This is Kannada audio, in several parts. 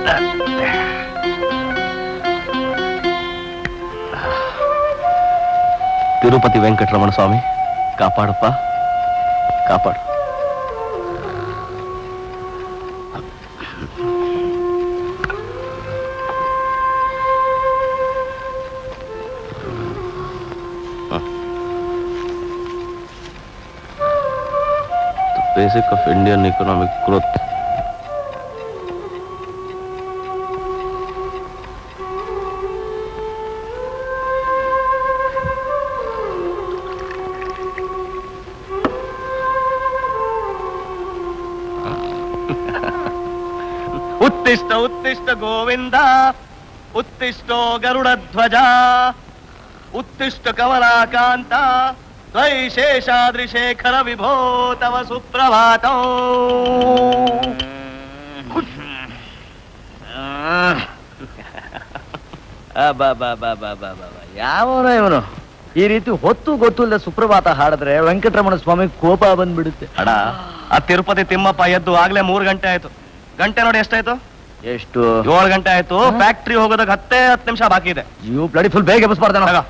ತಿರುಪತಿ ವೆಂಕಟರಮಣ ಸ್ವಾಮಿ ಕಾಪಾಡಪ್ಪ ಕಾಪಾಡು basic of Indian economic growth ಉತ್ತಿಷ್ಟ ಉತ್ತಿಷ್ಟ ಗೋವಿಂದ ಉತ್ತಿಷ್ಟೋ ಗರುಡಧ್ವಜ ಉತ್ತಿಷ್ಟ ಕಮಲಾಕಾಂತ ತ್ವಯಿ ಶೇಷಾದ್ರಿಶೇಖರ ವಿಭೋ ತವ ಸುಪ್ರಭಾತ ಯಾವನ ಇವನು ಈ ರೀತಿ ಹೊತ್ತು ಗೊತ್ತಿಲ್ಲದೆ ಸುಪ್ರಭಾತ ಹಾಡಿದ್ರೆ ವೆಂಕಟರಮಣ ಸ್ವಾಮಿ ಕೋಪ ಬಂದ್ಬಿಡುತ್ತೆ ಅಡ ಆ ತಿರುಪತಿ ತಿಮ್ಮಪ್ಪ ಎದ್ದು ಆಗ್ಲೇ ಮೂರು ಗಂಟೆ ಆಯ್ತು ಗಂಟೆ ನೋಡಿ ಎಷ್ಟಾಯ್ತು ಎಷ್ಟು ಏಳು ಗಂಟೆ ಆಯ್ತು ಫ್ಯಾಕ್ಟ್ರಿ ಹೋಗೋದಕ್ಕೆ ಹತ್ತೇ ಹತ್ತು ನಿಮಿಷ ಬಾಕಿ ಇದೆ ನೀವು ಬ್ಲಡಿ ಫುಲ್ ಬೇಗ ಎಬ್ಬಿಸ್ಬಾರ್ದ ಆಗ.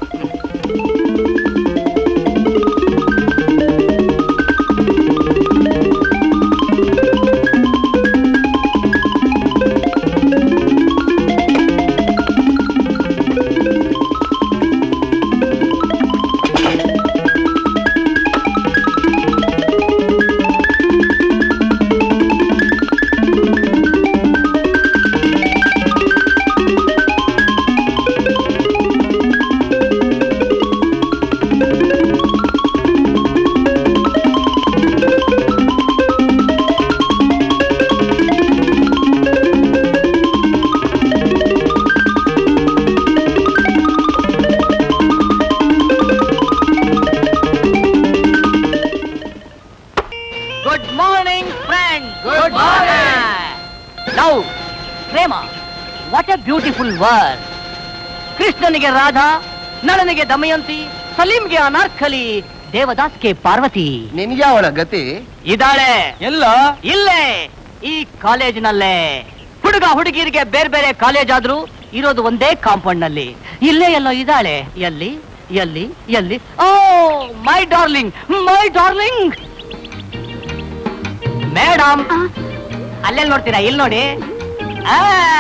Good morning friend good morning love ಪ್ರೇಮ ವಾಟ್ ಎ ಬ್ಯೂಟಿಫುಲ್ ವರ್ಡ್ ಕೃಷ್ಣನಿಗೆ ರಾಧಾ ನಳನಿಗೆ ದಮಯಂತಿ ಸಲೀಂಗೆ ಅನಾರ್ಕಲಿ ದೇವದಾಸ್ಗೆ ಪಾರ್ವತಿ ನಿನ್ಗೆ ಅವಳ ಗತಿ ಇದಾಳೆ ಎಲ್ಲ ಇಲ್ಲೇ ಈ ಕಾಲೇಜಿನಲ್ಲೇ ಹುಡುಗ ಹುಡುಗಿರಿಗೆ ಬೇರೆ ಬೇರೆ ಕಾಲೇಜ್ ಆದ್ರೂ ಇರೋದು ಒಂದೇ ಕಾಂಪೌಂಡ್ ನಲ್ಲಿ ಇಲ್ಲೇ ಎಲ್ಲೋ ಇದ್ದಾಳೆ ಎಲ್ಲಿ ಎಲ್ಲಿ ಎಲ್ಲಿ oh my darling my darling madam ಅಲ್ಲೆಲ್ಲಿ ನೋಡ್ತೀರಾ ಇಲ್ಲಿ ನೋಡಿ ಆ.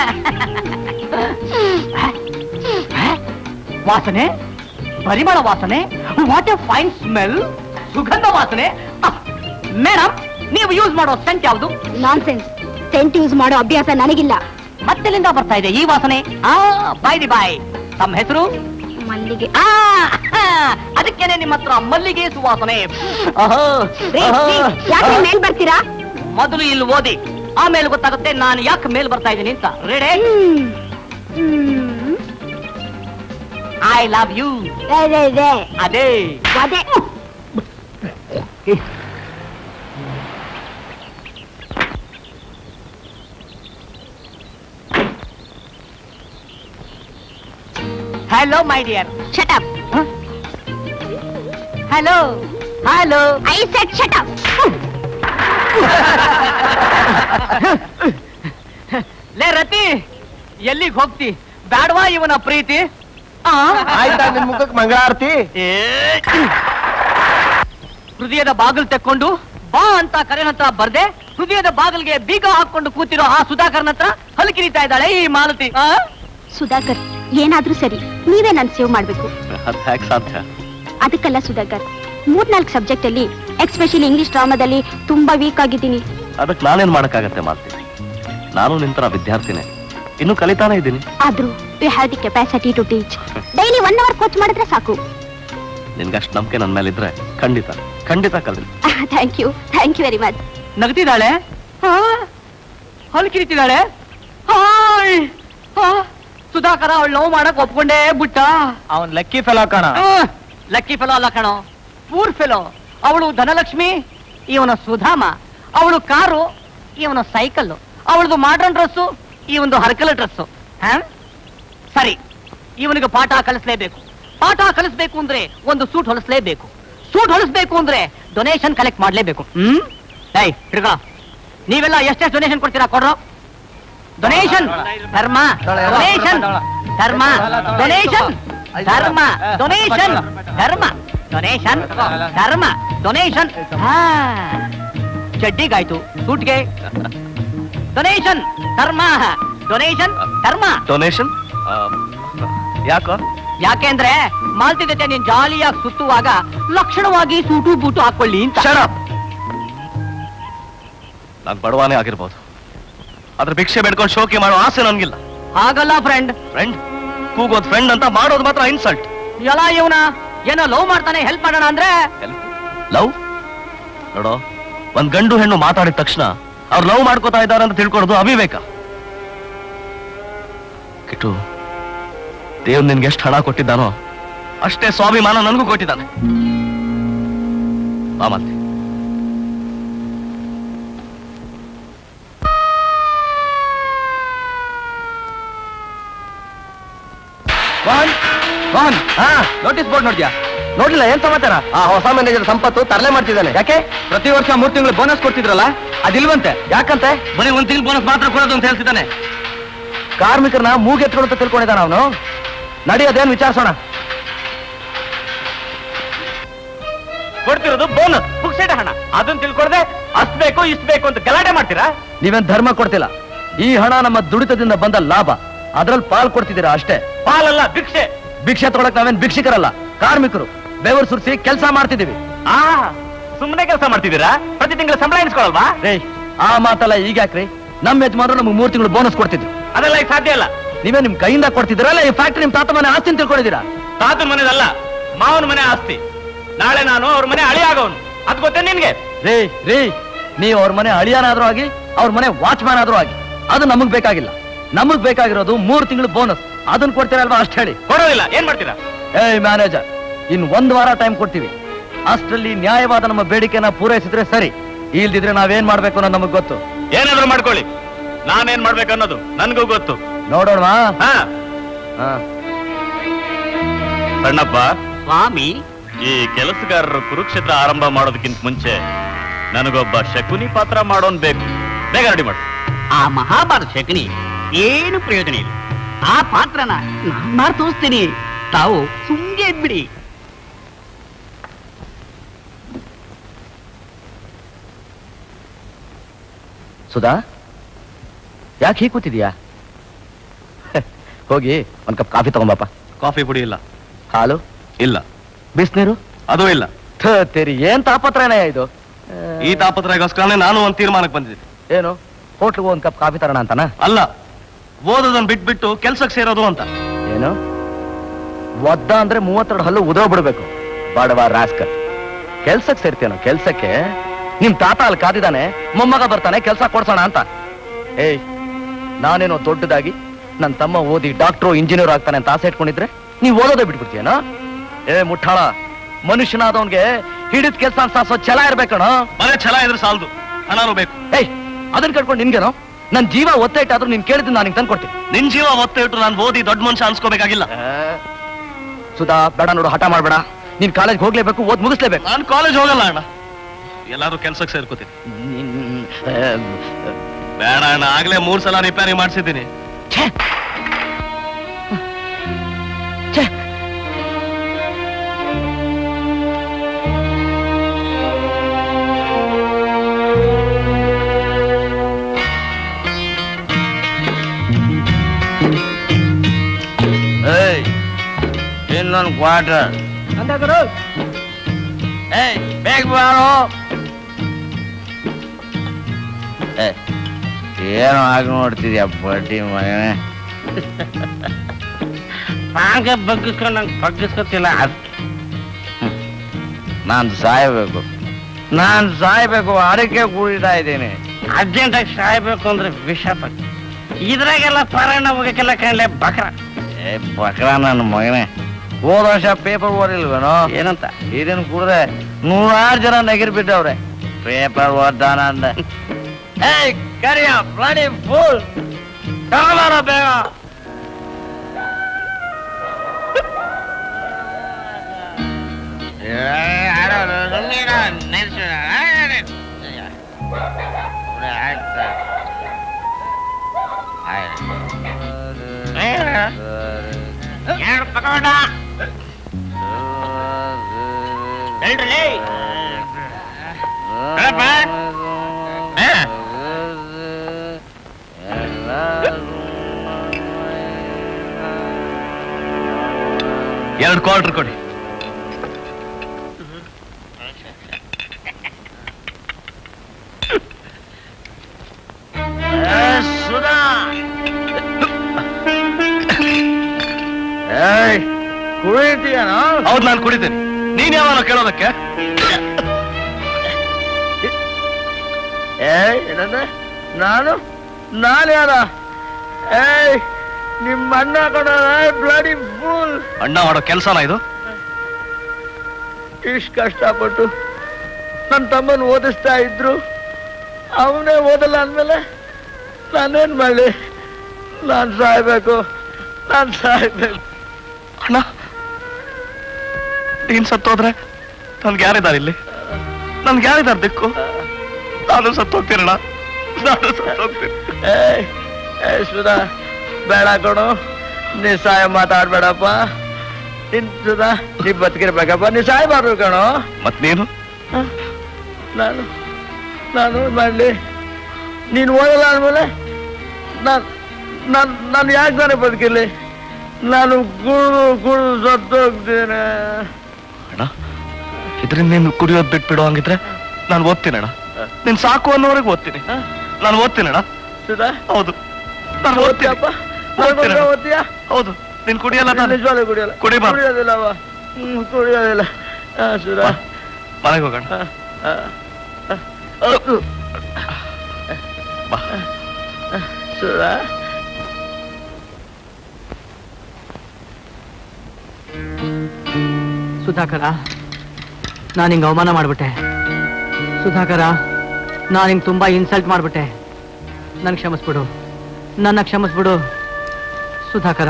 ವಾಸನೆ ಪರಿಮಳ ವಾಸನೆ ವಾಟ್ ಎ ಫೈನ್ ಸ್ಮೆಲ್ ಸುಗಂಧ ವಾಸನೆ ಮೇಡಮ್ ನೀವು ಯೂಸ್ ಮಾಡೋ ಸೆಂಟ್ ಯಾವುದು ನಾನ್ಸೆನ್ಸ್ ಸೆಂಟ್ ಯೂಸ್ ಮಾಡೋ ಅಭ್ಯಾಸ ನನಗಿಲ್ಲ ಮತ್ತೆಲ್ಲಿಂದ ಬರ್ತಾ ಇದೆ ಈ ವಾಸನೆ ಆ ಬಾಯ್ ದಿ ಬಾಯ್ ತಮ್ಮ ಹೆಸರು ಮಲ್ಲಿಗೆ ಆ ಆ, ಅದಕ್ಕೇನೆ ನಿಮ್ಮ ಹತ್ರ ಮಲ್ಲಿಗೆ ಸುವಾಸನೆ ಅಹೋ, ರೀ, ಅಹೋ. ರೀ, ಯಾಕೆ ಮೇಲ್ ಬರ್ತೀರಾ ಮೊದಲು ಇಲ್ಲಿ ಓದಿ ಆಮೇಲೆ ಗೊತ್ತಾಗುತ್ತೆ ನಾನು ಯಾಕೆ ಮೇಲ್ ಬರ್ತಾ ಇದ್ದೀನಿ ಅಂತ ready hmm. Hmm. I love you ಅದೇ, ಅದೇ. ಅದೇ ಅದೇ. Hello my dear Shut up. Hello hello I said shut up. ಲೇ ರತಿ ಎಲ್ಲಿಗೆ ಹೋಗ್ತಿ ಬ್ಯಾಡವಾ ಇವನ ಪ್ರೀತಿ ಆ? ಆಯ್ತಾ ನಿನ್ ಮುಖಕ್ಕೆ ಮಂಗಳಾರತಿ ಏ, ಹೃದಯದ ಬಾಗಿಲು ತೆಕ್ಕೊಂಡು ಬಾ ಅಂತ ಕರೆನ ಹತ್ರ ಬರ್ದೆ ಹೃದಯದ ಬಾಗಿಲಿಗೆ ಬೀಗ ಹಾಕೊಂಡು ಕೂತಿರೋ ಆ ಸುಧಾಕರ್ನ ಹತ್ರ ಹಲ್ಕಿರಿತಾ ಇದ್ದಾಳೆ ಈ ಮಾಲತಿ ಆ? ಸುಧಾಕರ್ ಏನಾದ್ರೂ ಸರಿ ನೀವೇ ನನ್ ಸೇವ್ ಮಾಡ್ಬೇಕು ಅದು ಹ್ಯಾಕ್ ಸಾಧ್ಯ ಅದಕ್ಕಲ್ಲ ಸುಧಾಕರ್ ಮೂರ್ನಾಲ್ಕು ಸಬ್ಜೆಕ್ಟ್ ಅಲ್ಲಿ ಎಕ್ಸ್ಪೆಷಲಿ ಇಂಗ್ಲಿಷ್ ಡ್ರಾಮಾದಲ್ಲಿ ತುಂಬಾ ವೀಕ್ ಆಗಿದ್ದೀನಿ ಅದಕ್ಕೆ ನಾನೇನ್ ಮಾಡಕ್ಕಾಗತ್ತೆ ಮಾಡ್ತೀನಿ ನಾನು ನಿಂತರ ವಿದ್ಯಾರ್ಥಿನೇ ಇನ್ನು ಕಲಿತಾನೇ ಇದ್ದೀನಿ ಆದ್ರೂ you have the capacity to teach daily one hour coach ಮಾಡಿದ್ರೆ ಸಾಕು ನಿನ್ಗಷ್ಟು ನಂಬಿಕೆ ನನ್ನ ಮೇಲಿದ್ರೆ ಖಂಡಿತ ಖಂಡಿತ ಕಲಿ thank you thank you very much ನಗ್ತಿದ್ದಾಳೆ ಆ? ಹಲ್ಕಿರಿತಿದ್ದಾಳೆ ಹಾಯ್ ಆ? ಸುಧಾಕರ ಅವಳು ನೋವು ಮಾಡಕ್ ಒಪ್ಕೊಂಡೇ ಬಿಟ್ಟ ಅವನ್ ಲಕ್ಕಿ ಫೆಲೋ ಕಾಣ ಲಕ್ಕಿ ಫೆಲೋ ಅಲ್ಲ ಕಣೋ ಪೂರ್ ಫೆಲೋ ಅವಳು ಧನಲಕ್ಷ್ಮಿ ಇವನ ಸುಧಾಮ ಅವಳು ಕಾರು ಇವನ ಸೈಕಲ್ ಅವಳದು ಮಾಡ್ರನ್ ಡ್ರೆಸ್ಸು ಇವನು ಹರ್ಕಲ ಡ್ರೆಸ್ಸು ಸರಿ ಇವನಿಗೆ ಪಾಠ ಕಲಿಸ್ಲೇಬೇಕು ಪಾಠ ಕಲಿಸ್ಬೇಕು ಅಂದ್ರೆ ಒಂದು ಸೂಟ್ ಹೊಲಿಸ್ಲೇಬೇಕು ಸೂಟ್ ಹೊಲಿಸ್ಬೇಕು ಅಂದ್ರೆ ಡೊನೇಷನ್ ಕಲೆಕ್ಟ್ ಮಾಡ್ಲೇಬೇಕು ಹ್ಮ್ ಏಯ್ ಹಿಡ್ಕೊ ನೀವೆಲ್ಲ ಎಷ್ಟೆಷ್ಟು ಡೊನೇಷನ್ ಕೊಡ್ತೀರಾ ಕೊಡ್ರೋ ಡೊನೇಷನ್ ಧರ್ಮ ಡೊನೇಷನ್ ಧರ್ಮ ಡೊನೇಷನ್ ಧರ್ಮ ಡೊನೇಷನ್ ಧರ್ಮ ಡೊನೇಷನ್ ಧರ್ಮ ಡೊನೇಷನ್ ಚಡ್ಡಿಗಾಯ್ತು ಸೂಟ್ಗೆ ಡೊನೇಷನ್ ಧರ್ಮ ಡೊನೇಷನ್ ಧರ್ಮ ಡೊನೇಷನ್ ಯಾಕೋ ಯಾಕೆಂದ್ರೆ ಮಾಲ್ತಿ ಜೊತೆ ನೀನ್ ಜಾಲಿಯಾಗಿ ಸುತ್ತುವಾಗ ಲಕ್ಷಣವಾಗಿ ಸೂಟು ಬೂಟು ಹಾಕೊಳ್ಳಿ ಅಂತ ನಾನು ಬಡವಾನೇ ಆಗಿರ್ಬೋದು ಆದ್ರೆ ಭಿಕ್ಷೆ ಬೇಡ್ಕೊಂಡು ಶೋಕಿ ಮಾಡೋ ಆಸೆ ನನ್ಗಿಲ್ಲ ಹಾಗಲ್ಲ ಫ್ರೆಂಡ್ ಫ್ರೆಂಡ್ ಕೂಗೋದ್ ಫ್ರೆಂಡ್ ಅಂತ ಮಾಡೋದು ಮಾತ್ರ ಇನ್ಸಲ್ಟ್ ಎಲ್ಲ ಇವನ ಏನೋ ಲವ್ ಮಾಡ್ತಾನೆ ಹೆಲ್ಪ್ ಮಾಡೋಣ ಅಂದ್ರೆ ಲವ್ ನೋಡೋ ಒಂದ್ ಗಂಡು ಹೆಣ್ಣು ಮಾತಾಡಿದ ತಕ್ಷಣ ಅವ್ರು ಲವ್ ಮಾಡ್ಕೋತಾ ಇದ್ದಾರೆ ಅಂತ ತಿಳ್ಕೊಳ್ಳೋದು ಅವಿವೇಕ ಕಿಟ್ಟು ದೇವ್ ನಿನ್ಗೆ ಎಷ್ಟು ಹಣ ಕೊಟ್ಟಿದ್ದಾನೋ ಅಷ್ಟೇ ಸ್ವಾಭಿಮಾನ ನನಗೂ ಕೊಟ್ಟಿದ್ದಾನೆ ಬಾ ಮತ್ತೆ ವಾಹನ್ ವಾಹನ್ ಹಾ ನೋಟಿಸ್ ಬೋರ್ಡ್ ನೋಡ್ದ್ಯಾ ನೋಡ್ಲಿಲ್ಲ ಏನ್ ಸಮಾಚಾರ ಆ ಹೊಸ ಮ್ಯಾನೇಜರ್ ಸಂಪತ್ತು ತರಲೆ ಮಾಡ್ತಿದ್ದಾನೆ ಯಾಕೆ ಪ್ರತಿ ವರ್ಷ ಮೂರ್ ತಿಂಗಳು ಬೋನಸ್ ಕೊಡ್ತಿದ್ರಲ್ಲ ಅದಿಲ್ವಂತೆ ಯಾಕಂತೆ ಬರೀ ಒಂದ್ ತಿಂಗಳು ಬೋನಸ್ ಮಾತ್ರ ಕೊಡೋದು ಅಂತ ಹೇಳ್ತಿದ್ದಾನೆ ಕಾರ್ಮಿಕರನ್ನ ಮೂಗೆತ್ಕೊಂಡು ಅಂತ ತಿಳ್ಕೊಂಡಿದ್ದಾನ ಅವನು ನಡಿ ಅದೇನ್ ವಿಚಾರಿಸೋಣ ಕೊಡ್ತಿರೋದು ಬೋನಸ್ ಪುಕ್ಸೆಟ ಹಣ ಅದನ್ನ ತಿಳ್ಕೊಳ್ದೆ ಅಷ್ಟ್ ಬೇಕು ಇಷ್ಟ್ ಬೇಕು ಅಂತ ಗಲಾಟೆ ಮಾಡ್ತೀರಾ ನೀವೇನ್ ಧರ್ಮ ಕೊಡ್ತಿಲ್ಲ ಈ ಹಣ ನಮ್ಮ ದುಡಿತದಿಂದ ಬಂದ ಲಾಭ ಅದ್ರಲ್ಲಿ ಪಾಲ್ ಕೊಡ್ತಿದ್ದೀರಾ ಅಷ್ಟೇ ಪಾಲಲ್ಲ ಭಿಕ್ಷೆ ಭಿಕ್ಷೆ ತೊಗೊಳಕ್ ನಾವೇನ್ ಭಿಕ್ಷಿಕರಲ್ಲ ಕಾರ್ಮಿಕರು ಬೆವರು ಸುರಿಸಿ ಕೆಲಸ ಮಾಡ್ತಿದೀವಿ ಆ ಸುಮ್ಮನೆ ಕೆಲಸ ಮಾಡ್ತಿದ್ದೀರಾ ಪ್ರತಿ ತಿಂಗಳು ಸಂಬಳ ಎಣಿಸ್ಕೊಳಲ್ವಾ ರೇ ಆ ಮಾತಲ್ಲ ಈಗ ಯಾಕ್ರಿ ನಮ್ ಯಜಮಾನರು ನಮ್ಗೆ ಮೂರ್ ತಿಂಗಳು ಬೋನಸ್ ಕೊಡ್ತಿದ್ರು ಅದೆಲ್ಲ ಈಗ ಸಾಧ್ಯ ಇಲ್ಲ ನೀವೇ ನಿಮ್ ಕೈಯಿಂದ ಕೊಡ್ತಿದ್ದೀರಲ್ಲ ಈ ಫ್ಯಾಕ್ಟ್ರಿ ನಿಮ್ ತಾತ ಮನೆ ಆಸ್ತಿ ತಿಳ್ಕೊಂಡಿದ್ದೀರಾ ತಾತನ ಮನೆದಲ್ಲ ಮಾವನ ಮನೆ ಆಸ್ತಿ ನಾಳೆ ನಾನು ಅವ್ರ ಮನೆ ಅಳಿ ಆಗೋನು ಅದ್ ಗೊತ್ತೇ ನಿನ್ಗೆ ರೀ ರೀ ನೀವು ಅವ್ರ ಮನೆ ಅಳಿಯನಾದ್ರೂ ಆಗಿ ಅವ್ರ ಮನೆ ವಾಚ್ಮ್ಯಾನ್ ಆದ್ರೂ ಆಗಿ ಅದು ನಮಗ್ ಬೇಕಾಗಿಲ್ಲ ನಮಗ್ ಬೇಕಾಗಿರೋದು ಮೂರ್ ತಿಂಗಳು ಬೋನಸ್ ಅದನ್ನ ಕೊಡ್ತೀರಲ್ವಾ ಅಷ್ಟ್ ಹೇಳಿ ಕೊಡೋದಿಲ್ಲ ಏನ್ ಮಾಡ್ತೀರಾ ಏಯ್ ಮ್ಯಾನೇಜರ್ ಇನ್ ಒಂದ್ ವಾರ ಟೈಮ್ ಕೊಡ್ತೀವಿ ಅಷ್ಟರಲ್ಲಿ ನ್ಯಾಯವಾದ ನಮ್ಮ ಬೇಡಿಕೆನ ಪೂರೈಸಿದ್ರೆ ಸರಿ ಇಲ್ದಿದ್ರೆ ನಾವೇನ್ ಮಾಡ್ಬೇಕು ಅನ್ನೋದು ನಮಗ್ ಗೊತ್ತು ಏನಾದ್ರೂ ಮಾಡ್ಕೊಳ್ಳಿ ನಾನೇನ್ ಮಾಡ್ಬೇಕು ಅನ್ನೋದು ನನ್ಗೂ ಗೊತ್ತು ನೋಡೋಣವಾ ಹಾ ಹಾ ಸಣ್ಣಪ್ಪ ಸ್ವಾಮಿ ಈ ಕೆಲಸಗಾರರು ಕುರುಕ್ಷೇತ್ರ ಆರಂಭ ಮಾಡೋದಕ್ಕಿಂತ ಮುಂಚೆ ನನಗೊಬ್ಬ ಶಕುನಿ ಪಾತ್ರ ಮಾಡೋನ್ ಬೇಕು ಬೇಗ ರೆಡಿ ಮಾಡು ಆ ಮಹಾಭಾರತ ಶಕುನಿ ಏನು ಪ್ರಯೋಜನ ಇಲ್ಲ ಆ ಪಾತ್ರನ ನಾನ್ ಮಾಡಿ ತೋರಿಸ್ತೀನಿ ತಾವು ಸುಮ್ಗೆ ಇದ್ಬಿಡಿ ಸುಧಾ ಯಾಕೆ ಹೀಗೆ ಕೂತಿದ್ಯಾ ಹೋಗಿ ಒಂದ್ ಕಪ್ ಕಾಫಿ ತಗೊಂಬಪ್ಪ ಕಾಫಿ ಪುಡಿ ಇಲ್ಲ ಹಾಲು ಇಲ್ಲ ಬಿಸ್ನೀರು ಅದು ಇಲ್ಲ ಥ, ತೆರಿ ಏನ್ ತಾಪತ್ರಯನಯ್ಯ ಇದು ಆ, ಈ ತಾಪತ್ರಗೋಸ್ಕರನೇ ನಾನು ಒಂದ್ ತೀರ್ಮಾನಕ್ಕೆ ಬಂದಿದ್ದೀನಿ ಏನು ಹೋಟ್ಲಿಗೆ ಒಂದ್ ಕಪ್ ಕಾಫಿ ತರೋಣ ಅಂತನಾ ಅಲ್ಲ ಓದೋದನ್ನ ಬಿಟ್ಬಿಟ್ಟು ಕೆಲ್ಸಕ್ಕೆ ಸೇರೋದು ಅಂತ ಏನು ಒದ್ದ ಅಂದ್ರೆ ಮೂವತ್ತೆರಡು ಹಲ್ಲು ಉದೋ ಬಿಡ್ಬೇಕು ಬಡವ ರಾಸ್ಕರ್ ಕೆಲ್ಸಕ್ಕೆ ಸೇರ್ತೇನೋ ಕೆಲ್ಸಕ್ಕೆ ನಿಮ್ ತಾತ ಅಲ್ಲಿ ಕಾದಿದ್ದಾನೆ ಮೊಮ್ಮಗ ಬರ್ತಾನೆ ಕೆಲ್ಸ ಕೊಡ್ಸೋಣ ಅಂತ ಏಯ್ ನಾನೇನೋ ದೊಡ್ಡದಾಗಿ ನನ್ನ ತಮ್ಮ ಓದಿ ಡಾಕ್ಟ್ರು ಇಂಜಿನಿಯರ್ ಆಗ್ತಾನೆ ಅಂತ ಆಸೆ ಇಟ್ಕೊಂಡಿದ್ರೆ ನೀವ್ ಓದೋದೇ ಬಿಟ್ಬಿಡ್ತೀಯನೋ ಏ ಮುಟ್ಟಾಳ ಮನುಷ್ಯನಾದವನ್ಗೆ ಹಿಡಿದ ಕೆಲ್ಸ ಸಾಸೋ ಛಲ ಇರ್ಬೇಕಣೋ ಮನೆ ಛಲ ಇದ್ರೆ ಸಾಲದು ಹಣನೂ ಬೇಕು ಏಯ್ ಅದನ್ನ ಕಟ್ಕೊಂಡು ನಿನ್ಗೇನೋ ನನ್ ಜೀವ ಒತ್ತೆ ಇಟ್ಟಾದ್ರೂ ನೀನ್ ಕೇಳಿದ್ದು ನಾನು ತಂದು ಕೊಡ್ತೀನಿ ನಿನ್ ಜೀವ ಒತ್ತೆ ಇಟ್ಟು ನಾನು ಓದಿ ದೊಡ್ಡ ಮನುಷ್ಯ ಅನ್ಸ್ಕೋಬೇಕಾಗಿಲ್ಲ ಸುಧಾ ಬೇಡ ನೋಡು ಹಠ ಮಾಡ್ಬೇಡ ನೀನ್ ಕಾಲೇಜ್ ಹೋಗ್ಲೇಬೇಕು ಓದ್ ಮುಗಿಸ್ಲೇಬೇಕು ನಾನು ಕಾಲೇಜ್ ಹೋಗಲ್ಲ ಅಣ್ಣ ಎಲ್ಲಾರು ಕೆಲ್ಸಕ್ಕೆ ಸೇರ್ಕೋತೀನಿ ನೀನ್- ಆ, ಬೇಡ ಅಣ್ಣ ಆಗ್ಲೇ ಮೂರ್ ಸಲ ರಿಪೇರಿ ಮಾಡಿಸಿದ್ದೀನಿ ಛೆ! ಛೆ! ಏಯ್ ಇನ್ನೊಂದು ಕ್ವಾರ್ಟರ್ ಏಯ್ ಬೇಗ ಬಾರೋ ಏ ಏನೋ ಆಗಿ ನೋಡ್ತಿದ್ಯಾ ಬಡ್ಡಿ ಮಗನೇ ಹಾಗೆ ಬಗ್ಗಿಸ್ಕೊಂಡು ನಂಗೆ ಬಗ್ಗಿಸ್ಕೊತಿಲ್ಲ ನಾನು ಸಾಯ್ಬೇಕು ನಾನು ಸಾಯ್ಬೇಕು ಅದಕ್ಕೆ ಕುಡಿತಾ ಇದ್ದೀನಿ ಅರ್ಜೆಂಟಾಗಿ ಸಾಯ್ಬೇಕು ಅಂದ್ರೆ ವಿಷ ತಕ್ಕ ಇದ್ರಾಗೆಲ್ಲ ಪಾರಾಯಣ ಹೋಗಕ್ಕೆಲ್ಲ ಕಣ್ಲೆ ಬಕ್ರ ಏ ಬಕ್ರ ನನ್ನ ಮಗನೇ ಹೋದ ವರ್ಷ ಪೇಪರ್ ಓದಿಲ್ವೇನೋ ಏನಂತ ಇದನ್ನ ಕುಡ್ರೆ ನೂರಾರು ಜನ ನೆಗಿರ್ ಬಿಟ್ಟವ್ರೆ ಪೇಪರ್ ಓದ್ದಾನ ಅಂದ ಏಯ್ ಕರಿಯ ಬ್ಲಡಿ ಫುಲ್ ತಗೊಳ್ಳೋಣ ಬೇಗ ತಗೊಂಡ ಹೇಳ್ರಿ ಎರಡು ಕ್ವಾರ್ಟರ್ ಕೊಡಿ ಸುಧಾ ಏಯ್ ಕುಡಿತೀಯನೋ ಹೌದು ನಾನು ಕುಡಿತೀನಿ ನೀನ್ ಯಾವನೋ ಕೇಳೋದಕ್ಕೆ ಏಯ್ ಏನಂದ್ರೆ ನಾನು ನಾನು ಯಾರ ಏಯ್ ನಿಮ್ಮ ಅಣ್ಣ ಕಣ ಬ್ಲಡಿ ಫುಲ್ ಅಣ್ಣ ಮಾಡೋ ಕೆಲಸನ ಇದು ಇಷ್ಟು ಕಷ್ಟಪಟ್ಟು ನನ್ನ ತಮ್ಮನ ಓದಿಸ್ತಾ ಇದ್ರು ಅವನೇ ಓದಲ್ಲ ಅಂದಮೇಲೆ ನಾನೇನ್ ಮಾಡಲಿ ನಾನು ಸಾಯ್ಬೇಕು ನಾನು ಸಾಯ್ಬೇಕು ಅಣ್ಣ ನೀನ್ ಸತ್ತೋದ್ರೆ ನನ್ಗೆ ಯಾರಿದ್ದಾರೆ ಇಲ್ಲಿ ನನ್ಗೆ ಯಾರಿದ್ದಾರೆ ದಿಕ್ಕು ನಾನು ಸತ್ತೋಗ್ತೀನಣ್ಣ ನಾನು ಸತ್ತೋಗ್ತೀನಿ ಏಯ್ ಏಯ್ ಸುಧಾ ಬೇಡ ಕಣೋ ನೀ ಸಾಯ ಮಾತಾಡ್ಬೇಡಪ್ಪ ನಿನ್ ಸುಧಾ ನೀ ಬದುಕಿರ್ಬೇಕಪ್ಪ ನೀ ಸಾಯ್ಬಾರ್ದು ಕಣೋ ಮತ್ ನೀನು ಹ? ನಾನು ನಾನು ಮಾಡಲಿ ನೀನು ಓದಲ್ಲ ಅಂದಮೇಲೆ ನಾನು ನಾನು ನಾನು ಯಾಕೆ ತಾನೇ ಬದುಕಿರ್ಲಿ ನಾನು ಕುಡಿದು ಕುಡಿದು ಸತ್ತೋಗ್ತೇನೆ ಅಣ್ಣ ಇದರಿಂದ ನೀನು ಕುಡಿಯೋದ್ ಬಿಟ್ಬಿಡು ಹಂಗಿದ್ರೆ ನಾನು ಓದ್ತೀನಣ್ಣ ನೀನ್ ಸಾಕು ಅನ್ನೋವರೆಗೆ ಓದ್ತೀನಿ ಹ? ನಾನು ಓದ್ತೀನಣ್ಣ ಸುಧಾ ಹೌದು ನಾನು ಓದ್ತೀನಿ ಓದ್ತೀಯಪ್ಪ ಓದ್ತೀನಣ್ಣ. ಓದ್ತೀಯಾ ಹೌದು ನೀನ್ ಕುಡಿಯಲ್ಲ ತಾನೆ ನಿಜವಾಗ್ಲೂ ಕುಡಿಯಲ್ಲ ಕುಡಿಬಾರ್ದು. ಕುಡಿಯೋದಿಲ್ಲವ ಹ್ಮ್ ಕುಡಿಯೋದಿಲ್ಲ ಹಾ ಸುಧಾ ಮನೆಗೆ ಹೋಗೋಣ ಹ, ಹ, ಹ. ಹೌದು. ಬಾ ಸುಧಾ ಸುಧಾಕರ ನಾನು ಹಿಂಗೆ ಅವಮಾನ ಮಾಡ್ಬಿಟ್ಟೆ ಸುಧಾಕರ ನಾನು ಹಿಂಗೆ ತುಂಬಾ ಇನ್ಸಲ್ಟ್ ಮಾಡ್ಬಿಟ್ಟೆ ನನ್ ಕ್ಷಮಿಸ್ಬಿಡು ನನ್ನ ಕ್ಷಮಿಸ್ಬಿಡು ಸುಧಾಕರ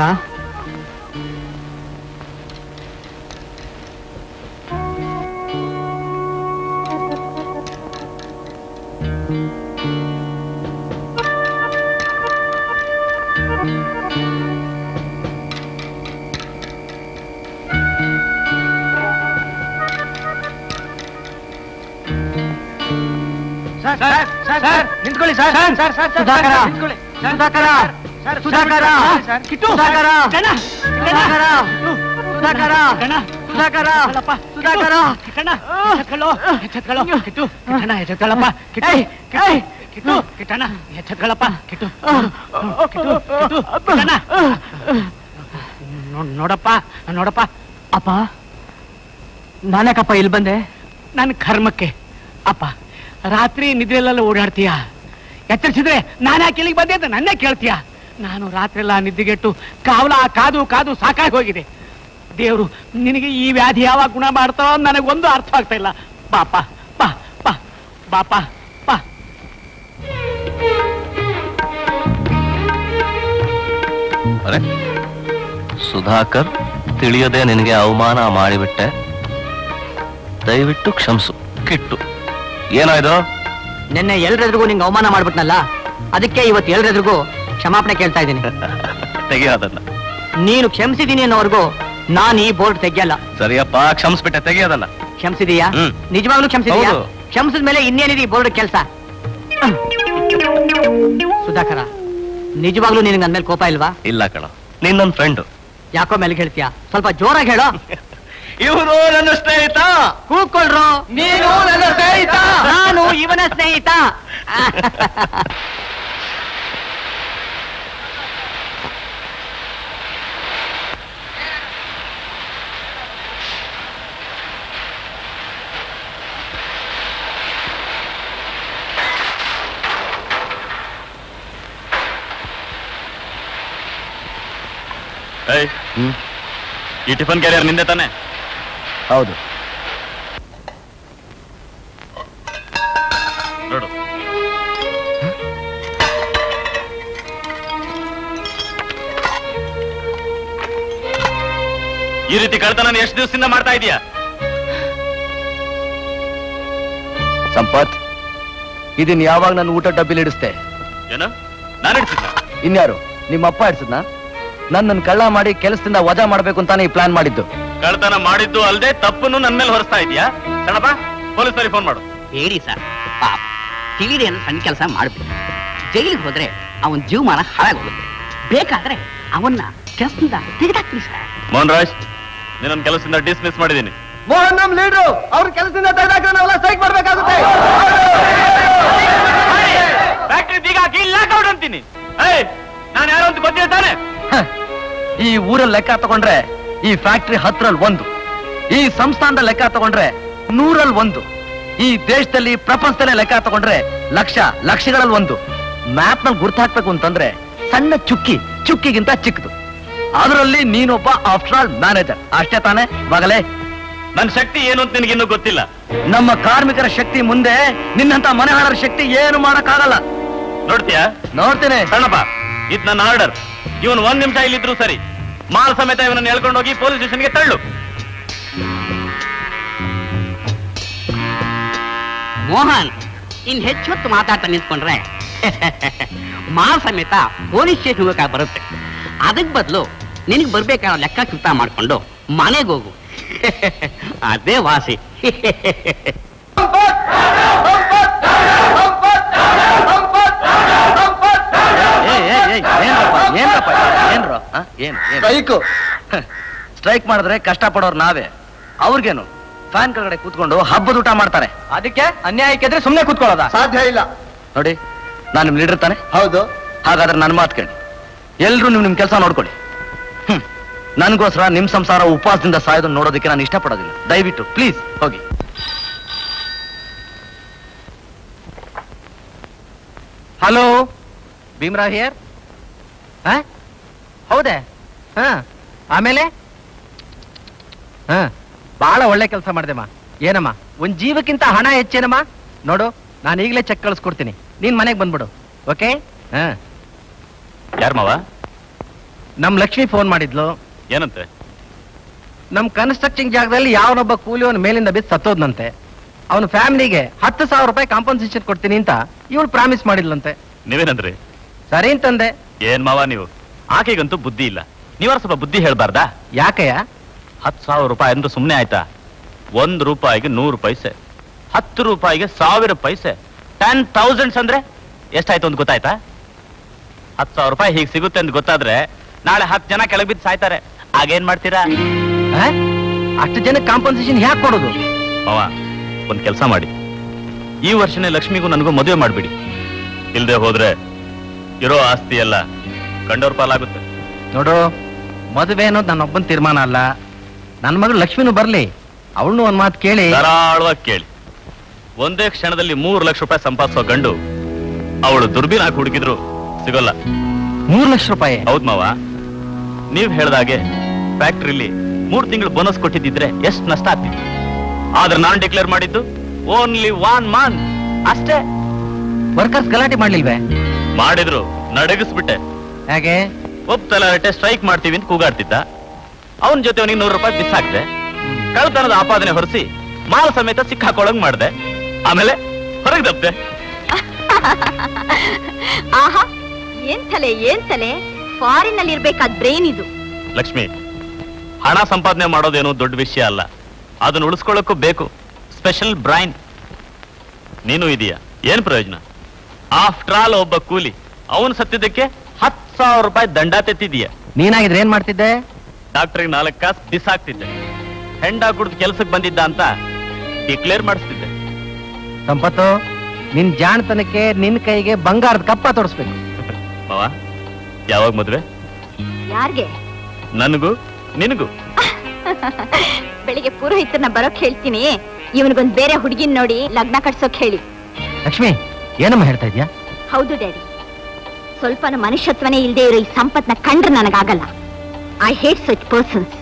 ನಿಂತ್ಕೊಳ್ಳಿ sir sir sir Sudhakara Sudhakara Sudhakara Sudhakara Sudhakara Sudhakara Sudhakara Sudhakara ನೋಡಪ್ಪ ನೋಡಪ್ಪ ಅಪ್ಪ ನಾನ್ಯಾಕಪ್ಪ ಇಲ್ಲಿ ಬಂದೆ ನನ್ನ ಕರ್ಮಕ್ಕೆ ಅಪ್ಪ ರಾತ್ರಿ ನಿದ್ರೆಲ್ಲ ಓಡಾಡ್ತೀಯ ಎಚ್ಚರಿಸಿದ್ರೆ ನಾನು ಯಾಕೆ ಇಲ್ಲಿಗೆ ಬಂದೆ ಅಂತ ನನ್ನೇ ಕೇಳ್ತೀಯ ನಾನು ರಾತ್ರಿ ಎಲ್ಲ ನಿದ್ದೆಗೆಟ್ಟು ಕಾವಲ ಕಾದು ಕಾದು ಸಾಕಾಗಿ ಹೋಗಿದೆ ದೇವ್ರು ನಿನಗೆ ಈ ವ್ಯಾಧಿ ಯಾವಾಗ ಗುಣ ಮಾಡ್ತಾರೋ ನನಗೊಂದು ಅರ್ಥ ಆಗ್ತಾ ಇಲ್ಲ ಬಾಪ ಬಾ ಬಾ ಬಾಪ ಬಾ ಅರೆ ಸುಧಾಕರ್ ತಿಳಿಯದೆ ನಿನಗೆ ಅವಮಾನ ಮಾಡಿಬಿಟ್ಟೆ ದಯವಿಟ್ಟು ಕ್ಷಮಿಸು ಕಿಟ್ಟು ಏನಾಯ್ತು ನಿನ್ನೆ ಎಲ್ರೆದ್ರಿಗೂ ನಿಂಗೆ ಅವಮಾನ ಮಾಡ್ಬಿಟ್ನಲ್ಲ ಅದಕ್ಕೆ ಇವತ್ತು ಎಲ್ರೆದ್ರಿಗೂ ಕ್ಷಮಾಪಣೆ ಕೇಳ್ತಾ ಇದ್ದೀನಿ ತೆಗಿಯೋದನ್ನ ನೀನು ಕ್ಷಮಿಸಿದೀನಿ ಅನ್ನೋವರೆಗೂ ನಾನು ಈ ಬೋರ್ಡ್ ತೆಗಿಯಲ್ಲ ಸರಿಯಪ್ಪ ಕ್ಷಮಿಸ್ಬಿಟ್ಟೆ ತೆಗಿಯೋದನ್ನ ಕ್ಷಮಿಸಿದೀಯಾ ಹ್ಮ್. ನಿಜವಾಗ್ಲೂ ಕ್ಷಮಿಸಿದೀಯಾ ಹೌದು. ಕ್ಷಮಿಸಿದ ಮೇಲೆ ಇನ್ನೇನಿದೆ ಈ ಬೋರ್ಡ್ ಕೆಲಸ ಸುಧಾಕರ ನಿಜವಾಗ್ಲೂ ನಿನಗೆ ನನ್ನ ಮೇಲೆ ಕೋಪ ಇಲ್ವಾ ಇಲ್ಲ ಕಣ ನೀನ್ ನನ್ನ ಫ್ರೆಂಡು ಯಾಕೋ ಮೇಲೆ ಹೇಳ್ತೀಯಾ ಸ್ವಲ್ಪ ಜೋರಾಗಿ ಹೇಳೋ ಇವರು ನನ್ನ ಸ್ನೇಹಿತ ಕೂತ್ಕೊಳ್ರು ನೀನು ನನ್ನ ಸ್ನೇಹಿತ ನಾನು ಇವನ ಸ್ನೇಹಿತ ಏಯ್ ಈ ಟಿಫನ್ ಕ್ಯಾರಿಯರ್ ನಿಂದೆ ತಾನೆ ಹೌದು ನೋಡು ಈ ರೀತಿ ಕಳ್ತನ ಎಷ್ಟು ದಿವಸದಿಂದ ಮಾಡ್ತಾ ಇದೀಯಾ ಸಂಪತ್ ಇದನ್ ಯಾವಾಗ ನನ್ನ ಊಟ ಡಬ್ಬಿಲಿ ಇಡಿಸ್ತೆ ಏನು ನಾನು ಇಡ್ತಿದ್ನ ಇನ್ಯಾರು ನಿಮ್ಮ ಅಪ್ಪ ಇಡ್ಸದ್ನ ನನ್ನನ್ನು ಕಳ್ಳ ಮಾಡಿ ಕೆಲಸದಿಂದ ವಜಾ ಮಾಡ್ಬೇಕು ಅಂತಾನೆ ಈ ಪ್ಲಾನ್ ಮಾಡಿದ್ದು ಕಳ್ತನ ಮಾಡಿದ್ದು ಅಲ್ಲದೆ ತಪ್ಪನ್ನು ನನ್ನ ಮೇಲೆ ಹೊರಿಸ್ತಾ ಇದೀಯಾ ಸಣ್ಣಪ್ಪ ಪೊಲೀಸರಿಗೆ ಫೋನ್ ಮಾಡು ಹೇಳಿ ಸರ್ ಪಾಪ ತಿಳಿದೆ ಅನ್ನೋ ಸಣ್ಣ ಕೆಲಸ ಮಾಡ್ಬೇಕು ಜೈಲಿಗೆ ಹೋದ್ರೆ ಅವನ ಜೀವಮಾನ ಹಾಳಾಗೋಗುತ್ತೆ ಬೇಕಾದ್ರೆ ಅವನ್ನ ಕೆಲಸದಿಂದ ತೆಗೆದಾಕ್ತೀನಿ ಸರ್ ಮೋಹನ್ ರಾಜ್ ನಿನ್ನೊಂದು ಕೆಲಸದಿಂದ ಡಿಸ್ಮಿಸ್ ಮಾಡಿದ್ದೀನಿ ಮೋಹನ್ ನಮ್ ಲೀಡ್ರು ಅವ್ರ ಕೆಲಸದಿಂದ ತೆಗೆದಾಕ್ರೆ ನಾವೆಲ್ಲ ಸ್ಟ್ರೈಕ್ ಮಾಡ್ಬೇಕಾಗುತ್ತೆ ಫ್ಯಾಕ್ಟ್ರಿ ಬೀಗ ಹಾಕಿ ಲಾಕ್ಔಟ್ ಅಂತೀನಿ ಏಯ್ ನಾನು ಯಾರು ಅಂತ ಗೊತ್ತಿಲ್ಲ ತಾನೆ ಹ, ಈ ಊರಲ್ಲಿ ಲೆಕ್ಕ ತಗೊಂಡ್ರೆ ಈ ಫ್ಯಾಕ್ಟ್ರಿ ಹತ್ರಲ್ಲಿ ಒಂದು ಈ ಸಂಸ್ಥಾನದ ಲೆಕ್ಕ ತಗೊಂಡ್ರೆ ನೂರಲ್ಲಿ ಒಂದು ಈ ದೇಶದಲ್ಲಿ ಪ್ರಪಂಚದಲ್ಲೇ ಲೆಕ್ಕ ತಗೊಂಡ್ರೆ ಲಕ್ಷ ಲಕ್ಷಗಳಲ್ಲಿ ಒಂದು ಮ್ಯಾಪ್ ನಲ್ಲಿ ಗುರ್ತು ಹಾಕ್ಬೇಕು ಅಂತಂದ್ರೆ ಸಣ್ಣ ಚುಕ್ಕಿ ಚುಕ್ಕಿಗಿಂತ ಚಿಕ್ಕದು ಅದರಲ್ಲಿ ನೀನೊಬ್ಬ ಆಫ್ಟರ್ ಆಲ್ ಮ್ಯಾನೇಜರ್ ಅಷ್ಟೇ ತಾನೇ ಮಗಲೇ ನನ್ನ ಶಕ್ತಿ ಏನು ಅಂತ ನಿನಗಿನ್ನೂ ಗೊತ್ತಿಲ್ಲ ನಮ್ಮ ಕಾರ್ಮಿಕರ ಶಕ್ತಿ ಮುಂದೆ ನಿನ್ನಂತ ಮನೆಹಾಳರ ಶಕ್ತಿ ಏನು ಮಾಡಕ್ಕಾಗಲ್ಲ ನೋಡ್ತೀಯಾ ನೋಡ್ತೇನೆ ಸಣ್ಣಪ್ಪ ಇದು ನನ್ನ ಆರ್ಡರ್ ಇವನು ಒಂದ್ ನಿಮಿಷ ಇಲ್ಲಿದ್ರು ಸರಿ ಮಾಲ್ ಸಮೇತ ಇವನನ್ನು ಎಳ್ಕೊಂಡು ಹೋಗಿ ಪೊಲೀಸ್ ಸ್ಟೇಷನ್ಗೆ ತಳ್ಳು ಮೋಹನ್ ಇನ್ ಹೆಚ್ಚು ಹೊತ್ತು ಮಾತಾಡ್ತಾ ನಿಂತ್ಕೊಂಡ್ರೆ ಮಾಲ್ ಸಮೇತ ಪೊಲೀಸ್ ಸ್ಟೇಷನ್ ಹೋಗಕ್ಕೆ ಬರುತ್ತೆ ಅದಕ್ ಬದಲು ನಿನಗೆ ಬರ್ಬೇಕಾದ್ರೆ ಲೆಕ್ಕ ಕಿತ್ತ ಮಾಡ್ಕೊಂಡು ಮನೆಗೆ ಹೋಗು ಅದೇ ವಾಸಿ ಏಯ್, ಏಯ್, ಏಯ್, ಏನ್ರಪ್ಪ ಏನ್ರಪ್ಪ ಇದು? ಏನ್ರು ಹ? ಏನ್ ಏನ್ ಸ್ಟ್ರೈಕು ಸ್ಟ್ರೈಕ್ ಮಾಡಿದ್ರೆ ಕಷ್ಟ ಪಡೋರು ನಾವೇ ಅವ್ರಿಗೇನು ಫ್ಯಾನ್ ಕೆಳಗಡೆ ಕೂತ್ಕೊಂಡು ಹಬ್ಬದ ಊಟ ಮಾಡ್ತಾರೆ ಅದಕ್ಕೆ ಅನ್ಯಾಯಕ್ಕೆ ಇದ್ರೆ ಸುಮ್ಮನೆ ಕೂತ್ಕೊಳ್ಳೋದ ಸಾಧ್ಯ ಇಲ್ಲ ನೋಡಿ ನಾನು ನಿಮ್ ಲೀಡರ್ ತಾನೆ ಹೌದು ಹಾಗಾದ್ರೆ ನನ್ನ ಮಾತು ಕೇಳಿ ಎಲ್ರು ನೀವು ನಿಮ್ ಕೆಲಸ ನೋಡ್ಕೊಳ್ಳಿ ಹ್ಮ್ ನನ್ಗೋಸ್ಕರ ನಿಮ್ ಸಂಸಾರ ಉಪವಾಸದಿಂದ ಸಾಯೋದನ್ನ ನೋಡೋದಕ್ಕೆ ನಾನು ಇಷ್ಟಪಡೋದಿಲ್ಲ ದಯವಿಟ್ಟು ಪ್ಲೀಸ್ ಹೋಗಿ ಹಲೋ ಭೀಮ್ರಾವ್ ಹಿಯರ್ ಹೌದೇ ಹಾ ಆಮೇಲೆ ಹಾ ಬಹಳ ಒಳ್ಳೆ ಕೆಲಸ ಮಾಡಿದೆಮ್ಮ ಏನಮ್ಮ ಒಂದ್ ಜೀವಕ್ಕಿಂತ ಹಣ ಹೆಚ್ಚೇನಮ್ಮ ನೋಡು ನಾನು ಈಗಲೇ ಚೆಕ್ ಕಳಿಸ್ಕೊಡ್ತೀನಿ ನೀನ್ ಮನೆಗೆ ಬಂದ್ಬಿಡು ಓಕೆ ಹಾ ಯಾರ ಮಾವ ನಮ್ ಲಕ್ಷ್ಮಿ ಫೋನ್ ಮಾಡಿದ್ಲು ಏನಂತೆ ನಮ್ ಕನ್ಸ್ಟ್ರಕ್ಷನ್ ಜಾಗದಲ್ಲಿ ಯಾವನೊಬ್ಬ ಕೂಲಿಯವನ್ ಮೇಲಿಂದ ಬಿದ್ದು ಸತ್ತೋದ್ನಂತೆ ಅವನ ಫ್ಯಾಮಿಲಿಗೆ ಹತ್ತು ಸಾವಿರ ರೂಪಾಯಿ ಕಾಂಪನ್ಸೇಷನ್ ಕೊಡ್ತೀನಿ ಅಂತ ಇವಳು ಪ್ರಾಮಿಸ್ ಮಾಡಿದ್ಲಂತೆ ನೀವೇನಂದ್ರಿ ಸರಿ ಅಂತಂದೆ ಏನ್ ಮಾವ ನೀವು ಆಕೆಗಂತೂ ಬುದ್ಧಿ ಇಲ್ಲ ನೀವಾರ ಸ್ವಲ್ಪ ಬುದ್ಧಿ ಹೇಳ್ಬಾರ್ದಾ ಯಾಕಯ್ಯ ಹತ್ತು ಸಾವಿರ ರೂಪಾಯಿ ಅಂದ್ರೆ ಸುಮ್ಮನೆ ಆಯ್ತಾ ಒಂದ್ ರೂಪಾಯಿಗೆ ನೂರು ಪೈಸೆ ಹತ್ತು ರೂಪಾಯಿಗೆ ಸಾವಿರ ಪೈಸೆ ಟೆನ್ ಥೌಸಂಡ್ಸ್ ಅಂದ್ರೆ ಎಷ್ಟಾಯ್ತು ಅಂತ ಗೊತ್ತಾಯ್ತಾ ಹತ್ತು ಸಾವಿರ ರೂಪಾಯಿ ಹೀಗೆ ಸಿಗುತ್ತೆ ಅಂತ ಗೊತ್ತಾದ್ರೆ ನಾಳೆ ಹತ್ತು ಜನ ಕೆಳಗೆ ಬಿದ್ದು ಸಾಯ್ತಾರೆ ಆಗೇನ್ ಮಾಡ್ತೀರಾ ಆ? ಅಷ್ಟು ಜನಕ್ಕೆ ಕಾಂಪನ್ಸೇಷನ್ ಯಾಕೆ ಕೊಡೋದು ಮಾವ ಒಂದ್ ಕೆಲಸ ಮಾಡಿ ಈ ವರ್ಷನೇ ಲಕ್ಷ್ಮಿಗೂ ನನಗೂ ಮದುವೆ ಮಾಡ್ಬಿಡಿ ಇಲ್ದೆ ಹೋದ್ರೆ ಇರೋ ಆಸ್ತಿ ಎಲ್ಲ ಕಂಡವ್ರ ಪಾಲಾಗುತ್ತೆ ನೋಡು ಮದುವೆ ಅನ್ನೋದು ನನ್ನೊಬ್ಬನ ತೀರ್ಮಾನ ಅಲ್ಲ ನನ್ನ ಮಗಳು ಲಕ್ಷ್ಮಿನೂ ಬರ್ಲಿ ಅವಳನ್ನು ಒಂದ್ ಮಾತು ಕೇಳಿ ಧಾರಾಳವಾಗಿ ಕೇಳಿ ಒಂದೇ ಕ್ಷಣದಲ್ಲಿ ಮೂರು ಲಕ್ಷ ರೂಪಾಯಿ ಸಂಪಾದಿಸೋ ಗಂಡು ಅವಳು ದುರ್ಬೀನ್ ಹಾಕಿ ಹುಡುಕಿದ್ರು ಸಿಗೋಲ್ಲ ಮೂರು ಲಕ್ಷ ರೂಪಾಯಿ ಹೌದ್ ಮಾವ ನೀವ್ ಹೇಳ್ದಾಗೆ ಫ್ಯಾಕ್ಟ್ರಿಲಿ ಮೂರ್ ತಿಂಗಳು ಬೋನಸ್ ಕೊಟ್ಟಿದ್ದಿದ್ರೆ ಎಷ್ಟು ನಷ್ಟ ಆಗ್ತಿತ್ತು ಆದ್ರೆ ನಾನ್ ಡಿಕ್ಲೇರ್ ಮಾಡಿದ್ದು ಓನ್ಲಿ ಒನ್ ಮಂತ್ ಅಷ್ಟೇ ವರ್ಕರ್ಸ್ ಗಲಾಟೆ ಮಾಡ್ಲಿಲ್ವೇ ಮಾಡಿದ್ರು ನಡಗಿಸ್ಬಿಟ್ಟೆ ಹೇಗೆ ಒಬ್ಬ ತಲಾಟೆ ಸ್ಟ್ರೈಕ್ ಮಾಡ್ತೀವಿ ಅಂತ ಕೂಗಾಡ್ತಿದ್ದ ಅವನ ಜೊತೆ ಅವನಿಗೆ ನೂರು ರೂಪಾಯಿ ಬಿಸಾಕ್ದೆ ಕಳ್ತನದ ಆಪಾದನೆ ಹೊರಿಸಿ ಮಾಲ್ ಸಮೇತ ಸಿಕ್ಕಾಕೊಳಂಗ್ ಮಾಡ್ದೆ ಆಮೇಲೆ ಹೊರಗೆ ದಬ್ದೆ ಆಹಾ ಏನ್ ತಲೆ ಏನ್ ತಲೆ ಫಾರಿನ್ ಅಲ್ಲಿ ಇರ್ಬೇಕಾದ್ ಬ್ರೈನ್ ಇದು ಲಕ್ಷ್ಮಿ ಹಣ ಸಂಪಾದನೆ ಮಾಡೋದೇನು ದೊಡ್ಡ ವಿಷಯ ಅಲ್ಲ ಅದನ್ನ ಉಳಿಸ್ಕೊಳ್ಳೋಕ್ಕೂ ಬೇಕು ಸ್ಪೆಷಲ್ ಬ್ರೈನ್ ನೀನು ಇದೀಯಾ ಏನ್ ಪ್ರಯೋಜನ ಆಫ್ಟರ್ ಆಲ್ ಒಬ್ಬ ಕೂಲಿ ಅವನು ಸತ್ತಿದ್ದಕ್ಕೆ ಹತ್ತು ಸಾವಿರ ರೂಪಾಯಿ ದಂಡ ತೆತ್ತಿದೀಯ ನೀನಾಗಿದ್ರೆ ಏನ್ ಮಾಡ್ತಿದ್ದೆ ಡಾಕ್ಟರ್ಗೆ ನಾಲ್ಕು ಕಾಸು ಬಿಸಾಕ್ತಿದ್ದೆ ಹೆಂಡ ಕುಡ್ದು ಕೆಲ್ಸಕ್ಕೆ ಬಂದಿದ್ದ ಅಂತ ಡಿಕ್ಲೇರ್ ಮಾಡಿಸ್ತಿದ್ದೆ ಸಂಪತ್ತು ನಿನ್ ಜಾಣತನಕ್ಕೆ ನಿನ್ ಕೈಗೆ ಬಂಗಾರದ ಕಪ್ಪ ತೊಡಸ್ಬೇಕು ಮಾವ ಯಾವಾಗ ಮದ್ವೆ ಯಾರ್ಗೆ ನನಗೂ ನಿನಗೂ ಬೆಳಿಗ್ಗೆ ಪುರೋಹಿತರನ್ನ ಬರೋಕ್ ಹೇಳ್ತೀನಿ ಇವನಿಗೊಂದ್ ಬೇರೆ ಹುಡುಗಿನ್ ನೋಡಿ ಲಗ್ನ ಕಟ್ಸೋಕ್ ಹೇಳಿ ಲಕ್ಷ್ಮಿ ಏನಮ್ಮ ಹೇಳ್ತಾ ಇದ್ಯಾ ಹೌದು ಡ್ಯಾಡಿ ಸ್ವಲ್ಪನ ಮನುಷ್ಯತ್ವನೇ ಇಲ್ಲದೆ ಇರೋ ಈ ಸಂಪತ್ನ ಕಂಡ್ರೆ ನನಗಾಗಲ್ಲ ಐ ಹೇಟ್ ಸಚ್ ಪರ್ಸನ್ಸ್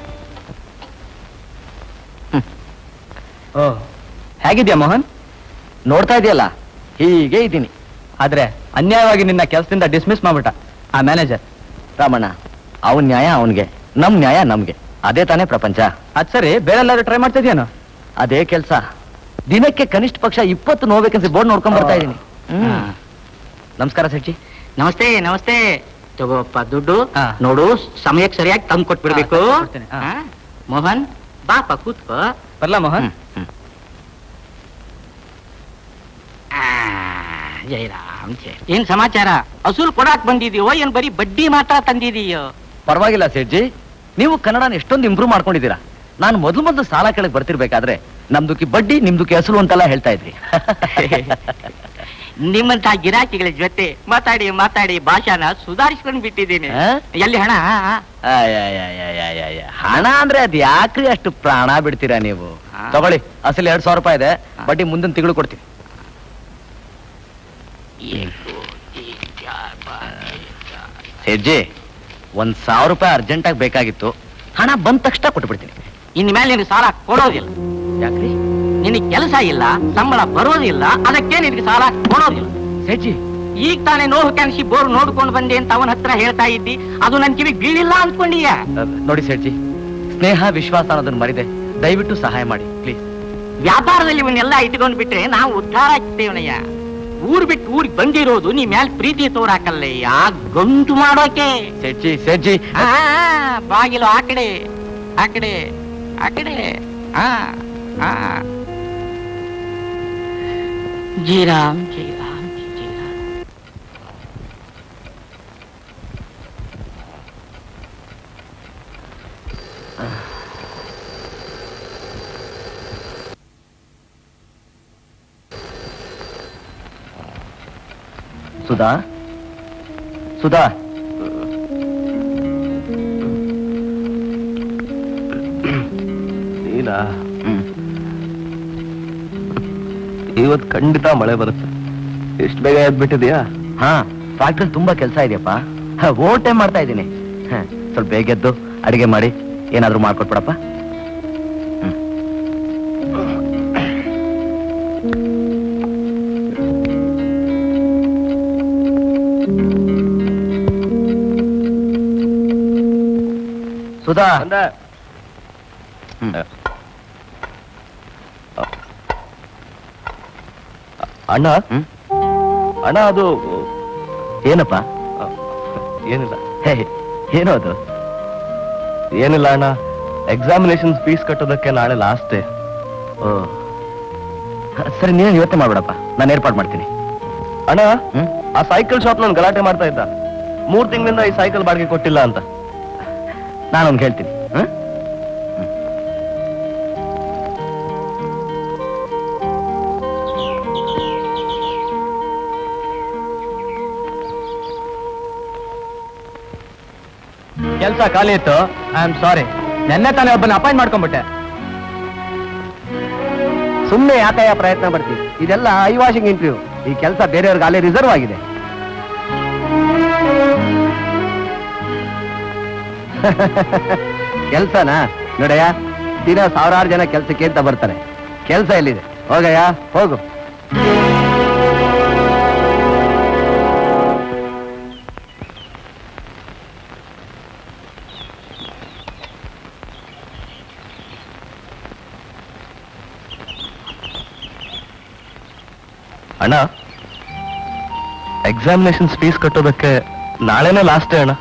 ಓ ಹೇಗಿದ್ಯಾ ಮೋಹನ್ ನೋಡ್ತಾ ಇದೆಯಲ್ಲ ಹೀಗೆ ಇದ್ದೀನಿ ಆದ್ರೆ ಅನ್ಯಾಯವಾಗಿ ನಿನ್ನ ಕೆಲಸದಿಂದ ಡಿಸ್ಮಿಸ್ ಮಾಡ್ಬಿಟ್ಟ ಆ ಮ್ಯಾನೇಜರ್ ರಾಮಣ್ಣ ಅವನ್ ನ್ಯಾಯ ಅವನ್ಗೆ ನಮ್ ನ್ಯಾಯ ನಮ್ಗೆ ಅದೇ ತಾನೇ ಪ್ರಪಂಚ ಅದ್ ಸರಿ ಬೇರೆಲ್ಲಾದ್ರೂ ಟ್ರೈ ಮಾಡ್ತಾ ಇದೆಯೇನೋ ಅದೇ ಕೆಲಸ ದಿನಕ್ಕೆ ಕನಿಷ್ಠ ಪಕ್ಷ ಇಪ್ಪತ್ತು ನೋ ವೇಕೆನ್ಸಿ ಬೋರ್ಡ್ ನೋಡ್ಕೊಂಡ್ ಬರ್ತಾ ಇದೀನಿ ನಮಸ್ಕಾರ ಸಚ್ಚಿ ನಮಸ್ತೆ ನಮಸ್ತೆ ತಗೋಪ್ಪ ದುಡ್ಡು ಹಾ. ನೋಡು ಸಮಯಕ್ಕೆ ಸರಿಯಾಗಿ ತಂದು ಕೊಟ್ಬಿಡ್ಬೇಕು ಹಾ, ತಂದ್ಕೊಡ್ತೇನೆ. ಹಾ. ಹಾ? ಮೋಹನ್ ಬಾಪ ಕೂತ್ಕೋ ಬರ್ಲಾ ಮೋಹನ್ ಆ, ಜಯರಾಮ್ ಜಯ ಏನ್ ಸಮಾಚಾರ ಅಸೂಲ್ ಕೊಡಾಕ್ ಬಂದಿದೀಯೋ ಏನ್ ಬರೀ ಬಡ್ಡಿ ಮಾತ್ರ ತಂದಿದೀಯೋ ಪರವಾಗಿಲ್ಲ ಸೇಠ್ಜಿ ನೀವು ಕನ್ನಡನ ಎಷ್ಟೊಂದು ಇಂಪ್ರೂವ್ ಮಾಡ್ಕೊಂಡಿದ್ದೀರಾ ನಾನು ಮೊದಲು ಮೊದಲು ಸಾಲ ಕೆಳಗೆ ಬರ್ತಿರ್ಬೇಕಾದ್ರೆ ನಮ್ದುಕಿ ಬಡ್ಡಿ ನಿಮ್ದುಕಿ ಹೆಸರು ಅಂತೆಲ್ಲ ಹೇಳ್ತಾ ಇದ್ರಿ ನಿಮ್ಮಂತ ಗಿರಾಕಿಗಳ ಜೊತೆ ಮಾತಾಡಿ ಮಾತಾಡಿ ಭಾಷಾನ ಸುಧಾರಿಸ್ಕೊಂಡು ಬಿಟ್ಟಿದ್ದೀನಿ ಆ? ಎಲ್ಲಿ ಹಣ ಆಯಾಯಾಯಾಯಾಯಾಯ. ಹಣ ಅಂದ್ರೆ ಅದ್ ಯಾಕ್ರಿ ಅಷ್ಟು ಪ್ರಾಣ ಬಿಡ್ತೀರಾ ನೀವು ಹಾ. ತಗೊಳ್ಳಿ ಅಸಲಿ ಎರಡ್ ಸಾವಿರ ರೂಪಾಯಿ ಇದೆ ಬಡ್ಡಿ ಮುಂದಿನ ತಿಂಗಳು ಕೊಡ್ತೀನಿ ಸೇಠ್ಜಿ ಒಂದ್ ಸಾವಿರ ರೂಪಾಯಿ ಅರ್ಜೆಂಟ್ ಆಗಿ ಬೇಕಾಗಿತ್ತು ಹಣ ಬಂದ ತಕ್ಷಣ ಕೊಟ್ಬಿಡ್ತೀನಿ ಇನ್ ಮೇಲೆ ನಿನಗೆ ಸಾಲ ಕೊಡೋದಿಲ್ಲ ಯಾಕ್ರಿ ನಿನಗೆ ಕೆಲಸ ಇಲ್ಲ ಸಂಬಳ ಬರೋದಿಲ್ಲ ಅದಕ್ಕೆ ನಿನಗೆ ಸಾಲ ಕೊಡೋದಿಲ್ಲ ಸೇಠ್ಜಿ ಈಗ ತಾನೇ ನೋವು ಕಾಣಿಸಿ ಬೋರ್ ನೋಡ್ಕೊಂಡು ಬಂದೆ ಅಂತ ಅವನ ಹತ್ರ ಹೇಳ್ತಾ ಇದ್ದಿ ಅದು ನನ್ ಕಿವಿ ಬೀಳಿಲ್ಲ ಅನ್ಕೊಂಡೀಯ ಅಹ್, ನೋಡಿ ಸೇಠ್ಜಿ ಸ್ನೇಹ ವಿಶ್ವಾಸ ಅನ್ನೋದನ್ನ ಮರಿದೆ ದಯವಿಟ್ಟು ಸಹಾಯ ಮಾಡಿ ಪ್ಲೀಸ್ ವ್ಯಾಪಾರದಲ್ಲಿ ಇವನ್ನೆಲ್ಲ ಇಟ್ಕೊಂಡ್ ಬಿಟ್ರೆ ನಾವು ಉದ್ಧಾರ ಆಗ್ತೇವನಯ್ಯ ಊರ್ ಬಿಟ್ಟು ಊರಿಗೆ ಬಂದಿರೋದು ನೀ ಮ್ಯಾಲ್ ಪ್ರೀತಿ ತೋರಾಕಲ್ಲಯ್ಯ ಗಂಟು ಮಾಡೋಕೆ ಸೇಠ್ಜಿ ಸೇಠ್ಜಿ ಆ, ಬಾಗಿಲು ಆ ಕಡೆ ಆ ಕಡೆ ಆ ಕಡೆ ಆ ಆ ಜೀರಾಮ್ ಜೀರಾಮ್ ಜೀರಾಮ್ ಸುಧಾ ಸುಧಾ ನೀನಾ ಇವತ್ ಖಂಡಿತ ಮಳೆ ಬರುತ್ತೆ ಎಷ್ಟು ಬೇಗ ಎದ್ಬಿಟ್ಟಿದ್ಯಾ ಹಾ ಫ್ಯಾಕ್ಟ್ರಿ ತುಂಬಾ ಕೆಲಸ ಇದೆಯಪ್ಪ ಓವರ್ ಟೈಮ್ ಮಾಡ್ತಾ ಇದ್ದೀನಿ ಹ, ಸ್ವಲ್ಪ ಬೇಗ ಎದ್ದು ಅಡಿಗೆ ಮಾಡಿ ಏನಾದ್ರೂ ಮಾಡ್ಕೊಟ್ಬಿಡಪ್ಪ ಹ್ಮ್. ಸುಧಾ ಅಂದೆ ಹ್ಮ್. ಅಣ್ಣ ಹ್ಮ್? ಅಣ್ಣ ಅದು ಏನಪ್ಪ ಆ, ಏನಿಲ್ಲ ಹೇ ಏನೋ ಅದು ಏನಿಲ್ಲ ಅಣ್ಣ ಎಕ್ಸಾಮಿನೇಷನ್ ಫೀಸ್ ಕಟ್ಟೋದಕ್ಕೆ ನಾಳೆ ಲಾಸ್ಟ್ ಡೇ ಓ ಸರಿ ನೀನು ಯೋಚನೆ ಮಾಡ್ಬೇಡಪ್ಪ ನಾನು ಏರ್ಪಾಡು ಮಾಡ್ತೀನಿ ಅಣ್ಣ ಹ್ಮ್ ಆ ಸೈಕಲ್ ಶಾಪ್ ನಾನು ಗಲಾಟೆ ಮಾಡ್ತಾ ಇದ್ದ ಮೂರ್ ತಿಂಗಳಿಂದ ಈ ಸೈಕಲ್ ಬಾಡಿಗೆ ಕೊಟ್ಟಿಲ್ಲ ಅಂತ ನಾನೊಂದು ಹೇಳ್ತೀನಿ ಹ್ಮ್ ಕೆಲಸ ಖಾಲಿ ಇತ್ತು ಐ ಆಮ್ ಸಾರಿ ನೆನ್ನೆ ತಾನೇ ಒಬ್ಬನ ಅಪಾಯಿಂಟ್ ಮಾಡ್ಕೊಂಡ್ಬಿಟ್ಟೆ ಸುಮ್ಮನೆ ಯಾತಾಯ ಪ್ರಯತ್ನ ಪಡ್ತೀವಿ ಇದೆಲ್ಲ ಐ ವಾಷಿಂಗ್ ಇಂಟರ್ವ್ಯೂ ಈ ಕೆಲಸ ಬೇರೆಯವ್ರಿಗೆ ಅಲ್ಲೇ ರಿಸರ್ವ್ ಆಗಿದೆ ಕೆಲ್ಸನಾ ನೋಡಯ್ಯ ದಿನ ಸಾವಿರಾರು ಜನ ಕೆಲ್ಸಕ್ಕೆ ಅಂತ ಬರ್ತಾರೆ ಕೆಲ್ಸ ಎಲ್ಲಿದೆ ಹೋಗಯ್ಯ ಹೋಗು ಅಣ್ಣ ಎಕ್ಸಾಮಿನೇಷನ್ಸ್ ಫೀಸ್ ಕಟ್ಟೋದಕ್ಕೆ ನಾಳೆನೇ ಲಾಸ್ಟ್ ಡೇ ಅಣ್ಣ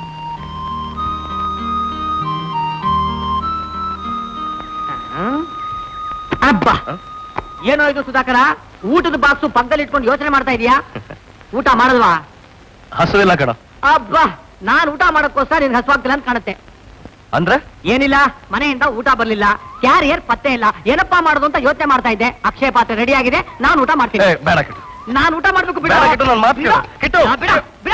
ಅಬ್ಬಾ ಏನೋ ಇದು ಸುಧಾಕರ ಊಟದ ಬಾಕ್ಸು ಪಕ್ಕದಲ್ಲಿ ಇಟ್ಕೊಂಡು ಯೋಚನೆ ಮಾಡ್ತಾ ಇದೀಯಾ ಊಟ ಮಾಡಲ್ವಾ ಹಸುವಿಲ್ಲ ಕಣ ಅಬ್ಬಾ ನಾನ್ ಊಟ ಮಾಡಕ್ಕೋಸ್ಕರ ನಿನ್ ಹಸುವಾಗ್ತಿಲ್ಲ ಅಂತ ಕಾಣುತ್ತೆ ಅಂದ್ರೆ ಏನಿಲ್ಲ ಮನೆಯಿಂದ ಊಟ ಬರ್ಲಿಲ್ಲ ಕ್ಯಾರಿಯರ್ ಪತ್ತೆ ಇಲ್ಲ ಏನಪ್ಪ ಮಾಡೋದು ಅಂತ ಯೋಚನೆ ಮಾಡ್ತಾ ಇದ್ದೆ ಅಕ್ಷಯ ಪಾತ್ರೆ ರೆಡಿ ಆಗಿದೆ ನಾನು ಊಟ ಮಾಡ್ತೀನಿ ಏ, ಬೇಡ ಕಿಟ್ಟು ನಾನು ಊಟ ಮಾಡ್ಬೇಕು ಬಿಡು. ಬೇಡ ಕಿಟ್ಟು, ನನ್ ಮಾತು ಕೇಳು. ಬಿಡು. ಕಿಟ್ಟು. ಆ, ಬಿಡ ಬಿಡ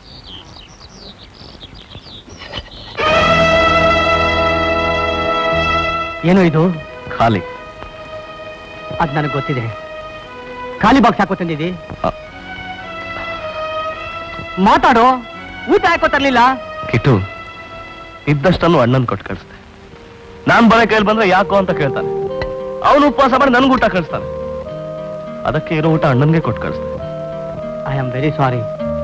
ಏನು ಇದು ಖಾಲಿ ಅದ್ ನನಗೆ ಗೊತ್ತಿದೆ ಖಾಲಿ ಬಾಕ್ಸ್ ಹಾಕೋ ತಂದಿದ್ದಿ ಅ. ಮಾತಾಡು ಊಟ ಹಾಕೋ ತರ್ಲಿಲ್ಲ ಕಿಟ್ಟು ಇದ್ದಷ್ಟನ್ನು ಅಣ್ಣನ್ ಕೊಟ್ಟು ಕಳಿಸ್ದೆ ನಾನ್ ಬರೋ ಕೈಲಿ ಬಂದ್ರೆ ಯಾಕೋ ಅಂತ ಕೇಳ್ತಾನೆ ಅವನು ಉಪವಾಸ ಮಾಡಿ ನನ್ಗೆ ಊಟ ಕಳಿಸ್ತಾನೆ ಅದಕ್ಕೆ ಇರೋ ಊಟ ಅಣ್ಣನ್ಗೆ ಕೊಟ್ಟು ಕಳಿಸ್ದೆ ಐ ಆಮ್ ವೆರಿ ಸಾರಿ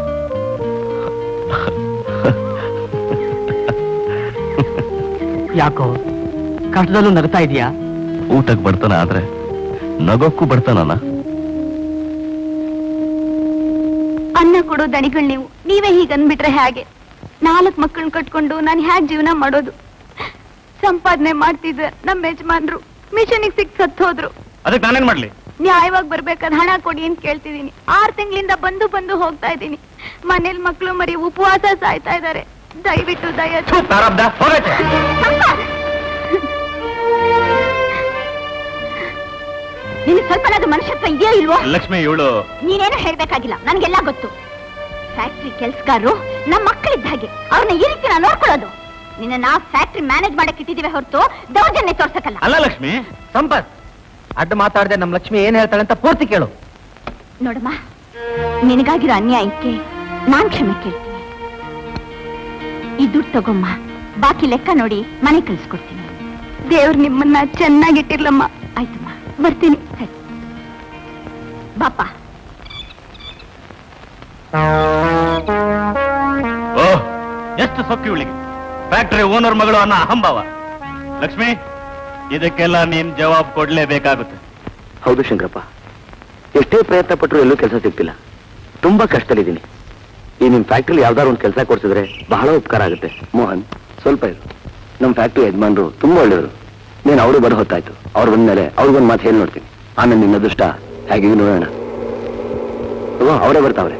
ಯಾಕೋ ಕಷ್ಟದಲ್ಲೂ ನಗ್ತಾ ಇದೀಯಾ ಊಟಕ್ಕೆ ಬರ್ತಾನೆ ಆದ್ರೆ ನಗೋಕ್ಕೂ ಬರ್ತಾನಣ್ಣ ಅನ್ನ ಕೊಡು ನೋಡೋ ದಣಿಗಳು ನೀವು ನೀವೇ ಹೀಗೆ ಅಂದ್ಬಿಟ್ರೆ ಹೇಗೆ ನಾಲ್ಕು ಮಕ್ಕಳನ್ನ ಕಟ್ಕೊಂಡು ನಾನು ಹೇಗೆ ಜೀವನ ಮಾಡೋದು ಸಂಪಾದನೆ ಮಾಡ್ತಿದ್ದೆ ನಮ್ಮ ಯಜಮಾನ್ರು ಮಿಷನಿಗೆ ಸಿಕ್ ಸತ್ತು ಹೋದ್ರು ಅದಕ್ಕೆ ನಾನೇನ್ ಮಾಡ್ಲಿ ನ್ಯಾಯವಾಗಿ ಬರ್ಬೇಕಾದ್ರೆ ಹಣ ಕೊಡಿ ಅಂತ ಕೇಳ್ತಿದ್ದೀನಿ ಆರ್ ತಿಂಗಳಿಂದ ಬಂದು ಬಂದು ಹೋಗ್ತಾ ಇದ್ದೀನಿ ಮನೇಲಿ ಮಕ್ಕಳು ಮರಿ ಉಪವಾಸ ಸಾಯ್ತಾ ಇದ್ದಾರೆ ದಯವಿಟ್ಟು ದಯ ಪ್ರಾರಬ್ಧ ಹೋಗೈತೆ ನಿನಗೆ ಸ್ವಲ್ಪನಾದ್ರೂ ಮನುಷ್ಯತ್ವ ಇದೆಯೋ ಇಲ್ವೋ ಲಕ್ಷ್ಮಿ ಇವಳು ನೀನೇನು ಹೇಳ್ಬೇಕಾಗಿಲ್ಲ ನನ್ಗೆಲ್ಲ ಗೊತ್ತು ಫ್ಯಾಕ್ಟ್ರಿ ಕೆಲ್ಸಗಾರರು ನಮ್ಮ ಮಕ್ಕಳಿದ್ದ ಹಾಗೆ ಅವ್ರನ್ನ ಈ ರೀತಿ ನಾವು ನೋಡ್ಕೊಳ್ಳೋದು ನಿನ್ನ ಫ್ಯಾಕ್ಟ್ರಿ ಮ್ಯಾನೇಜ್ ಮಾಡಕ್ ಇಟ್ಟಿದೀವಿ ಹೊರತು ದೌರ್ಜನ್ಯ ತೋರ್ಸಕ್ಕಲ್ಲ ಅಲ್ಲ ಲಕ್ಷ್ಮಿ ಸಂಪತ್ ಅಡ್ಡ ಮಾತಾಡದೆ ನಮ್ಮ ಲಕ್ಷ್ಮಿ ಏನ್ ಹೇಳ್ತಾಳೆ ಅಂತ ಪೂರ್ತಿ ಕೇಳು ನೋಡಮ್ಮ ನಿನಗಾಗಿರೋ ಅನ್ಯಾಯಕ್ಕೆ ನಾನ್ ಕ್ಷಮೆ ಕೇಳ್ತೀನಿ ಈ ದುಡ್ಡು ತಗೊಮ್ಮ ಬಾಕಿ ಲೆಕ್ಕ ನೋಡಿ ಮನೆ ಕಳಿಸ್ಕೊಡ್ತೀನಿ ದೇವ್ರು ನಿಮ್ಮನ್ನ ಚೆನ್ನಾಗಿಟ್ಟಿರ್ಲಮ್ಮ ಆಯ್ತಮ್ಮ ಬರ್ತೀನಿ ಸರಿ ಬಾಪ ಓಹ್ ಎಷ್ಟು ಸೊಕ್ಕಿ ಇವಳಿಗೆ ಫ್ಯಾಕ್ಟರಿ ಓನರ್ ಮಗಳು ಅನ್ನೋ ಅಹಂಭಾವ ಲಕ್ಷ್ಮಿ ಇದಕ್ಕೆಲ್ಲ ನೀನ್ ಜವಾಬ್ ಕೊಡ್ಲೇಬೇಕಾಗುತ್ತೆ ಹೌದು ಶಂಕರಪ್ಪ ಎಷ್ಟೇ ಪ್ರಯತ್ನ ಪಟ್ಟರು ಎಲ್ಲೂ ಕೆಲಸ ಸಿಗ್ತಿಲ್ಲ ತುಂಬಾ ಕಷ್ಟದಲ್ಲಿದ್ದೀನಿ ಈ ನಿಮ್ ಫ್ಯಾಕ್ಟ್ರಿಲಿ ಯಾವ್ದಾದ್ರು ಒಂದು ಕೆಲಸ ಕೊಡ್ಸಿದ್ರೆ ಬಹಳ ಉಪಕಾರ ಆಗುತ್ತೆ ಮೋಹನ್ ಸ್ವಲ್ಪ ಇರು ನಮ್ಮ ಫ್ಯಾಕ್ಟ್ರಿ ಯಜಮಾನ್ರು ತುಂಬಾ ಒಳ್ಳೆಯವರು ನೀನು ಅವರು ಬರೋ ಹೊತ್ತಾಯ್ತು ಅವ್ರು ಬಂದ್ಮೇಲೆ ಅವ್ರಿಗೊಂದು ಮಾತು ಹೇಳಿ ನೋಡ್ತೀನಿ ಆಮೇಲೆ ನಿನ್ನ ಅದೃಷ್ಟ ಹೇಗೆ ನೋಡೋಣ ತಗೋ, ಅವರೇ ಬರ್ತಾವ್ರೆ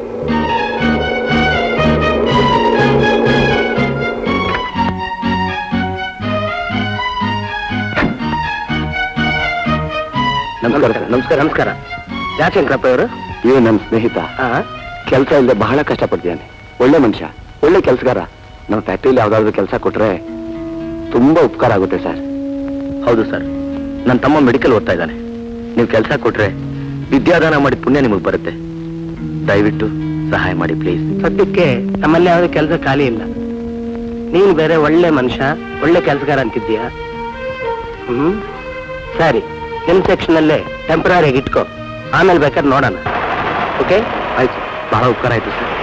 ನಮಸ್ಕಾರ ಸರ್, ನಮಸ್ಕಾರ ನಮಸ್ಕಾರ ಯಾಕೆ ಶಂಕರಪ್ಪ ಅವರು ಇವ ನಮ್ಮ ಸ್ನೇಹಿತ ಕೆಲಸ ಇಲ್ಲದೆ ಬಹಳ ಕಷ್ಟಪಡ್ತಿದ್ದಾನೆ ಒಳ್ಳೆ ಮನುಷ್ಯ ಒಳ್ಳೆ ಕೆಲಸಗಾರ ನಮ್ಮ ಫ್ಯಾಕ್ಟ್ರಿಲಿ ಯಾವ್ದಾದ್ರು ಕೆಲಸ ಕೊಟ್ರೆ ತುಂಬಾ ಉಪಕಾರ ಆಗುತ್ತೆ ಸರ್ ಹೌದು ಸರ್ ನನ್ನ ತಮ್ಮ ಮೆಡಿಕಲ್ ಓದ್ತಾ ಇದ್ದಾನೆ ನೀವು ಕೆಲಸ ಕೊಟ್ರೆ ವಿದ್ಯಾದಾನ ಮಾಡಿ ಪುಣ್ಯ ನಿಮಗೆ ಬರುತ್ತೆ ದಯವಿಟ್ಟು ಸಹಾಯ ಮಾಡಿ ಪ್ಲೀಸ್ ಸದ್ಯಕ್ಕೆ ನಮ್ಮಲ್ಲಿ ಯಾವ್ದು ಕೆಲಸ ಖಾಲಿ ಇಲ್ಲ ನೀನು ಬೇರೆ ಒಳ್ಳೆ ಮನುಷ್ಯ ಒಳ್ಳೆ ಕೆಲಸಗಾರ ಅಂತಿದ್ದೀಯಾ ಹ್ಮ್ ಸರಿ ನಿಮ್ ಸೆಕ್ಷನ್ ಅಲ್ಲೇ ಟೆಂಪರರಿ ಇಟ್ಕೋ ಆಮೇಲೆ ಬೇಕಾದ್ರೆ ನೋಡೋಣ ಓಕೆ ಆಯ್ತು ಬಹಳ ಉಪಕಾರ ಆಯ್ತು ಸರ್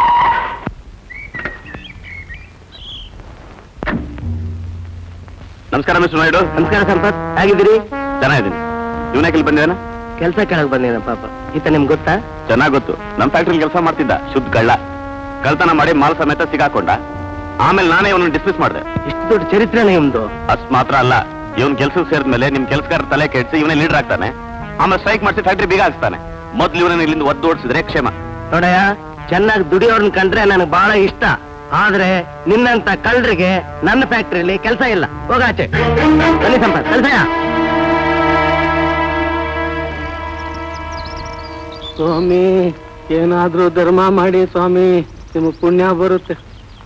ನಮಸ್ಕಾರ ಮಿಸ್ಟರ್ ನಾಯ್ಡು ನಮಸ್ಕಾರ ಸಂಪತ್ ಹೇಗಿದ್ದೀರಿ ಚೆನ್ನಾಗಿದ್ದೀನಿ ಇವನಾಕಿಲ್ ಬಂದೇನ ಕೆಲಸ ಕೇಳಕ್ ಬಂದಿದ್ದ ಪಾಪ ಈತ ನಿಮ್ಗೆ ಗೊತ್ತಾ ಚೆನ್ನಾಗ್ ಗೊತ್ತು ನಮ್ ಫ್ಯಾಕ್ಟ್ರಿ ಕೆಲಸ ಮಾಡ್ತಿದ್ದ ಶುದ್ಧ ಕಳ್ಳ ಕಳ್ತನ ಮಾಡಿ ಮಾಲ್ ಸಮೇತ ಸಿಗಾಕೊಂಡ ಆಮೇಲೆ ನಾನೇ ಅವನನ್ನು ಡಿಸ್ಮಿಸ್ ಮಾಡಿದೆ ಇಷ್ಟು ದೊಡ್ಡ ಚರಿತ್ರೆ ನಿಮ್ದು ಅಷ್ಟ್ ಮಾತ್ರ ಅಲ್ಲ ಇವನ್ ಕೆಲ್ಸಕ್ಕೆ ಸೇರಿದ್ಮೇಲೆ ನಿಮ್ ಕೆಲಸಗಾರ ತಲೆ ಕೆಡಿಸಿ ಇವನೇ ಲೀಡರ್ ಆಗ್ತಾನೆ ಆಮೇಲೆ ಸ್ಟ್ರೈಕ್ ಮಾಡಿಸಿ ಫ್ಯಾಕ್ಟ್ರಿ ಬೀಗ ಹಾಕ್ತಾನೆ ಮೊದ್ಲು ಇವನನ್ನ ಇಲ್ಲಿಂದ ಒದ್ದು ಓಡಿಸಿದ್ರೆ ಕ್ಷೇಮ ನೋಡಯ್ಯ ಚೆನ್ನಾಗಿ ದುಡಿಯೋರ್ನ ಕಂಡ್ರೆ ನನಗೆ ಬಹಳ ಇಷ್ಟ ಆದ್ರೆ ನಿನ್ನಂತ ಕಳ್ಳರಿಗೆ ನನ್ನ ಫ್ಯಾಕ್ಟ್ರಿಯಲ್ಲಿ ಕೆಲಸ ಇಲ್ಲ ಹೋಗಾಚೆ ಬನ್ನಿ ಸಂಪತ್ ಕಲ್ಸಯ್ಯ ಸ್ವಾಮಿ ಏನಾದ್ರೂ ಧರ್ಮ ಮಾಡಿ ಸ್ವಾಮಿ ನಿಮಗೆ ಪುಣ್ಯ ಬರುತ್ತೆ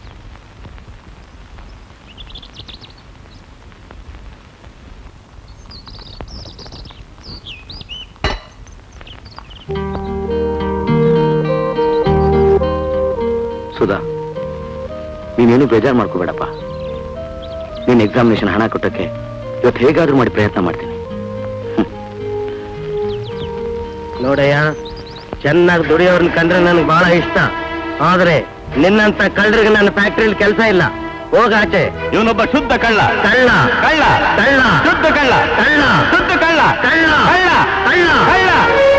ಸುಧಾ ನೀನೇನು ಬೇಜಾರು ಮಾಡ್ಕೋಬೇಡಪ್ಪ ನೀನ್ ಎಕ್ಸಾಮಿನೇಷನ್ ಹಣ ಕೊಟ್ಟಕ್ಕೆ ಇವತ್ತು ಹೇಗಾದ್ರೂ ಮಾಡಿ ಪ್ರಯತ್ನ ಮಾಡ್ತೀನಿ ನೋಡಯ್ಯ ಚೆನ್ನಾಗಿ ದುಡಿಯೋರ್ನ ಕಂಡ್ರೆ ನನಗೆ ಬಹಳ ಇಷ್ಟ ಆದ್ರೆ ನಿನ್ನಂತ ಕಳ್ಳರಿಗೆ ನನ್ನ ಫ್ಯಾಕ್ಟ್ರಿಯಲ್ಲಿ ಕೆಲಸ ಇಲ್ಲ ಹೋಗಾಚೆ ಇವನೊಬ್ಬ ಶುದ್ಧ ಕಳ್ಳ ಕಳ್ಳ ಕಳ್ಳ ಕಳ್ಳ ಶುದ್ಧ ಕಳ್ಳ ಕಳ್ಳ ಶುದ್ಧ ಕಳ್ಳ ಕಳ್ಳ ಕಳ್ಳ ಕಳ್ಳ ಕಳ್ಳ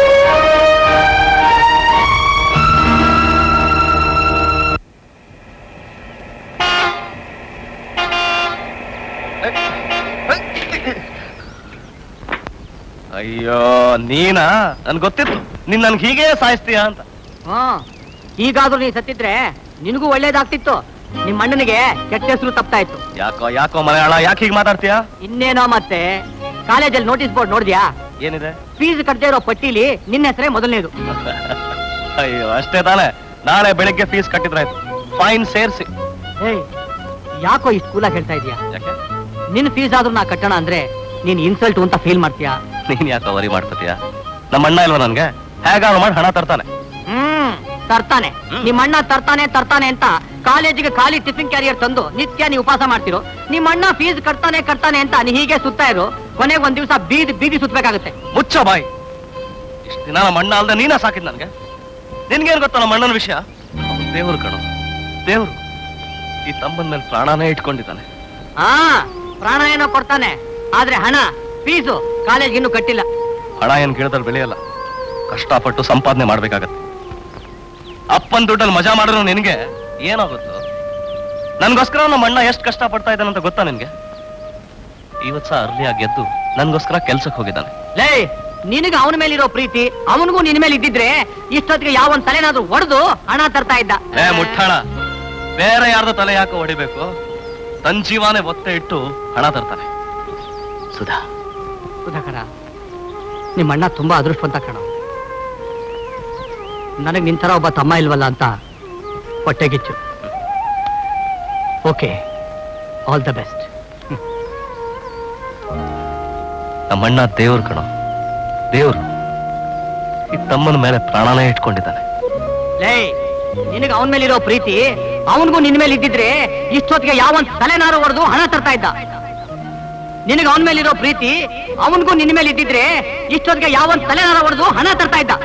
ಅಯ್ಯೋ ನೀನಾ ನನ್ ಗೊತ್ತಿತ್ತು ನೀನ್ ನನ್ಗೆ ಹೀಗೆ ಸಾಯಿಸ್ತೀಯ ಅಂತ ಹ್ಮ್ ಈಗಾದ್ರೂ ನೀ ಸತ್ತಿದ್ರೆ ನಿನಗೂ ಒಳ್ಳೇದಾಗ್ತಿತ್ತು ನಿಮ್ಮ ಅಣ್ಣನಿಗೆ ಕೆಟ್ಟ ಹೆಸರು ತಪ್ತಾ ಇತ್ತು ಯಾಕೋ ಯಾಕೋ ಮಲಯಾಳ ಯಾಕೆ ಹೀಗೆ ಮಾತಾಡ್ತೀಯ ಇನ್ನೇನೋ ಮತ್ತೆ ಕಾಲೇಜಲ್ಲಿ ನೋಟಿಸ್ ಬೋರ್ಡ್ ನೋಡಿದ್ಯಾ ಏನಿದೆ ಫೀಸ್ ಕಟ್ಟದೇ ಇರೋ ಪಟ್ಟಿಲಿ ನಿನ್ನ ಹೆಸರೇ ಮೊದಲನೇದು ಅಯ್ಯೋ ಅಷ್ಟೇ ತಾನೆ ನಾಳೆ ಬೆಳಿಗ್ಗೆ ಫೀಸ್ ಕಟ್ಟಿದ್ರಾಯ್ತು ಫೈನ್ ಸೇರಿಸಿ ಏಯ್ ಯಾಕೋ ಈ ಸ್ಕೂಲಾಗ ಹೇಳ್ತಾ ಇದೀಯಾ ಯಾಕೆ ನಿನ್ ಫೀಸ್ ಆದ್ರೂ ನಾ ಕಟ್ಟೋಣ ಅಂದ್ರೆ ನೀನ್ ಇನ್ಸಲ್ಟ್ ಅಂತ ಫೀಲ್ ಮಾಡ್ತೀಯಾ ನೀನ್ ಯಾಕೆ ವರಿ ಮಾಡ್ಕೊತೀಯ ನಮ್ಮ ಅಣ್ಣ ಇಲ್ವಾ ನನ್ಗೆ ಹೇಗಾದ್ರು ಮಾಡಿ ಹಣ ತರ್ತಾನೆ ಹ್ಮ್ ತರ್ತಾನೆ ನಿಮ್ಮ ಅಣ್ಣ ತರ್ತಾನೆ ತರ್ತಾನೆ ಅಂತ ಕಾಲೇಜಿಗೆ ಖಾಲಿ ಟಿಫಿನ್ ಕ್ಯಾರಿಯರ್ ತಂದು ನಿತ್ಯ ನೀವು ಉಪವಾಸ ಮಾಡ್ತಿರೋ ನಿಮ್ಮ ಅಣ್ಣ ಫೀಸ್ ಕಟ್ತಾನೆ ಕಟ್ತಾನೆ ಅಂತ ನೀ ಹೀಗೆ ಸುತ್ತಾ ಇರು ಕೊನೆಗೆ ಒಂದ್ ದಿವಸ ಬೀದಿ ಬೀದಿ ಸುತ್ತಬೇಕಾಗುತ್ತೆ ಮುಚ್ಚ ಬಾಯ್ ಇಷ್ಟು ದಿನ ನಮ್ಮ ಅಣ್ಣ ಅಲ್ದೆ ನೀನ ಸಾಕಿದ್ ನನ್ಗೆ ನಿನ್ಗೇನ್ ಗೊತ್ತಾ ನಮ್ಮ ಅಣ್ಣನ ವಿಷಯ ಅವ್ನ್ ದೇವ್ರು ಕಣೋ ದೇವ್ರು ಈ ತಮ್ಮನ ಮೇಲೆ ಪ್ರಾಣನೇ ಇಟ್ಕೊಂಡಿದ್ದಾನೆ ಹಾ ಪ್ರಾಣ ಏನೋ ಕೊಡ್ತಾನೆ ಆದ್ರೆ ಹಣ ಫೀಸು ಕಾಲೇಜ್ ಇನ್ನು ಕಟ್ಟಿಲ್ಲ ಹಣ ಏನ್ ಕೇಳಿದ್ರೆ ಬೆಳೆಯಲ್ಲ ಕಷ್ಟಪಟ್ಟು ಸಂಪಾದನೆ ಮಾಡ್ಬೇಕಾಗತ್ತೆ ಅಪ್ಪನ್ ದುಡ್ಡಲ್ಲಿ ಮಜಾ ಮಾಡಿದ್ರು ನಿನ್ಗೆ ಏನಾಗುತ್ತೋ ನನ್ಗೋಸ್ಕರ ನಮ್ಮ ಅಣ್ಣ ಎಷ್ಟು ಕಷ್ಟ ಪಡ್ತಾ ಇದ್ದಾನಂತ ಗೊತ್ತಾ ನಿನ್ಗೆ ಇವತ್ ಸಹ ಅರ್ಲಿಯಾಗಿ ಎದ್ದು ನನ್ಗೋಸ್ಕರ ಕೆಲ್ಸಕ್ಕೆ ಹೋಗಿದ್ದಾನೆ ಲೇ ನಿನಗೆ ಅವನ ಮೇಲಿರೋ ಪ್ರೀತಿ ಅವನಿಗೂ ನಿನ್ ಮೇಲೆ ಇದ್ದಿದ್ರೆ ಇಷ್ಟೊತ್ತಿಗೆ ಯಾವನ್ ತಲೆನಾದ್ರೂ ಒಡೆದು ಹಣ ತರ್ತಾ ಇದ್ದ ಏ ಮುಟ್ಟಾಳ ಬೇರೆ ಯಾರ್ದು ತಲೆ ಯಾಕೆ ಹೊಡಿಬೇಕು ತನ್ ಜೀವಾನೇ ಒತ್ತೆ ಇಟ್ಟು ಹಣ ತರ್ತಾನೆ ಸುಧಾ ಸುಧಾಕರ ನಿಮ್ಮ ಅಣ್ಣ ತುಂಬಾ ಅದೃಷ್ಟವಂತ ಕಣ ನನಗೆ ನಿಂತರ ಒಬ್ಬ ತಮ್ಮ ಇಲ್ವಲ್ಲ ಅಂತ ಹೊಟ್ಟೆಗಿಚ್ಚು ಓಕೆ ಆಲ್ ದ ಬೆಸ್ಟ್ ನಮ್ಮಣ್ಣ ದೇವ್ರು ಕಣ ದೇವ್ರು ಈ ತಮ್ಮನ ಮೇಲೆ ಪ್ರಾಣನೇ ಇಟ್ಕೊಂಡಿದ್ದಾನೆ ಲೇ ನಿನಗೆ ಅವನ ಮೇಲಿರೋ ಪ್ರೀತಿ ಅವನಿಗೂ ನಿನ್ ಮೇಲೆ ಇದ್ದಿದ್ರೆ ಇಷ್ಟೊತ್ತಿಗೆ ಯಾವನ್ ತಲೆನಾರು ಹೊಡೆದು ಹಣ ತರ್ತಾ ಇದ್ದ ನಿನಗೆ ಅವನ ಮೇಲಿರೋ ಪ್ರೀತಿ ಅವನಿಗೂ ನಿನ್ ಮೇಲೆ ಇದ್ದಿದ್ರೆ ಇಷ್ಟೊತ್ತಿಗೆ ಯಾವನ್ ತಲೆನಾರು ಹೊಡೆದು ಹಣ ತರ್ತಾ ಇದ್ದ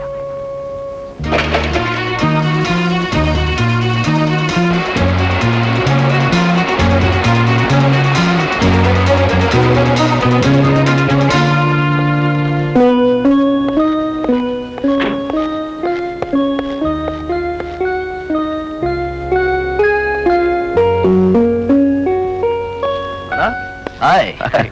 ಹಾಯ್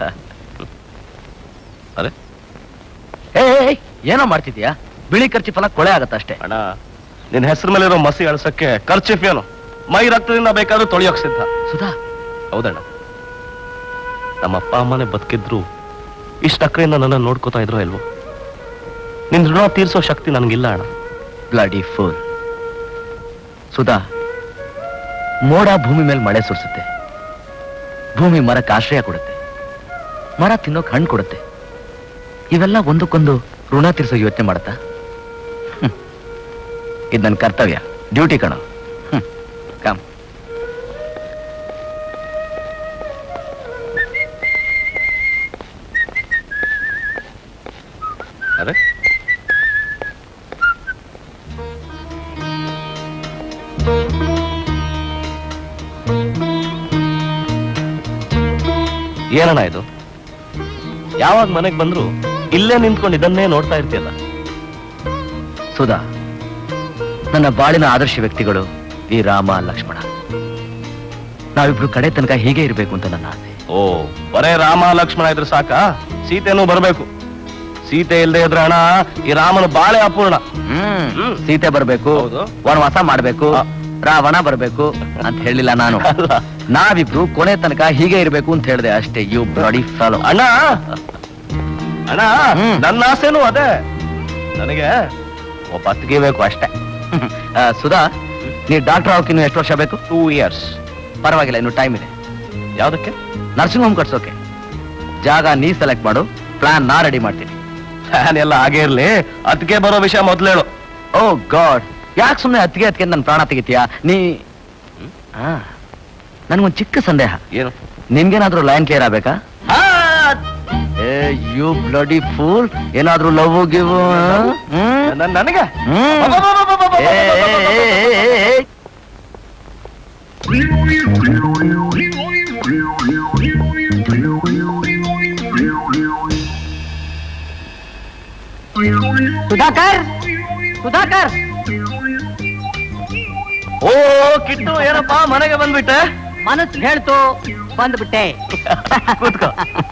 ಅರೆ ಏ ಏನೋ ಮಾಡ್ತಿದ್ಯಾ ಬಿಳಿ ಖರ್ಚಿ ಫಲ ಕೊಳೆ ಆಗತ್ತ ಅಷ್ಟೇ ಅಣ್ಣ ನಿನ್ ಹೆಸರು ಮೇಲಿರೋ ಮಸಿ ಅಳ್ಸಕ್ಕೆ ಖರ್ಚಿಫೇನು ಮೈ ರಕ್ತದಿಂದ ಬೇಕಾದ್ರೂ ತೊಳೆಯೋಕ್ ಸಿದ್ಧ ಸುಧಾ ಹೌದಣ್ಣ ನಮ್ಮ ಅಪ್ಪ ಅಮ್ಮನೇ ಬದುಕಿದ್ರು ಇಷ್ಟ ಅಕ್ಕರಿಂದ ನನ್ನ ನೋಡ್ಕೋತಾ ಇದ್ರು ಇಲ್ವೋ ನಿನ್ ಋಣ ತೀರ್ಸೋ ಶಕ್ತಿ ನನ್ಗಿಲ್ಲ ಅಣ್ಣ ಬ್ಲಡಿ ಫುಲ್ ಸುಧಾ ಮೋಡ ಭೂಮಿ ಮೇಲೆ ಮಳೆ ಸುರಿಸುತ್ತೆ ಭೂಮಿ ಮರಕ್ಕೆ ಆಶ್ರಯ ಕೊಡುತ್ತೆ ಮರ ತಿನ್ನೋಕ್ ಹಣ್ಣು ಕೊಡುತ್ತೆ ಇವೆಲ್ಲ ಒಂದಕ್ಕೊಂದು ಋಣ ತೀರ್ಸೋ ಯೋಚನೆ ಮಾಡುತ್ತಾ ಹ್ಮ್. ಇದ್ ನನ್ನ ಕರ್ತವ್ಯ ಡ್ಯೂಟಿ ಕಣ ಕಮ್ ಅರೆ ಏನಣ್ಣ ಇದು ಯಾವಾಗ ಮನೆಗ್ ಬಂದ್ರು ಇಲ್ಲೇ ನಿಂತ್ಕೊಂಡು ಇದನ್ನೇ ನೋಡ್ತಾ ಇರ್ತೀಯಲ್ಲ ಸುಧಾ ನನ್ನ ಬಾಳಿನ ಆದರ್ಶ ವ್ಯಕ್ತಿಗಳು ಈ ರಾಮ ಲಕ್ಷ್ಮಣ ನಾವಿಬ್ರು ಕಡೆ ತನಕ ಹೀಗೆ ಇರಬೇಕು ಅಂತ ನನ್ನ ಆಸೆ ಓ ಬರೇ ರಾಮ ಲಕ್ಷ್ಮಣ ಇದ್ರೆ ಸಾಕ ಸೀತೆನೂ ಬರ್ಬೇಕು ಸೀತೆ ಇಲ್ದೇ ಇದ್ರೆ ಅಣ್ಣ ಈ ರಾಮನ ಬಾಳೆ ಅಪೂರ್ಣ ಹ್ಮ್ ಸೀತೆ ಬರ್ಬೇಕು ಹೌದು. ವನವಾಸ ಮಾಡ್ಬೇಕು ಆ. ರಾವಣ ಬರ್ಬೇಕು ಅಂತ ಹೇಳಿಲ್ಲ ನಾನು ಅಲ್ಲ. ನಾವಿಬ್ರು ಕೊನೆ ತನಕ ಹೀಗೆ ಇರ್ಬೇಕು ಅಂತ ಹೇಳಿದೆ ಅಷ್ಟೇ ಯು ಬ್ಲಡಿ ಫಾಲೋ ಅಣ್ಣ ಅಣ್ಣ ಹ್ಮ್. ನನ್ನ ಆಸೆನೂ ಅದೇ ನನಗೆ ಒಬ್ಬ ಅತ್ತಿಗೆ ಬೇಕು ಅಷ್ಟೇ ಸುಧಾ ನೀ ಡಾಕ್ಟರ್ ಆಗೋಕೆ ಇನ್ನು ಎಷ್ಟು ವರ್ಷ ಬೇಕು ಟೂ ಇಯರ್ಸ್ ಪರವಾಗಿಲ್ಲ ಇನ್ನು ಟೈಮ್ ಇದೆ ಯಾವ್ದಕ್ಕೆ ನರ್ಸಿಂಗ್ ಹೋಮ್ ಕಟ್ಸೋಕೆ ಜಾಗ ನೀ ಸೆಲೆಕ್ಟ್ ಮಾಡು ಪ್ಲಾನ್ ನಾ ರೆಡಿ ಮಾಡ್ತೀನಿ ಫ್ಯಾನ್ ಎಲ್ಲ ಹಾಗೆ ಇರ್ಲಿ ಅದಕ್ಕೆ ಬರೋ ವಿಷಯ ಮೊದ್ಲು ಹೇಳು ಓ ಗಾಡ್ ಯಾಕೆ ಸುಮ್ಮನೆ ಅತ್ತಿಗೆ ಅತ್ತಿಗೆ ನನ್ನ ಪ್ರಾಣ ತೆಗಿತೀಯಾ ನೀ ಆ, ನನ್ಗೊಂದ್ ಚಿಕ್ಕ ಸಂದೇಹ ಏನು ನಿನ್ಗೇನಾದ್ರೂ ಲೈನ್ ಕ್ಲಿಯರ್ ಆಗ್ಬೇಕಾ ಏ ಯು ಬ್ಲಡಿ ಫೂಲ್ ಏನಾದ್ರೂ ಲವ್ ಗಿವ್ ನನ್- ನನಗೆ ಸುಧಾಕರ್ ಸುಧಾಕರ್ ಓ ಕಿಟ್ಟು ಏನಪ್ಪಾ ಮನೆಗೆ ಬಂದ್ಬಿಟ್ಟೆ ಮನಸ್ಸು ಹೇಳ್ತು ಬಂದ್ಬಿಟ್ಟೆ ಕೂತ್ಕೋ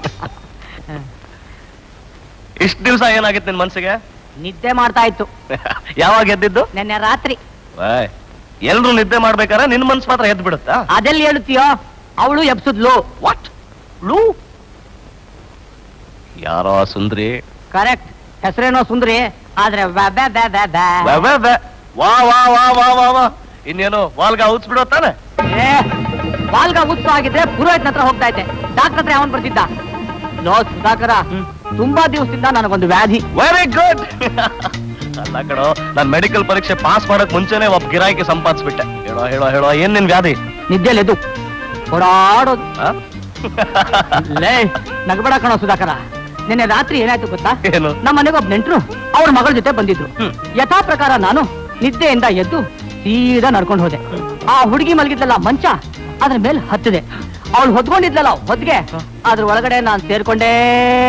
ಇಷ್ಟ ದಿವ್ಸ ಏನಾಗಿತ್ತು ನಿನ್ ಮನ್ಸಿಗೆ ನಿದ್ದೆ ಮಾಡ್ತಾ ಇತ್ತು ಯಾವಾಗ ಎದ್ದಿದ್ದು ನಿನ್ನೆ ರಾತ್ರಿ ಎಲ್ರು ನಿದ್ದೆ ಮಾಡ್ಬೇಕಾದ್ರೆ ನಿನ್ ಮನ್ಸ್ ಮಾತ್ರ ಎದ್ದು ಬಿಡುತ್ತಾ ಅದೆಲ್ಲಿ ಹೇಳುತ್ತೀಯೋ ಅವಳು ಎಬ್ಸುದ್ಲು ವಾಟ್ ಲೂ ಯಾರೋ ಸುಂದ್ರಿ ಕರೆಕ್ಟ್ ಹೆಸರೇನೋ ಸುಂದ್ರಿ ಆದ್ರೆ ವ್ಯಾ ಬ್ಯಾ ಬ್ಯಾ ಬ್ಯಾ ಬ್ಯಾ. ವ್ಯಾ ವ್ಯಾ ವ್ಯಾ. ವಾ ವಾ ವಾ ವಾ ವಾ ವಾ ಇನ್ನೇನು ವಾಲ್ಗ ಔತ್ಸ್ಬಿಡೋ ತಾನೆ ಏ, ವಾಲ್ಗ ಉತ್ಸವ ಆಗಿದ್ರೆ ಪುರೋಹಿತನ ಹತ್ರ ಹೋಗ್ತಾ ಇದ್ದೆ ಡಾಕ್ಟರ್ ಹತ್ರ ಅವನ್ ಬರ್ತಿದ್ದ ಲೋ ಸುಧಾಕರ ತುಂಬಾ ದಿವಸದಿಂದ ನನಗೊಂದು ವ್ಯಾಧಿ ವೆರಿ ಗುಡ್ ಅಲ್ಲ ಕಣೋ ನಾನ್ ಮೆಡಿಕಲ್ ಪರೀಕ್ಷೆ ಪಾಸ್ ಮಾಡಕ್ ಮುಂಚೆನೆ ಒಬ್ಬ ಗಿರಾಕಿ ಸಂಪಾದಿಸ್ಬಿಟ್ಟೆ ಹೇಳೋ ಹೇಳೋ ಹೇಳೋ ಏನ್ ನಿನ್ ವ್ಯಾಧಿ ನಿದ್ದೆಲೆದು ಓಡಾಡೋದು ಆ? ಲೇ ನಗಬೇಡ ಕಣೋ ಸುಧಾಕರ ನಿನ್ನೆ ರಾತ್ರಿ ಏನಾಯ್ತು ಗೊತ್ತಾ ಏನು ನಮ್ಮ ಮನೆಗೆ ಒಬ್ಬ ನೆಂಟ್ರು ಅವ್ರ ಮಗಳ ಜೊತೆ ಬಂದಿದ್ರು ಹ್ಮ್. ಯಥಾ ಪ್ರಕಾರ ನಾನು ನಿದ್ದೆಯಿಂದ ಎದ್ದು ಸೀದಾ ನಡ್ಕೊಂಡು ಹೋದೆ ಆ ಹುಡುಗಿ ಮಲಗಿದ್ಲಲ್ಲ ಮಂಚ ಅದ್ರ ಮೇಲೆ ಹತ್ತಿದೆ ಅವಳು ಹೊದ್ಕೊಂಡಿದ್ಲಲ್ಲ ಹೊದ್ಗೆ ಅದ್ರ ಒಳಗಡೆ ನಾನ್ ಸೇರ್ಕೊಂಡೇ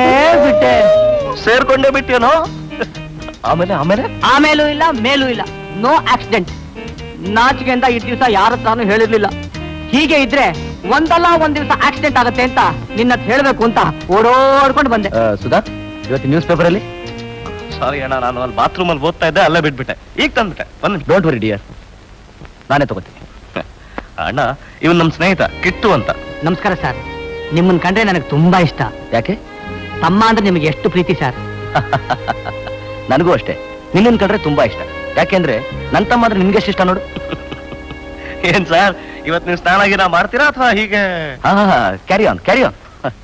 ಬಿಟ್ಟೆ ಸೇರ್ಕೊಂಡೇ ಬಿಟ್ಟೇನೋ ಆಮೇಲೆ ಆಮೇಲೆ ಆಮೇಲೂ ಇಲ್ಲ ಮೇಲೂ ಇಲ್ಲ ನೋ ಆಕ್ಸಿಡೆಂಟ್ ನಾಚಿಕೆಯಿಂದ ಈ ದಿವಸ ಯಾರ ಹತ್ರನೂ ಹೇಳಿರ್ಲಿಲ್ಲ ಹೀಗೆ ಇದ್ರೆ ಒಂದಲ್ಲ ಒಂದ್ ದಿವಸ ಆಕ್ಸಿಡೆಂಟ್ ಆಗತ್ತೆ ಅಂತ ನಿನ್ನ ಹತ್ರ ಹೇಳ್ಬೇಕು ಅಂತ ಓಡೋಡ್ಕೊಂಡು ಬಂದೆ ಆ, ಸುಧಾ ಇವತ್ತು ನ್ಯೂಸ್ ಪೇಪರ್ ಅಲ್ಲಿ ಸಾರಿ ಅಣ್ಣ ನಾನು ಅಲ್ಲಿ ಬಾತ್ರೂಮ್ ಅಲ್ಲಿ ಓದ್ತಾ ಇದ್ದೆ ಅಲ್ಲೇ ಬಿಟ್ಬಿಟ್ಟೆ ಈಗ ತಂದ್ಬಿಟ್ಟೆ ಬಂದ್ ಡೋಂಟ್ ವರಿ ಡಿಯರ್ ನಾನೇ ತಗೋತೀನಿ ಅಣ್ಣ ಇವನ್ ನಮ್ ಸ್ನೇಹಿತ ಕಿಟ್ಟು ಅಂತ ನಮಸ್ಕಾರ ಸರ್ ನಿಮ್ಮನ್ನ ಕಂಡ್ರೆ ನನಗೆ ತುಂಬಾ ಇಷ್ಟ ಯಾಕೆ ತಮ್ಮ ಅಂದ್ರೆ ನಿಮಗೆ ಎಷ್ಟು ಪ್ರೀತಿ ಸರ್ ನನಗೂ ಅಷ್ಟೇ ನಿನ್ನನ್ ಕಂಡ್ರೆ ತುಂಬಾ ಇಷ್ಟ ಯಾಕೆಂದ್ರೆ ನನ್ ತಮ್ಮ ಅಂದ್ರೆ ನಿನ್ಗೆ ಎಷ್ಟು ಇಷ್ಟ ನೋಡು ಏನ್ ಸರ್ ಇವತ್ ನೀವು ಸ್ನಾನ ಗಿನ ಮಾಡ್ತೀರಾ ಅಥವಾ ಹೀಗೆ ಹಾ ಕ್ಯಾರಿ ಆನ್ ಕ್ಯಾರಿ ಆನ್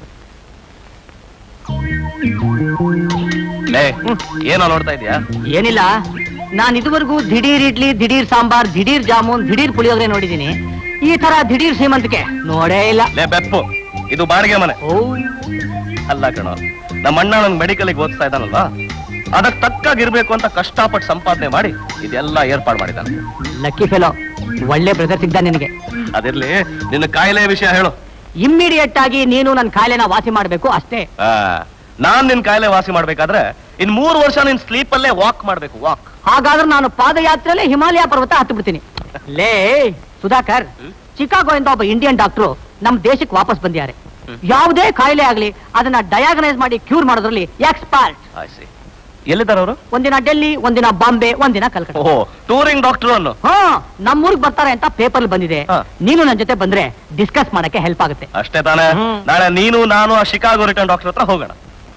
ಲೇ ಏನೋ ನೋಡ್ತಾ ಇದೀಯಾ ಏನಿಲ್ಲ ನಾನು ಇದುವರೆಗೂ ದಿಢೀರ್ ಇಡ್ಲಿ ದಿಢೀರ್ ಸಾಂಬಾರ್ ದಿಢೀರ್ ಜಾಮೂನ್ ದಿಢೀರ್ ಪುಳಿಯೋಗರೆ ನೋಡಿದೀನಿ ಈ ತರ ದಿಢೀರ್ ಶ್ರೀಮಂತಿಕೆ ನೋಡೇ ಇಲ್ಲ ಲೇ ಬೆಪ್ಪು ಇದು ಬಾಡಿಗೆ ಮನೆ ಓ ಅಲ್ಲ ಕಣೋ ನಮ್ಮ ಅಣ್ಣ ನನ್ ಮೆಡಿಕಲ್ಗೆ ಓದಿಸ್ತಾ ಇದ್ದಾನಲ್ವಾ ಅದಕ್ ತಕ್ಕಾಗಿರ್ಬೇಕು ಅಂತ ಕಷ್ಟಪಟ್ಟು ಸಂಪಾದನೆ ಮಾಡಿ ಇದೆಲ್ಲ ಏರ್ಪಾಡು ಮಾಡಿದ್ದಾನೆ ಲಕ್ಕಿ ಫೆಲೋ ಒಳ್ಳೆ ಬ್ರದರ್ ಸಿಗ್ದ ನಿನಗೆ ಅದಿರ್ಲಿ ನಿನ್ನ ಕಾಯಿಲೆ ವಿಷಯ ಹೇಳು ಇಮ್ಮಿಡಿಯೇಟ್ ಆಗಿ ನೀನು ನನ್ನ ಕಾಯಿಲೆನ ವಾಸಿ ಮಾಡ್ಬೇಕು ಅಷ್ಟೇ ಆ, ನಾನ್ ನಿನ್ ಕಾಯಿಲೆ ವಾಸಿ ಮಾಡ್ಬೇಕಾದ್ರೆ ಇನ್ ಮೂರು ವರ್ಷ ನಿನ್ ಸ್ಲೀಪ್ ಅಲ್ಲೇ ವಾಕ್ ಮಾಡ್ಬೇಕು ವಾಕ್ ಹಾಗಾದ್ರೆ ನಾನು ಪಾದಯಾತ್ರೆಯಲ್ಲಿ ಹಿಮಾಲಯ ಪರ್ವತ ಹತ್ತು ಬಿಡ್ತೀನಿ ಲೇ ಸುಧಾಕರ್ ಚಿಕಾಗೋಯಿಂದ ಒಬ್ಬ ಇಂಡಿಯನ್ ಡಾಕ್ಟ್ರು ನಮ್ ದೇಶಕ್ಕೆ ವಾಪಸ್ ಬಂದಿದ್ದಾರೆ ಯಾವುದೇ ಕಾಯಿಲೆ ಆಗ್ಲಿ ಅದನ್ನ ಡಯಾಗ್ನೈಸ್ ಮಾಡಿ ಕ್ಯೂರ್ ಮಾಡೋದ್ರಲ್ಲಿ ಎಕ್ಸ್ಪರ್ಟ್ ಆಯ್ಸಿ ಎಲ್ಲಿದ್ದಾರೆ ಅವರು ಒಂದಿನ ಡೆಲ್ಲಿ ಒಂದಿನ ಬಾಂಬೆ ಒಂದಿನ ಕಲ್ಕಟ್ಟ ಓಹೋ ಟೂರಿಂಗ್ ಡಾಕ್ಟರ್ ಅನ್ನು ಹಾ ನಮ್ಮೂರಿಗೆ ಬರ್ತಾರೆ ಅಂತ ಪೇಪರ್ ಬಂದಿದೆ ಹಾ. ನೀನು ನನ್ನ ಜೊತೆ ಬಂದ್ರೆ ಡಿಸ್ಕಸ್ ಮಾಡಕ್ಕೆ ಹೆಲ್ಪ್ ಆಗುತ್ತೆ ಅಷ್ಟೇ ತಾನೇ ಹ್ಮ್. ನಾಳೆ ನೀನು ನಾನು ಆ ಶಿಕಾಗೋ ರಿಟರ್ನ್ ಡಾಕ್ಟರ್ ಹತ್ರ ಹೋಗೋಣ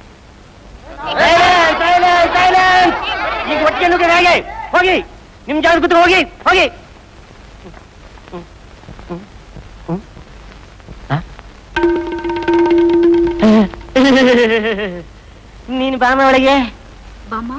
ಈಗ ಒಟ್ಟಿಗೆ ನುಗ್ಗಿ ಹೇಗೆ ಹೋಗಿ ನಿಮ್ ಜಾಗ ಕೂತ್ಕೊಂಡು ಹೋಗಿ ಹೋಗಿ ನೀನು ಬಾಮ ಒಳಗೆ ಬಾಮ್ಮ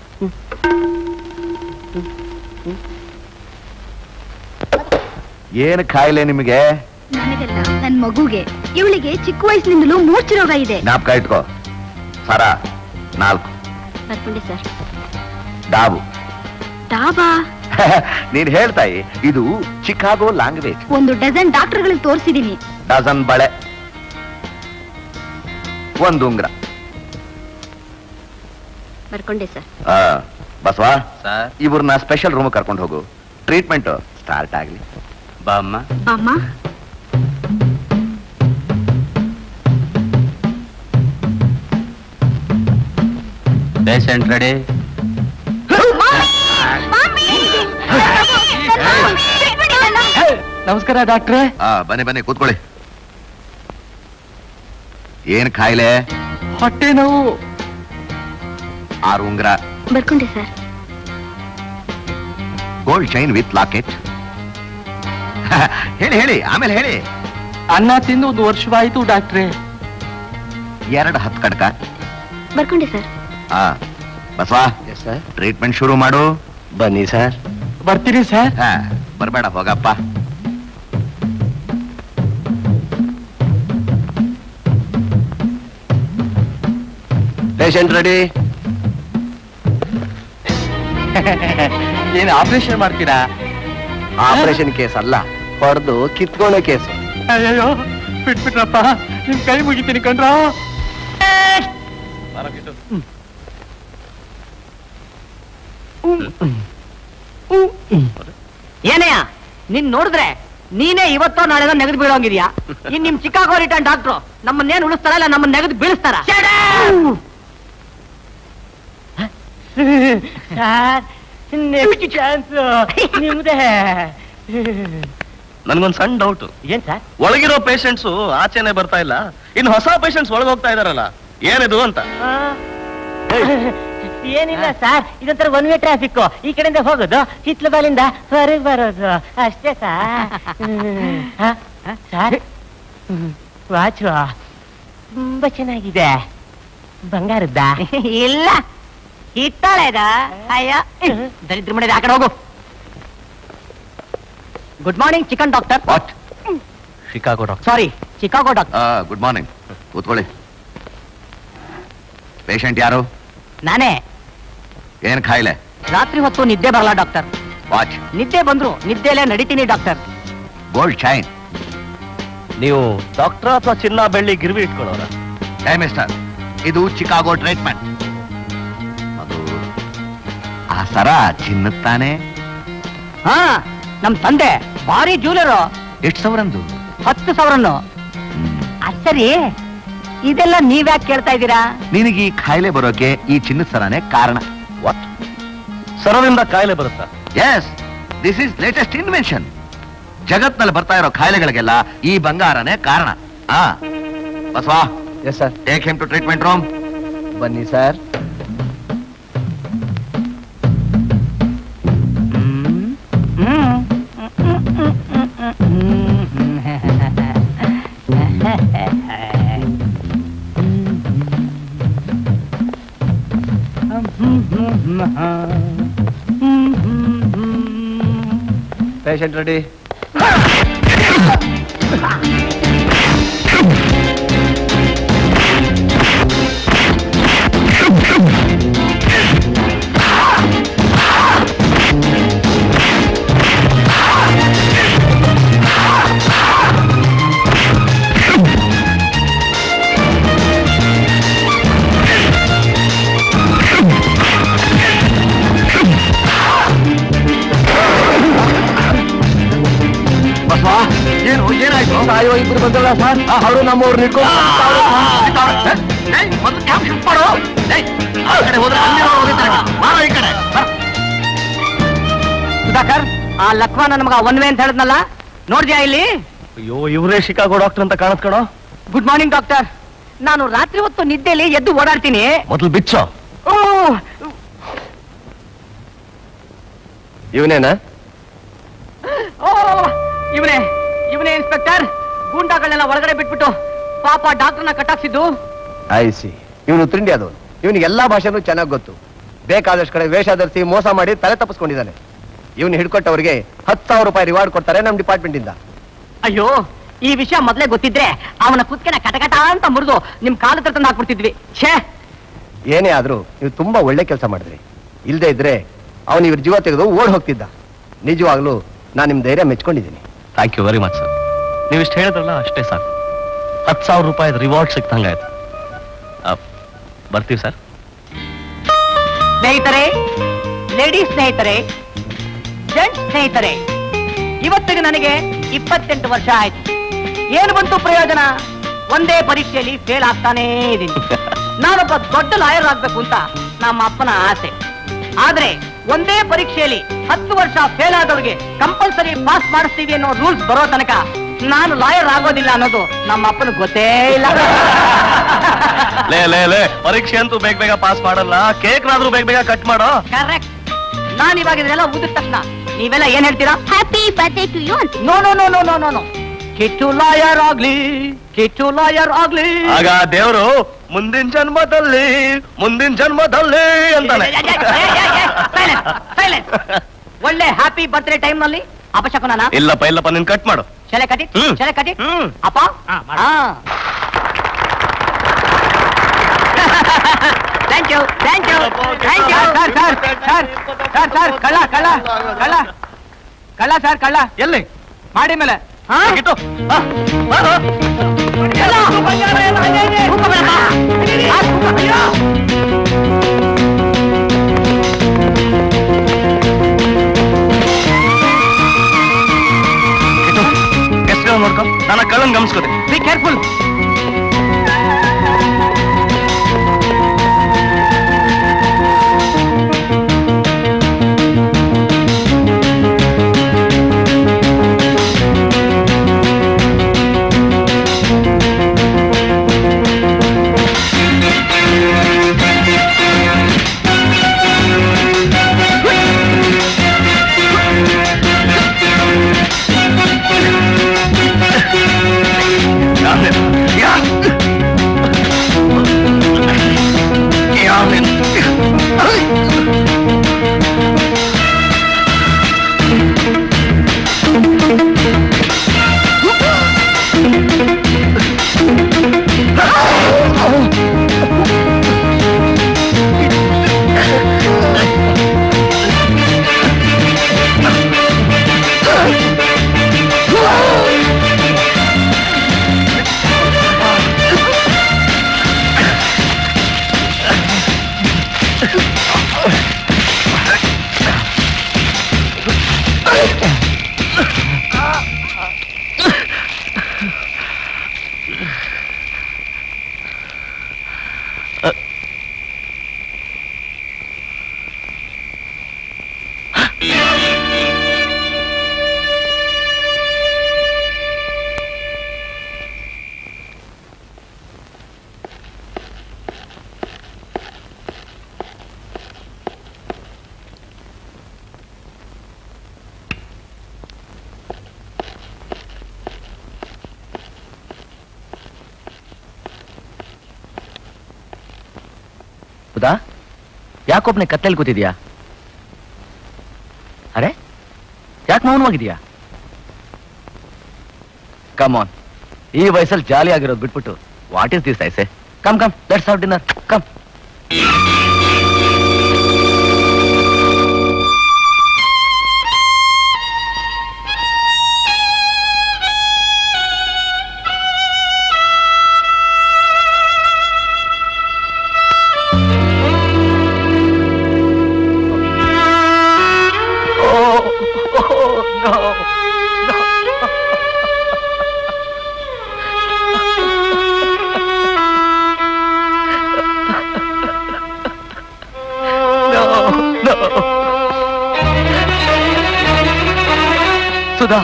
ಏನ್ ಕಾಯಿಲೆ ನಿಮಗೆ ನನಗಲ್ಲ ನನ್ ಮಗುಗೆ ಇವಳಿಗೆ ಚಿಕ್ಕ ವಯಸ್ಸಿನಿಂದಲೂ ಮೂರ್ಛೆ ರೋಗ ಇದೆ ಜ್ಞಾಪಕ ಇಟ್ಕೋ ಸರ ನಾಲ್ಕು ಬರ್ಕೊಂಡೆ ಸರ್ ಡಾಬು ಡಾಬಾ ನೀನ್ ಹೇಳ್ತಾಯಿ ಇದು ಚಿಕಾಗೋ ಲ್ಯಾಂಗ್ವೇಜ್ ಒಂದು ಡಜನ್ ಡಾಕ್ಟರ್ಗಳಿಗೆ ತೋರಿಸಿದೀನಿ ಡಜನ್ ಬಳೆ ಒಂದು ಉಂಗ್ರ ಬರ್ಕೊಂಡೆ ಸರ್ ಆ, ಬಸವಾ ಸರ್ ಇವ್ರನ್ನ ಸ್ಪೆಷಲ್ ರೂಮ್ ಕರ್ಕೊಂಡು ಹೋಗು ಟ್ರೀಟ್ಮೆಂಟ್ ಸ್ಟಾರ್ಟ್ ಆಗ್ಲಿ ಬಾಮ್ಮ ಅಮ್ಮ ಪೇಷಂಟ್ ರೆಡಿ ನಮಸ್ಕಾರ ಡಾಕ್ಟ್ರೆ ಆ ಬನ್ನಿ ಬನ್ನಿ ಕೂತ್ಕೊಳ್ಳಿ ಏನ್ ಕಾಯಿಲೆ ಹೊಟ್ಟೆ ನೋವು ಆರು ಉಂಗ್ರ ಬರ್ಕೊಂಡೆ sir gold chain with locket ಹೇಳಿ ಹೇಳಿ ಆಮೇಲೆ ಹೇಳಿ ಅನ್ನ ತಿಂದು ಒಂದು ವರ್ಷವಾಯ್ತು ಡಾಕ್ಟ್ರೆ ಎರಡು ಹತ್ತು ಕಡ್ಕ ಬರ್ಕೊಂಡೆ ಸರ್ ಹಾ ಬಸವಾ ಟ್ರೀಟ್ಮೆಂಟ್ ಶುರು ಮಾಡು ಬನ್ನಿ ಸರ್ ಬರ್ತೀರಿ ಸರ್ ಹಾ ಬರ್ಬೇಡ ಹೋಗಪ್ಪ ಪೇಷಂಟ್ ರೆಡಿ ಏನು ಆಪರೇಷನ್ ಮಾಡ್ತೀರಾ ಆಪರೇಷನ್ ಕೇಸ್ ಅಲ್ಲ ಹೊಡೆದು ಕಿತ್ಕೊಳ್ಳೋ ಕೇಸು ಅಯ್ಯೋ ಬಿಟ್ಬಿಟ್ರಪ್ಪ ನಿಮ್ ಕೈ ಮುಗಿತೀನಿ ಕಂಡ್ರ ಏನಯ್ಯ ನಿನ್ ನೋಡಿದ್ರೆ ನೀನೇ ಇವತ್ತೋ ನಾಳೆ ನೆಗೆದು ಬೀಳೋಂಗಿದ್ಯಾ ಇನ್ ನಿಮ್ ಚಿಕಾಗೋ ರಿಟರ್ನ್ ಡಾಕ್ಟ್ರು ನಮ್ಮನ್ನೇನ್ ಉಳಿಸ್ತಾರ ಇಲ್ಲ ನಮ್ಮನ್ನ ನೆಗೆದು ಬೀಳಿಸ್ತಾರ ನೆಕ್ಸ್ಟ್ ಚಾನ್ಸ್ ನಿಮ್ದೇ ನನ್ಗೊಂದ್ ಸಣ್ಣ ಡೌಟ್ ಏನ್ ಸರ್ ಒಳಗಿರೋ ಪೇಷಂಟ್ಸ್ ಆಚೆನೆ ಬರ್ತಾ ಇಲ್ಲ ಇನ್ನು ಹೊಸ ಪೇಷಂಟ್ಸ್ ಒಳಗೆ ಹೋಗ್ತಾ ಇದಾರಲ್ಲ ಏನಿದು ಅಂತ ಏನಿಲ್ಲ ಸರ್ ಇದೊಂಥರ ಒನ್ ವೇ ಟ್ರಾಫಿಕ್ ಈ ಕಡೆಯಿಂದ ಹೋಗೋದು ಹಿತ್ಲ ಬಾಲಿಂದ ಹೊರಗೆ ಬರೋದು ಅಷ್ಟೇ ಸರ್ ಸರ್ ವಾಚು ತುಂಬಾ ಚೆನ್ನಾಗಿದೆ ಬಂಗಾರದ್ದ ಇಲ್ಲ ಹಿತ್ತಾಳೆದ ಅಯ್ಯ ದರಿದ್ರ ಮನೆದ ಆ ಕಡೆ ಹೋಗು good morning chicken doctor what Chicago doctor sorry Chicago doctor good morning ಕೂತ್ಕೊಳ್ಳಿ ಪೇಷಂಟ್ ಯಾರು ನಾನೇ ಏನ್ ಕಾಯಿಲೆ ರಾತ್ರಿ ಹೊತ್ತು ನಿದ್ದೆ ಬರಲ್ಲ ಡಾಕ್ಟರ್ ವಾಚ್ ನಿದ್ದೆ ಬಂದ್ರು ನಿದ್ದೆಲೆ ನಡಿತೀನಿ ಡಾಕ್ಟರ್ ಗೋಲ್ಡ್ ಚೈನ್ ನೀವು ಡಾಕ್ಟರ್ ಅಥವಾ ಚಿನ್ನ ಬೆಳ್ಳಿ ಗಿರ್ವಿ ಇಟ್ಕೊಳ್ಳೋರ ಏ ಮಿಸ್ಟರ್ ಇದು ಚಿಕಾಗೋ ಟ್ರೀಟ್ಮೆಂಟ್ ಅದು ಆ ಸರ ಚಿನ್ನದ್ ತಾನೆ ಹಾ ನಮ್ ತಂದೆ ಭಾರಿ ಜ್ಯೂಲರು ಎಷ್ಟು ಸಾವಿರಂದು ಹತ್ತು ಸಾವಿರನ್ನು ಅದ್ ಸರಿ ಇದೆಲ್ಲ ನೀವ್ಯಾಕೆ ಕೇಳ್ತಾ ಇದ್ದೀರಾ ನಿನಗೆ ಈ ಕಾಯಿಲೆ ಬರೋಕೆ ಈ ಚಿನ್ನದ ಸರನೇ ಕಾರಣ ವಾಟ್ ಸರದಿಂದ ಕಾಯಿಲೆ ಬರುತ್ತಾ yes this is latest invention ಜಗತ್ನಲ್ಲಿ ಬರ್ತಾ ಇರೋ ಕಾಯಿಲೆಗಳಿಗೆಲ್ಲ ಈ ಬಂಗಾರನೇ ಕಾರಣ ಆ Basava yes sir take him to treatment room ಬನ್ನಿ ಸರ್ ಪೇಷಂಟ್ ರೆಡಿ ಬಸವಾ ಏನು ಏನಾಯ್ತು ಅಯ್ಯೋ ಇಬ್ರು ಬಂದಲ್ಲ ಸರ್ ಅವರು ನಮ್ಮವ್ರು ನಿಡ್ಕೊಂಡು ಒಂದು ಕ್ಯಾಬ್ ಶಿಫ್ಟ್ ಮಾಡು ಏಯ್, ಆ ಕಡೆ ಹೋದ್ರೆ ಅಲ್ಲಿರೋ ಹೋಗಿರ್ತಾರೆ ಬಾರೋ ಈ ಕಡೆ ಬರ್. ಸುಧಾಕರ್ ಆ ಲಕ್ವಾನ ನಮಗ ಒನ್ ವೇ ಅಂತ ಹೇಳಿದ್ನಲ್ಲ ನೋಡ್ದ್ಯಾ ಇಲ್ಲಿ ಅಯ್ಯೋ ಇವರೇ ಶಿಕಾಗೋ ಡಾಕ್ಟರ್ ಅಂತ ಕಾಣತ್ ಕಣೋ ಗುಡ್ ಮಾರ್ನಿಂಗ್ ಡಾಕ್ಟರ್ ನಾನು ರಾತ್ರಿ ಹೊತ್ತು ನಿದ್ದೆಲಿ ಎದ್ದು ಓಡಾಡ್ತೀನಿ ಮೊದಲು ಬಿಚ್ಚೋ ಓ, ಇವನೇನಾ ಓ, ಇವನೇ ಇವನೇ ಇನ್ಸ್ಪೆಕ್ಟರ್ ಗೂಂಡಾಗಳನ್ನೆಲ್ಲ ಒಳಗಡೆ ಬಿಟ್ಬಿಟ್ಟು ಪಾಪ ಡಾಕ್ಟರ್ನ ಕಟ್ಟಾಕ್ಸಿದ್ದು ಐ ಸಿ ಇವನು ಉತ್ತರ ಇಂಡಿಯಾದವನು ಇವನಿಗೆ ಎಲ್ಲಾ ಭಾಷೆನೂ ಚೆನ್ನಾಗಿ ಗೊತ್ತು ಬೇಕಾದಷ್ಟು ಕಡೆ ವೇಷ ಧರಿಸಿ ಮೋಸ ಮಾಡಿ ತಲೆ ತಪ್ಪಿಸ್ಕೊಂಡಿದ್ದಾನೆ ಇವನು ಹಿಡ್ಕೊಟ್ಟವ್ರಿಗೆ ಹತ್ತು ಸಾವಿರ ರೂಪಾಯಿ ರಿವಾರ್ಡ್ ಕೊಡ್ತಾರೆ ನಮ್ಮ ಡಿಪಾರ್ಟ್ಮೆಂಟ್ ಇಂದ ಅಯ್ಯೋ ಈ ವಿಷಯ ಮೊದಲೇ ಗೊತ್ತಿದ್ರೆ ಅವನ ಕುತ್ಕೆನ ಕಟಕಟ ಅಂತ ಮುರಿದು ನಿಮ್ ಕಾಲ ಹತ್ರ ತಂದು ಹಾಕ್ಬಿಡ್ತಿದ್ವಿ ಛೇ ಏನೇ ಆದ್ರೂ ನೀವು ತುಂಬಾ ಒಳ್ಳೆ ಕೆಲಸ ಮಾಡಿದ್ರಿ ಇಲ್ದೇ ಇದ್ರೆ ಅವನು ಇವ್ರ ಜೀವ ತೆಗೆದು ಓಡ್ ಹೋಗ್ತಿದ್ದ ನಿಜವಾಗ್ಲೂ ನಾನು ನಿಮ್ ಧೈರ್ಯ ಮೆಚ್ಕೊಂಡಿದ್ದೀನಿ thank you very much sir ನೀವು ಇಷ್ಟು ಹೇಳಿದ್ರಲ್ಲ ಅಷ್ಟೇ ಸಾಕು ಹತ್ತು ಸಾವಿರ ರೂಪಾಯಿ ರಿವಾರ್ಡ್ ಸಿಕ್ತಂಗಾಯ್ತು ಆ, ಬರ್ತೀವಿ ಸರ್ ಸ್ನೇಹಿತರೆ ಲೇಡಿ ಸ್ನೇಹಿತರೆ ಜೆಂಟ್ ಸ್ನೇಹಿತರೆ ಇವತ್ತಿಗೆ ನನಗೆ ಇಪ್ಪತ್ತೆಂಟು ವರ್ಷ ಆಯ್ತು ಏನು ಬಂತು ಪ್ರಯೋಜನ ಒಂದೇ ಪರೀಕ್ಷೆಯಲ್ಲಿ ಫೇಲ್ ಆಗ್ತಾನೇ ಇದ್ದೀನಿ ನಾನೊಬ್ಬ ದೊಡ್ಡ ಲಾಯರ್ ಆಗ್ಬೇಕು ಅಂತ ನಮ್ಮ ಅಪ್ಪನ ಆಸೆ ಆದ್ರೆ ಒಂದೇ ಪರೀಕ್ಷೆಯಲ್ಲಿ ಹತ್ತು ವರ್ಷ ಫೇಲ್ ಆದವ್ರಿಗೆ ಕಂಪಲ್ಸರಿ ಪಾಸ್ ಮಾಡಿಸ್ತೀವಿ ಅನ್ನೋ ರೂಲ್ಸ್ ಬರೋ ತನಕ ನಾನು ಲಾಯರ್ ಆಗೋದಿಲ್ಲ ಅನ್ನೋದು ನಮ್ಮ ಅಪ್ಪನ ಗೊತ್ತೇ ಇಲ್ಲ ಲೇ ಲೇ ಲೇ ಪರೀಕ್ಷೆ ಅಂತೂ ಬೇಗ ಬೇಗ ಪಾಸ್ ಮಾಡಲ್ಲ ಕೇಕ್ನಾದ್ರೂ ಬೇಗ ಬೇಗ ಕಟ್ ಮಾಡೋ ಕರೆಕ್ಟ್ ನಾನು ಇವಾಗ ಇದನ್ನೆಲ್ಲ ಊದಿದ ತಕ್ಷಣ ನೀವೆಲ್ಲ ಏನ್ ಹೇಳ್ತೀರಾ ಹ್ಯಾಪಿ ಬರ್ಡೇ ಟು ಯು ಅಂತ no no no no no no no Kittu lawyer ಆಗ್ಲಿ ಕಿಟ್ಟು ಲಾಯರ್ ಆಗ್ಲಿ ಆಗ ದೇವರು ಮುಂದಿನ ಜನ್ಮದಲ್ಲಿ ಮುಂದಿನ ಜನ್ಮದಲ್ಲಿ ಅಂತಾನೆ Silence, silence. ಒಳ್ಳೆ ಹ್ಯಾಪಿ ಬರ್ತ್ಡೇ ಟೈಮ್ ನಲ್ಲಿ ಅಪಶಕುನನ ಇಲ್ಲಪ್ಪ ಇಲ್ಲಪ್ಪ ನೀನ್ ಕಟ್ ಮಾಡು ಶಲೆ ಕಟಿ ಹ್ಮ್. ಶಲೆ ಕಟಿ ಹ್ಮ್. ಅಪ್ಪ thank you thank you thank you sir sir sir sir sir ಕಳ್ಳ ಕಳ್ಳ ಕಳ್ಳ ಕಳ್ಳ ಸರ್ ಕಳ್ಳ ಎಲ್ಲಿ ಮಾಡಿ ಮೇಲೆ ಹಾ ಕಿಟ್ಟು ಆ, ಆ, ಆ. ಕಳ್ಳ. ತೂಕ ಬೇಡಪ್ಪ. ಆ, ತೂಕ. ಅಯ್ಯೋ. ಕಿಟ್ಟು ಎಷ್ಟು ನೋಡ್ಕೊ ನಾನು ಕಳ್ಳನ್ ಗಮನಿಸ್ಕೋತೆ ಬಿ ಕೇರ್ಫುಲ್ ಯಾ ಸುಧಾ ಯಾಕೊಬ್ನೆ ಕತ್ತಲ್ಲಿ ಕೂತಿದ್ಯಾ ಅರೆ ಯಾಕೆ ಮೌನವಾಗಿದ್ಯಾ ಕಮ್ ಆನ್ ಈ ವಯಸ್ಸಲ್ಲಿ ಜಾಲಿ ಆಗಿರೋದು ಬಿಟ್ಬಿಟ್ಟು ವಾಟ್ ಇಸ್ ದಿಸ್ ಐಸೆ come come let's have dinner come Sudha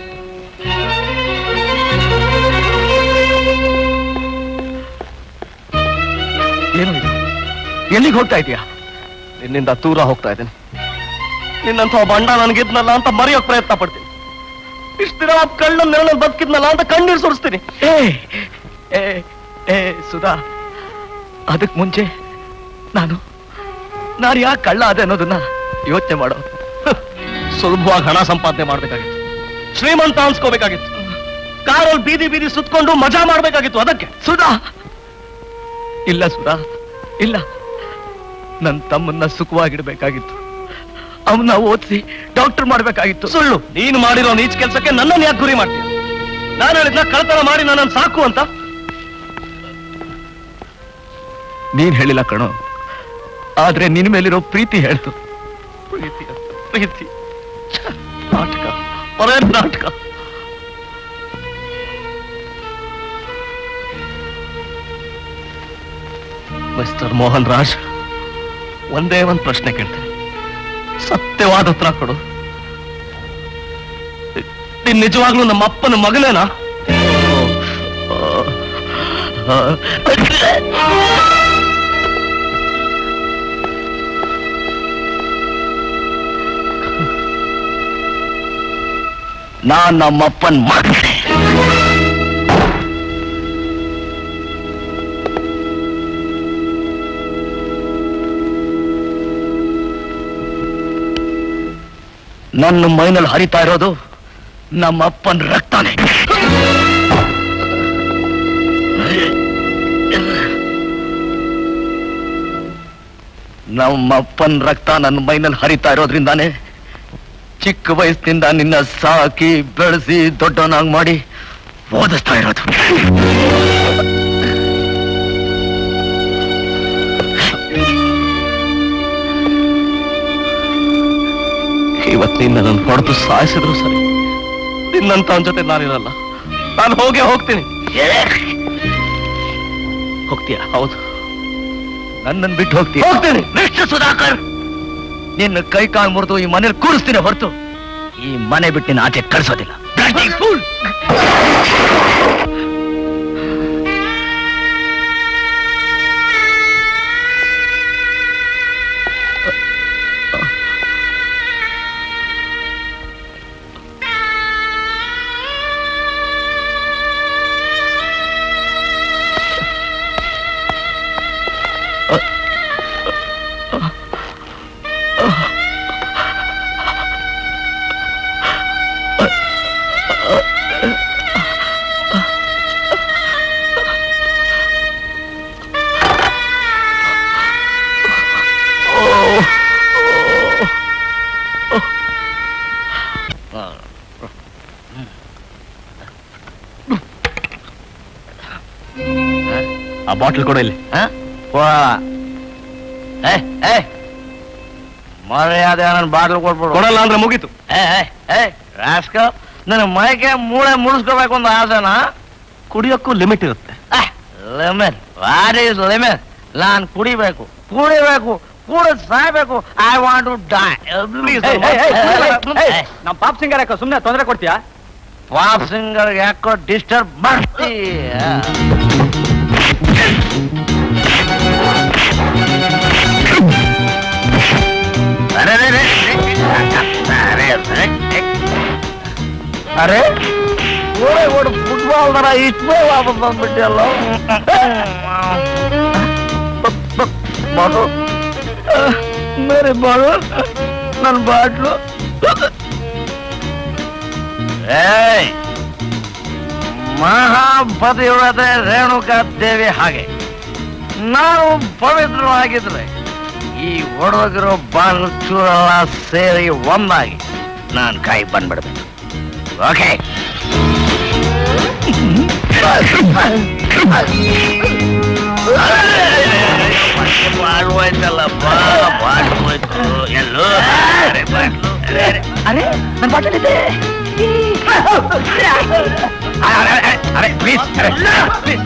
ಏನು ಇದು ಎಲ್ಲಿಗೆ ಹೋಗ್ತಾ ಇದೀಯಾ ನಿನ್ನಿಂದ ದೂರ ಹೋಗ್ತಾ ಇದ್ದೇನೆ ನಿನ್ನಂತ ಒಬ್ಬ ಅಣ್ಣ ನನಗಿದ್ನಲ್ಲ ಅಂತ ಮರೆಯೋಕ್ ಪ್ರಯತ್ನ ಪಡ್ತೀನಿ ಇಷ್ಟು ದಿನ ಆ ಕಳ್ಳ ನೆರಳಲ್ಲಿ ಬದುಕಿದ್ನಲ್ಲ ಅಂತ ಕಣ್ಣೀರು ಸುರಿಸ್ತೀನಿ ಏ ಏ ಏ ಸುಧಾ ಅದಕ್ ಮುಂಚೆ ನಾನು ನಾನು ಯಾಕೆ ಕಳ್ಳ ಅದೇ ಅನ್ನೋದನ್ನ ಯೋಚನೆ ಮಾಡೋ ಸುಲಭವಾಗಿ ಹಣ ಸಂಪಾದನೆ ಮಾಡ್ಬೇಕಾಗಿತ್ತು ಶ್ರೀಮಂತ ಅನ್ಸ್ಕೋಬೇಕಾಗಿತ್ತು ಕಾರಲ್ಲಿ ಬೀದಿ ಬೀದಿ ಸುತ್ಕೊಂಡು ಮಜಾ ಮಾಡ್ಬೇಕಾಗಿತ್ತು ಅದಕ್ಕೆ ಸುಧಾ ಇಲ್ಲ ಸುಧಾ ಇಲ್ಲ ನನ್ನ ತಮ್ಮನ್ನ ಸುಖವಾಗಿಡ್ಬೇಕಾಗಿತ್ತು ಅವನ್ನ ಓದಿಸಿ ಡಾಕ್ಟರ್ ಮಾಡ್ಬೇಕಾಗಿತ್ತು ಸುಳ್ಳು ನೀನು ಮಾಡಿರೋ ನೀಚ್ ಕೆಲಸಕ್ಕೆ ನನ್ನನ್ನು ಯಾಕೆ ಗುರಿ ಮಾಡ್ತೀಯ ನಾನು ಹೇಳಿದ್ನ ಕಳ್ತನ ಮಾಡಿ ನನ್ನನ್ನು ಸಾಕು ಅಂತ ನೀನ್ ಹೇಳಿಲ್ಲ ಕಣೋ ಆದ್ರೆ ನಿನ್ ಮೇಲಿರೋ ಪ್ರೀತಿ ಹೇಳ್ತು ಪ್ರೀತಿ ಅಂತ, ಪ್ರೀತಿ ಛ, ನಾಟಕ ಬರೇ ನಾಟಕ ಮಿಸ್ಟರ್ ಮೋಹನ್ ರಾಜ್ ಒಂದೇ ಒಂದು ಪ್ರಶ್ನೆ ಕೇಳ್ತೇನೆ ಸತ್ಯವಾದ ಉತ್ತರ ಕೊಡು ನೀನ್ ನಿಜವಾಗ್ಲೂ ನಮ್ಮ ಅಪ್ಪನ ಮಗನೇನಾ ನಾನ್ ನಮ್ಮಪ್ಪನ್ ಮಗನೇ ನನ್ನ ಮೈನಲ್ಲಿ ಹರಿತಾ ಇರೋದು ನಮ್ಮ ಅಪ್ಪನ ರಕ್ತಾನೆ ನಮ್ಮ ಅಪ್ಪನ ರಕ್ತ ನನ್ನ ಮೈನಲ್ಲಿ ಹರಿತಾ ಇರೋದ್ರಿಂದಾನೆ ಚಿಕ್ಕ ವಯಸ್ಸಿನಿಂದ ನಿನ್ನ ಸಾಕಿ ಬೆಳೆಸಿ ದೊಡ್ಡವನಾಗಿ ಮಾಡಿ ಓದಿಸ್ತಾ ಇರೋದು ಇವತ್ತು ನಿನ್ನ ನನ್ನ ಹೊಡೆದು ಸಾಯಿಸಿದ್ರು ಸರಿ ನಿನ್ನಂತ ಅವನ ಜೊತೆ ನಾನಿರಲ್ಲ ನಾನು ಹೋಗೇ ಹೋಗ್ತೀನಿ ಹೋಗ್ತೀಯ ಹೌದು ನನ್ನನ್ನು ಬಿಟ್ಟು ಹೋಗ್ತೀಯ ಹೋಗ್ತೀನಿ ನೆಕ್ಸ್ಟ್ ಸುಧಾಕರ್ ನಿನ್ನ ಕೈ ಕಾಲು ಮುರಿದು ಈ ಮನೇಲಿ ಕೂರಿಸ್ತೀನಿ ಹೊರತು ಈ ಮನೆ ಬಿಟ್ಟು ನಿನ್ನ ಆಚೆ ಕಳಿಸೋದಿಲ್ಲ Bloody fool! ಆ ಬಾಟ್ಲ್ ಕೊಡು ಇಲ್ಲಿ ಮರ್ಯಾದೆ ನನ್ನ ಬಾಟ್ಲ್ ಕೊಟ್ಬಿಡು ಕೊಡಲ್ಲ ಅಂದ್ರೆ ಮುಗೀತು ರಾಸ್ಕಲ್ ನನ್ನ ಮೈಗೆ ಮೂಳೆ ಮುಡಿಸ್ಕೋಬೇಕು ಒಂದು ಆಸೆನ ಕುಡಿಯೋಕ್ಕೂ ಲಿಮಿಟ್ ಇರುತ್ತೆ ಲಿಮಿಟ್ ವಾಟ್ ಈಸ್ ಲಿಮಿಟ್ ನಾನು ಕುಡಿಬೇಕು ಕುಡಿಬೇಕು ಕುಡಿದ್ ಸಾಯ್ಬೇಕು ಐ ವಾಂಟ್ ಟು ಡೈ ನಮ್ ಪಾಪ್ ಸಿಂಗರ್ ಯಾಕೋ ಸುಮ್ನೆ ತೊಂದರೆ ಕೊಡ್ತೀಯಾ ಪಾಪ್ ಸಿಂಗರ್ ಯಾಕೋ ಡಿಸ್ಟರ್ಬ್ ಮಾಡ್ತೀಯ ಅರೆ ಅರೆ, ಅರೆ, ಅರೆ, ಅರೆ. ಅರೆ ಓಡೆ ಓಡು ಫುಟ್ಬಾಲ್ ತರ ಇಷ್ಟು ವಾಪಸ್ ಬಂದ್ಬಿಟ್ಟಿಯಲ್ಲ ಬಾಟು ಮೇರೆ ಬಾಳು ನನ್ನ ಬಾಟ್ಲು ಏಯ್ ಮಹಾಪತಿವ್ರತೆ ರೇಣುಕಾ ದೇವಿ ಹಾಗೆ ನಾವು ಪವಿತ್ರವಾಗಿದ್ರೆ ಈ ಒಡಗಿರೋ ಬಾಗಿಲು ಚೂರೆಲ್ಲ ಸೇರಿ ಒಂದಾಗಿ ನಾನು ಕಾಯಿ ಬಂದ್ಬಿಡ್ಬೇಕು ಓಕೆ ಬಾಳುವಾಯ್ತಲ್ಲ ಬಾ ಬಾಳುವಾಯ್ತು ಎಲ್ಲೋ ಅರೆ ಬಾಟ್ಲು ಅರೆ ಅರೆ ಅರೆ ನನ್ನ ಬಾಟಲಿದೆ ಅರೆ ಅರೆ ಅರೆ ಪ್ಲೀಸ್ ಅರೆ ಪ್ಲೀಸ್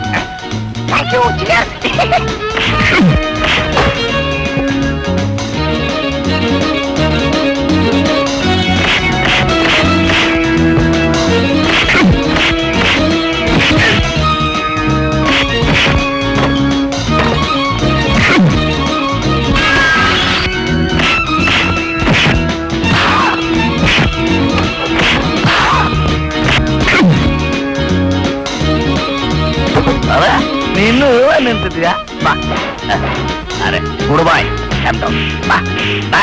ಅರೆ ನೀನು ನಿಂತಿದ್ಯಾ ಬಾ ಅರೆ ಗುಡ್ ಬಾಯ್ ಬಾ ಬಾ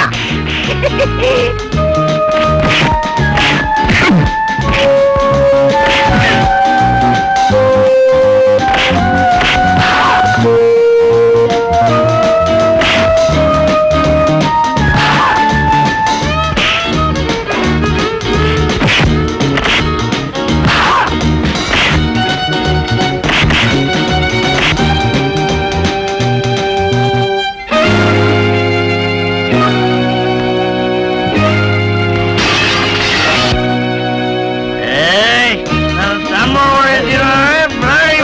ಏಯ್ ನನ್ನ ತಮ್ಮ ಹೊಡೆದಿರೋ ಬ್ಲಡಿ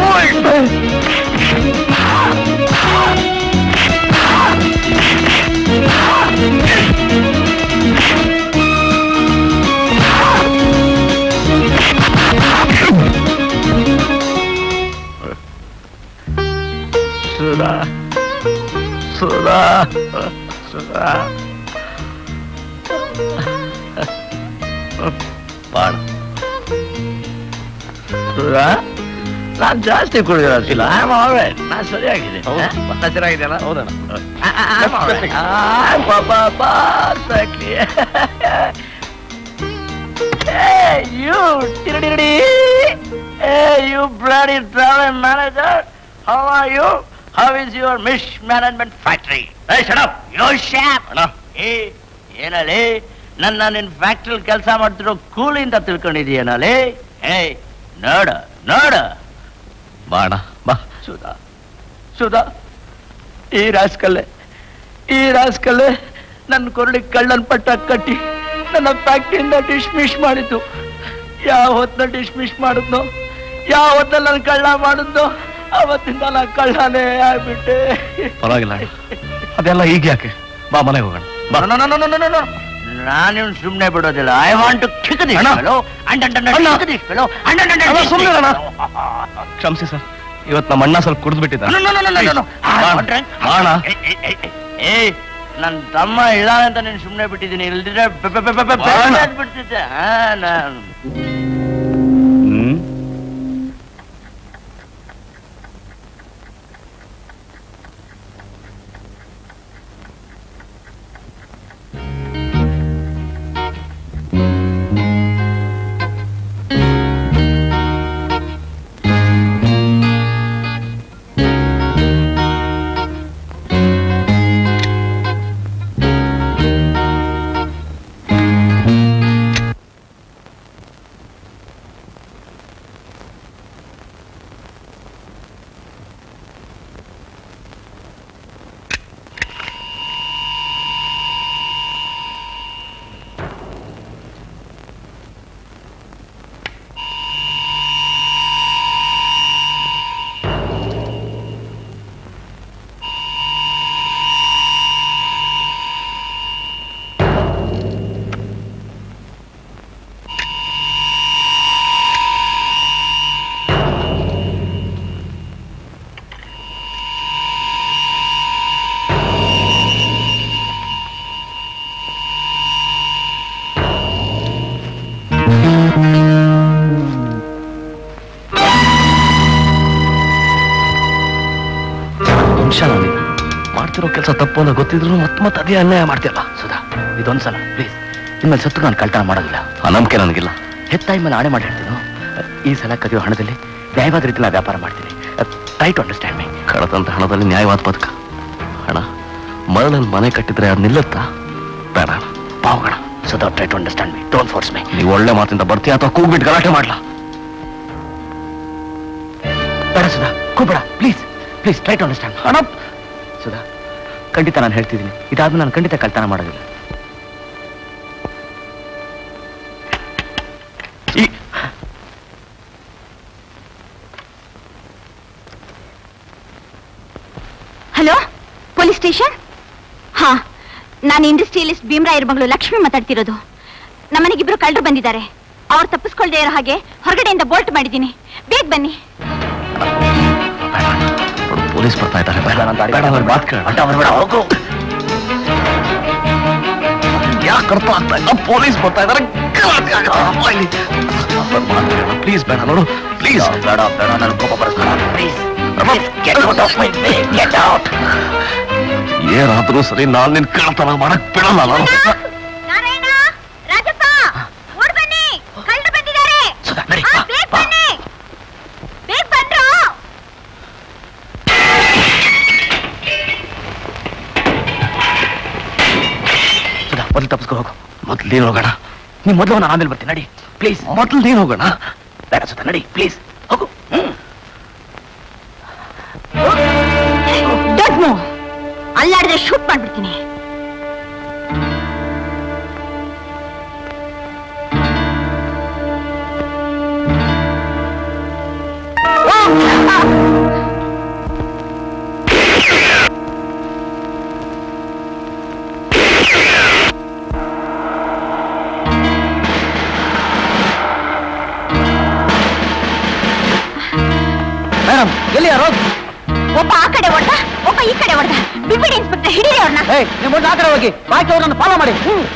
ಫೂಲ್ ಸುಧಾ ಸುಧಾ ಸುಧಾ ಬಾಳ ಸುಧಾ ನಾನ್ ಜಾಸ್ತಿ ಕುಡಿದಿರೋದಿಲ್ಲ ನಾನ್ ಸರಿಯಾಗಿದೆ ನಾ ಚೆನ್ನಾಗಿದೆಯಲ್ಲ ಹೌದಣ್ಣ you Hey, you bloody travel manager. How are you? How is your mismanagement factory? Hey, shut up. You shut up. ಏ ಏನಲ್ಲೇ ನನ್ನ ನಿನ್ ಫ್ಯಾಕ್ಟ್ರಿಲ್ ಕೆಲಸ ಮಾಡ್ತಿರೋ ಕೂಲಿ ಅಂತ ತಿಳ್ಕೊಂಡಿದೀಯನಲ್ಲೇ ಏಯ್ ನೋಡ ನೋಡ ಬಾಣ ಬಾ ಸುಧಾ ಸುಧಾ ಈ ರಾಸ್ಕಲ್ಲೆ ಈ ರಾಸ್ಕಲ್ಲೆ ನನ್ನ ಕೊರಳಿಗೆ ಕಳ್ಳನ್ ಪಟ್ಟ ಕಟ್ಟಿ ನನ್ನ ಫ್ಯಾಕ್ಟ್ರಿಯಿಂದ ಡಿಸ್ಮಿಸ್ ಮಾಡಿದ್ದು ಯಾವ ಹೊತ್ತ ಡಿಸ್ಮಿಸ್ ಮಾಡಿದ್ನೋ ಯಾವ ಹೊತ್ತಲ್ಲಿ ನನ್ನ ಕಳ್ಳ ಮಾಡಿದ್ನೋ ಅವತ್ತಿಂದ ನಾನು ಕಳ್ಳನೇ ಆಗ್ಬಿಟ್ಟೆ ಪರವಾಗಿಲ್ಲ ಅದೆಲ್ಲ ಈಗ ಯಾಕೆ ಬಾ ಮನೆಗೆ ಹೋಗೋಣ ಬಾ ನಾನು ಸುಮ್ಮನೆ ಬಿಡೋದಿಲ್ಲ I want to kick this ಅಣ್ಣ. ಫೆಲೋ ಅಂಡ್ ಅಂಡ್ ಅಂಡ್ ಅಣ್ಣ. Kick this fellow and and ಅಣ್ಣ, ಸುಮ್ನೆ ಅಣ್ಣ. ಕ್ಷಮಿಸಿ ಸರ್ ಇವತ್ತು ನಮ್ಮ ಅಣ್ಣ ಸ್ವಲ್ಪ ಕುಡಿದು ಬಿಟ್ಟಿದ್ದ ಬಾಣ ಏಯ್ ನನ್ನ ತಮ್ಮ ಇದ್ದಾನೆ ಅಂತ ನೀನು ಸುಮ್ಮನೆ ಬಿಟ್ಟಿದ್ದೀನಿ ಇಲ್ದಿದ್ರೆ ಪೆ- ಪೆ- ಪೆ- ಪೆ- ಪೆ- ಬಾಣ. ಪೆ- ಬಿಡ್ತಿದ್ದೆ ಆ, ನಾನು ಹ್ಮ್ ಮಾಡ್ತಿರೋ ಕೆಲಸ ತಪ್ಪು ಅಂತ ಗೊತ್ತಿದ್ರು ಮತ್ತೆ ಮತ್ತೆ ಅದೇ ಅನ್ಯಾಯ ಮಾಡ್ತಿಯಲ್ಲ ಸುಧಾ ಇದೊಂದ್ಸಲ ಪ್ಲೀಸ್ ಇನ್ಮೇಲೆ ಸತ್ತು ನಾನು ಕಳ್ತನ ಮಾಡೋದಿಲ್ಲ ಆ ನಂಬಿಕೆ ನನಗಿಲ್ಲ ಹೆತ್ತಾಯಿ ಮೇಲೆ ಆಣೆ ಮಾಡಿ ಹೇಳ್ತೀನಿ ಈ ಸಲ ಕದಿಯೋ ಹಣದಲ್ಲಿ ನ್ಯಾಯವಾದ ರೀತಿ ನಾನು ವ್ಯಾಪಾರ ಮಾಡ್ತೀನಿ ಟ್ರೈ ಟು ಅಂಡರ್ಸ್ಟ್ಯಾಂಡ್ ಮೈ ಕಳೆದಂತ ಹಣದಲ್ಲಿ ನ್ಯಾಯವಾದ ಬದುಕ ಹಣ ಮರಳಲ್ಲಿ ಮನೆ ಕಟ್ಟಿದ್ರೆ ಅದು ನಿಲ್ಲುತ್ತಾ ಬೇಡ ಅಣ್ಣ. ಪಾವಗಣ Sudha try to understand my don't force my ನೀವು ಒಳ್ಳೆ ಮಾತಿಂದ ಬರ್ತೀಯ ಅಥವಾ ಕೂಗ್ಬಿಟ್ಟು ಗಲಾಟೆ ಮಾಡ್ಲಾ ಬೇಡ ಸುಧಾ ಕೂಬೇಡ please please try to understand ಹಣ ಸುಧಾ ಖಂಡಿತ ನಾನು ಹೇಳ್ತಿದ್ದೀನಿ ಇದಾದ್ಮೇಲೆ ನಾನು ಖಂಡಿತ ಕಳ್ತನ ಮಾಡೋದಿಲ್ಲ ಈ ಹಲೋ ಪೊಲೀಸ್ ಸ್ಟೇಷನ್ ಹಾ ನಾನು ಇಂಡಸ್ಟ್ರಿಯಲಿಸ್ಟ್ ಭೀಮರಾಯರ ಮಗಳು ಲಕ್ಷ್ಮಿ ಮಾತಾಡ್ತಿರೋದು ನಮ್ಮನೆಗಿಬ್ರು ಕಳ್ಳರು ಬಂದಿದ್ದಾರೆ ಅವ್ರು ತಪ್ಪಿಸ್ಕೊಳ್ದೇ ಇರೋ ಹಾಗೆ ಹೊರಗಡೆಯಿಂದ ಬೋಲ್ಟ್ ಮಾಡಿದ್ದೀನಿ ಬೇಗ ಬನ್ನಿ ನೋಡು, ಪೊಲೀಸ್ ಬರ್ತಾ ಇದ್ದಾರೆ ಬೇಡ ನನ್ನ ದಾರಿ ಬೇಡ ನನ್ನ ಮಾತು ಕೇಳ ಅಡ್ಡ ಬರ್ಬೇಡ ಹೋಗು ಯಾಕೆ ಅರ್ಥ ಆಗ್ತಾ ಇಲ್ಲ ಪೊಲೀಸ್ ಬರ್ತಾ ಇದ್ದಾರೆ ಪ್ಲೀಸ್ ಬೇಡ ನೋಡು ಪ್ಲೀಸ್ ಬೇಡ ಬೇಡ ನನಗೆ ಕೋಪ ಬರ್ಸ್ಬೇಡ please get out of my way get out ಏನಾದ್ರೂ ಸರಿ ನಾನ್ ನಿನ್ ಕಳ್ತನ ಮಾಡಕ್ ಬಿಡಲ್ಲ ನಾನು ನಾರಾಯಣ ರಾಜಪ್ಪ ಓಡ್ ಬನ್ನಿ ಕಳ್ಳರು ಬಂದಿದ್ದಾರೆ ಸುಧಾ ನಡಿ ಆ, ಬಾ, ಬೇಗ ಬಾ. ಬನ್ನಿ ಬೇಗ ಬಂದ್ರು ಸುಧಾ ಮೊದಲು ತಪ್ಪಿಸ್ಕೊ ಹೋಗು ಮೊದ್ಲು ನೀನ್ ಹೋಗೋಣ ನೀ ಮೊದಲು ನಾನು ಆಮೇಲೆ ಬರ್ತೀನಿ ನಡಿ ಪ್ಲೀಸ್ ಮೊದ್ಲು ನೀನ್ ಹೋಗೋಣ ಬೇಡ ಸುಧಾ ನಡಿ ಪ್ಲೀಸ್ ಹೋಗು ಹ್ಮ್ ಡೋಂಟ್ ಮೂವ್ ಅಲ್ಲಾಡಿದ್ರೆ ಶೂಟ್ ಮಾಡ್ಬಿಡ್ತೀನಿ ಮೇಡಮ್ ಎಲ್ಲಿ ಯಾರೋ ಒಬ್ಬ ಆ ಕಡೆ ಹೊಡ್ದ ಒಬ್ಬ ಈ ಕಡೆ ಹೊಡ್ದ ಬಿಬಿಡಿ ಇನ್ಸ್ಪೆಕ್ಟರ್ ಹಿಡೀರಿ ಅವ್ರನ್ನ ಏಯ್ ನೀವು ಮೊದಲು ಆ ಕಡೆ ಹೋಗಿ ಬಾಕಿ ಅವ್ರನ್ನ ಫಾಲೋ ಮಾಡಿ ಹ್ಮ್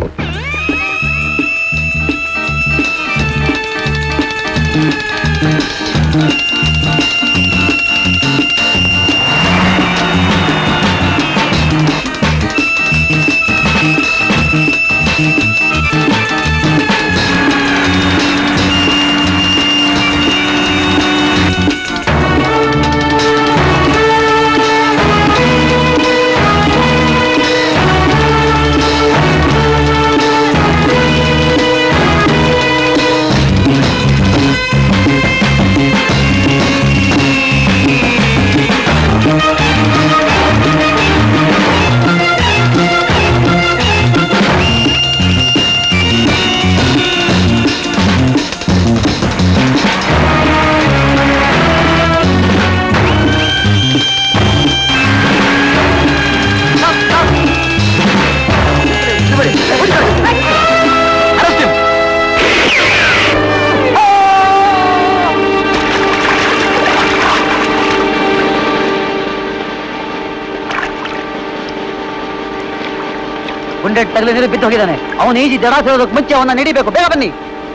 ಗುಂಡೆ ತಗಲಿ ನೀರು ಬಿದ್ದು ಹೋಗಿದ್ದಾನೆ ಅವನು ಈಜಿ ದಡ ಸೇರೋದಕ್ಕೆ ಮುಂಚೆ ಅವನ್ನ ನಡಿಬೇಕು ಬೇಗ ಬನ್ನಿ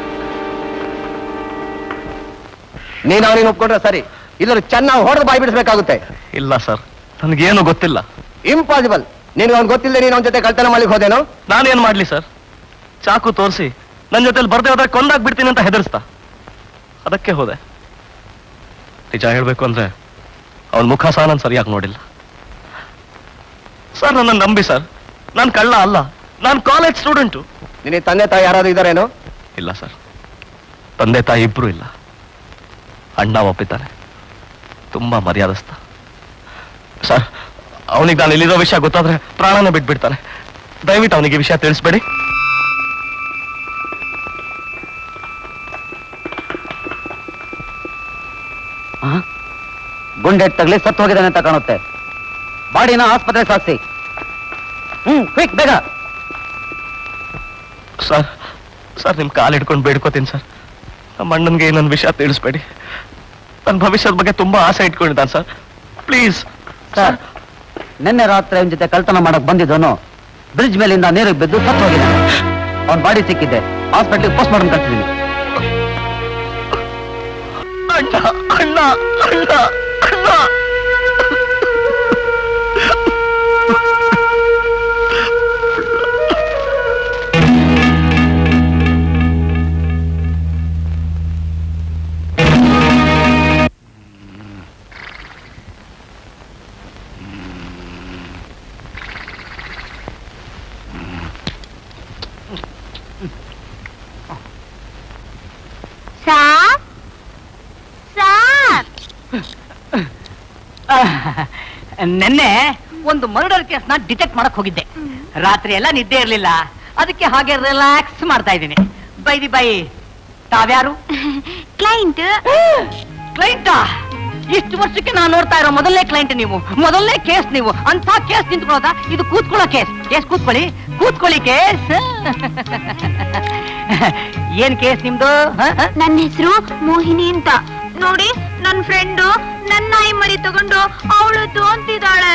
ನೀನು ಅವನಿಗೆ ಒಪ್ಕೊಂಡ್ರೆ ಸರಿ ಇಲ್ಲರೂ ಚೆನ್ನಾಗಿ ಹೊಡೆದು ಬಾಯಿ ಬಿಡಿಸ್ಬೇಕಾಗುತ್ತೆ ಇಲ್ಲ ಸರ್ ನನಗೇನು ಗೊತ್ತಿಲ್ಲ ಇಂಪಾಸಿಬಲ್ ನೀನು ಅವ್ನು ಗೊತ್ತಿಲ್ಲದೆ ನೀನು ಅವನ ಜೊತೆ ಕಳ್ತನ ಮಾಡ್ಲಿಕ್ಕೆ ಹೋದೇನೋ ನಾನೇನ್ ಮಾಡ್ಲಿ ಸರ್ ಚಾಕು ತೋರಿಸಿ ನನ್ನ ಜೊತೆಲಿ ಬರ್ದೇ ಹೋದ್ರೆ ಕೊಂದಾಗ್ ಬಿಡ್ತೀನಿ ಅಂತ ಹೆದರ್ಸ್ತಾ ಅದಕ್ಕೆ ಹೋದೆ ನಿಜ ಹೇಳ್ಬೇಕು ಅಂದ್ರೆ ಅವನ ಮುಖ ಸಹ ನಾನು ಸರಿಯಾಗಿ ನೋಡಿಲ್ಲ ಸರ್ ನನ್ನ ನಂಬಿ ಸರ್ ನಾನು ಕಳ್ಳ ಅಲ್ಲ ನಾನು ಕಾಲೇಜ್ ಸ್ಟೂಡೆಂಟು ನಿನ್ನ ತಂದೆ ತಾಯಿ ಯಾರಾದ್ರೂ ಇದ್ದಾರೇನೋ ಇಲ್ಲ ಸರ್ ತಂದೆ ತಾಯಿ ಇಬ್ರು ಇಲ್ಲ ಅಣ್ಣ ಒಪ್ಪಿದ್ದಾನೆ ತುಂಬಾ ಮರ್ಯಾದಸ್ತ ಸರ್ ಅವನಿಗೆ ನಾನು ಇಲ್ಲಿರೋ ವಿಷಯ ಗೊತ್ತಾದ್ರೆ ಪ್ರಾಣನ ಬಿಟ್ಬಿಡ್ತಾನೆ ದಯವಿಟ್ಟು ಅವನಿಗೆ ವಿಷಯ ತಿಳಿಸ್ಬೇಡಿ ಗುಂಡೆ ತಗಲಿ ಸತ್ತು ಹೋಗಿದ್ದಾನೆ ಅಂತ ಕಾಣುತ್ತೆ ಬಾಡಿನ ಆಸ್ಪತ್ರೆ ಸಾಗಿಸಿ ಹ್ಮ್ ಕ್ವಿಕ್ ಬೇಗ ಸರ್ ಸರ್ ನಿಮ್ ಕಾಲ್ ಹಿಡ್ಕೊಂಡು ಬೇಡ್ಕೋತೀನಿ ಸರ್ ನಮ್ಮ ಅಣ್ಣನ್ಗೆ ನನ್ನ ವಿಷಯ ತಿಳಿಸ್ಬೇಡಿ ನನ್ನ ಭವಿಷ್ಯದ ಬಗ್ಗೆ ತುಂಬಾ ಆಸೆ ಇಟ್ಕೊಂಡಿದ್ದಾನೆ ಸರ್ ಪ್ಲೀಸ್ ಸರ್ ನಿನ್ನೆ ರಾತ್ರಿ ಅವನ ಜೊತೆ ಕಳ್ತನ ಮಾಡಕ್ ಬಂದಿದ್ದವನು ಬ್ರಿಡ್ಜ್ ಮೇಲಿಂದ ನೀರಿಗೆ ಬಿದ್ದು ಸತ್ತು ಹೋಗಿದ್ದಾನೆ ಅವನ ಬಾಡಿ ಸಿಕ್ಕಿದೆ ಹಾಸ್ಪಿಟ್ಲಿಗೆ ಪೋಸ್ಟ್ ಮಾರ್ಟಮ್ ಕಳ್ಸಿದೀನಿ ಅಣ್ಣ ಅಣ್ಣ ಅಣ್ಣ ಅಣ್ಣ ನಿನ್ನೆ ಒಂದು ಮರ್ಡರ್ ಕೇಸ್ನ ಡಿಟೆಕ್ಟ್ ಮಾಡಕ್ ಹೋಗಿದ್ದೆ ರಾತ್ರಿ ಎಲ್ಲ ನಿದ್ದೆ ಇರ್ಲಿಲ್ಲ ಅದಕ್ಕೆ ಹಾಗೆ ರಿಲ್ಯಾಕ್ಸ್ ಮಾಡ್ತಾ ಇದ್ದೀನಿ ಬೈದಿ ಬೈ ತಾವ್ಯಾರು ಕ್ಲೈಂಟ್ ಕ್ಲೈಂಟಾ ಇಷ್ಟು ವರ್ಷಕ್ಕೆ ನಾನು ನೋಡ್ತಾ ಇರೋ ಮೊದಲನೇ ಕ್ಲೈಂಟ್ ನೀವು ಮೊದಲನೇ ಕೇಸ್ ನೀವು ಅಂತ ಕೇಸ್ ನಿಂತ್ಕೊಳ್ಳೋದಾ ಇದು ಕೂತ್ಕೊಳ್ಳೋ ಕೇಸ್ ಕೇಸ್ ಕೂತ್ಕೊಳ್ಳಿ ಕೂತ್ಕೊಳ್ಳಿ ಕೇಸ್ ಏನ್ ಕೇಸ್ ನಿಮ್ದು ಹ? ಹ? ನನ್ನ ಹೆಸರು ಮೋಹಿನಿ ಅಂತ ನೋಡಿ ನನ್ನ ಫ್ರೆಂಡು ನನ್ನ ನಾಯಿ ಮರಿ ತಗೊಂಡು ಅವಳು ತೋಂತಿದ್ದಾಳೆ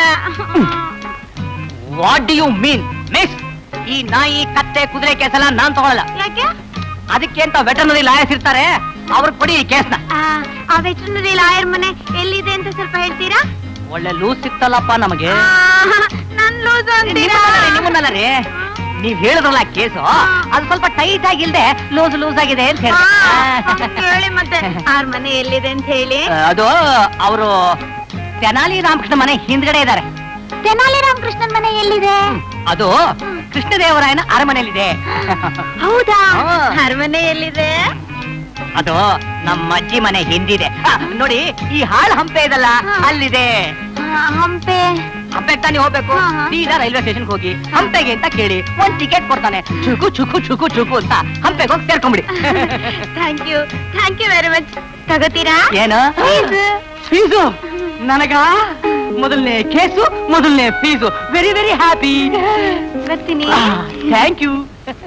what do you mean miss ಈ ನಾಯಿ ಕತ್ತೆ ಕುದುರೆ ಕೇಸ್ ಎಲ್ಲ ನಾನ್ ತಗೊಳಲ್ಲ ಯಾಕೆ ಅದಕ್ಕೆ ಅಂತ ವೆಟರ್ನರಿ ಲಾಯರ್ಸ್ ಇರ್ತಾರೆ ಅವ್ರಿಗೆ ಕೊಡಿ ಈ ಕೇಸ್ನ ಆ, ಆ ವೆಟರ್ನರಿ ಲಾಯರ್ ಮನೆ ಎಲ್ಲಿದೆ ಅಂತ ಸ್ವಲ್ಪ ಹೇಳ್ತೀರಾ ಒಳ್ಳೆ ಲೂಸ್ ಸಿಕ್ತಲ್ಲಪ್ಪ ನಮಗೆ ನನ್ ಲೂಸ್ ಅಂತೀರಾ ನಿಮ್ಮನ್ನಲ್ಲ ರೀ ನೀವ್ ಹೇಳಿದ್ರಲ್ಲ ಕೇಸು ಅದು ಸ್ವಲ್ಪ ಟೈಟ್ ಆಗಿಲ್ದೆ ಲೂಸ್ ಲೂಸ್ ಆಗಿದೆ ಅಂತ ಹೇಳಿ ಆ, ಅವ್ನ್ ಹೇಳಿ ಮತ್ತೆ ಆರ್ ಮನೆ ಎಲ್ಲಿದೆ ಅಂತ ಹೇಳಿ ಅದು ಅವರು ತೆನಾಲಿ ರಾಮಕೃಷ್ಣ ಮನೆ ಹಿಂದ್ಗಡೆ ಇದ್ದಾರೆ ತೆನಾಲಿ ರಾಮಕೃಷ್ಣನ್ ಮನೆ ಎಲ್ಲಿದೆ ಅದು ಕೃಷ್ಣದೇವರಾಯನ ಅರಮನೆಯಲ್ಲಿದೆ ಹೌದಾ ಹಾ. ಅರಮನೆ ಎಲ್ಲಿದೆ ಅದು ನಮ್ಮ ಅಜ್ಜಿ ಮನೆ ಹಿಂದಿದೆ ಆ, ನೋಡಿ ಈ ಹಾಳು ಹಂಪೆ ಇದಲ್ಲ ಹಾ. ಅಲ್ಲಿದೆ ಆ, ಹಂಪೆ ಹಂಪೆಗೆ ತಾನೇ ಹೋಗ್ಬೇಕು ಹಾ, ಹಾ. ಸೀದಾ ರೈಲ್ವೆ ಸ್ಟೇಷನ್ ಹೋಗಿ ಹಂಪೆಗೆ ಅಂತ ಕೇಳಿ ಒಂದ್ ಟಿಕೆಟ್ ಕೊಡ್ತಾನೆ ಚುಕು ಚುಕು ಚುಕು ಚುಕು ಅಂತ ಹಂಪೆಗೆ ಹೋಗಿ ಸೇರ್ಕೊಂಬಿಡಿ thank you thank you very much ತಗೋತೀರಾ ಏನು Fees. ಫೀಸು ನನಗ ಮೊದಲನೇ ಕೇಸು ಮೊದಲನೇ ಫೀಸು ವೆರಿ ವೆರಿ ಹ್ಯಾಪಿ ಬರ್ತೀನಿ ಥ್ಯಾಂಕ್ ಯು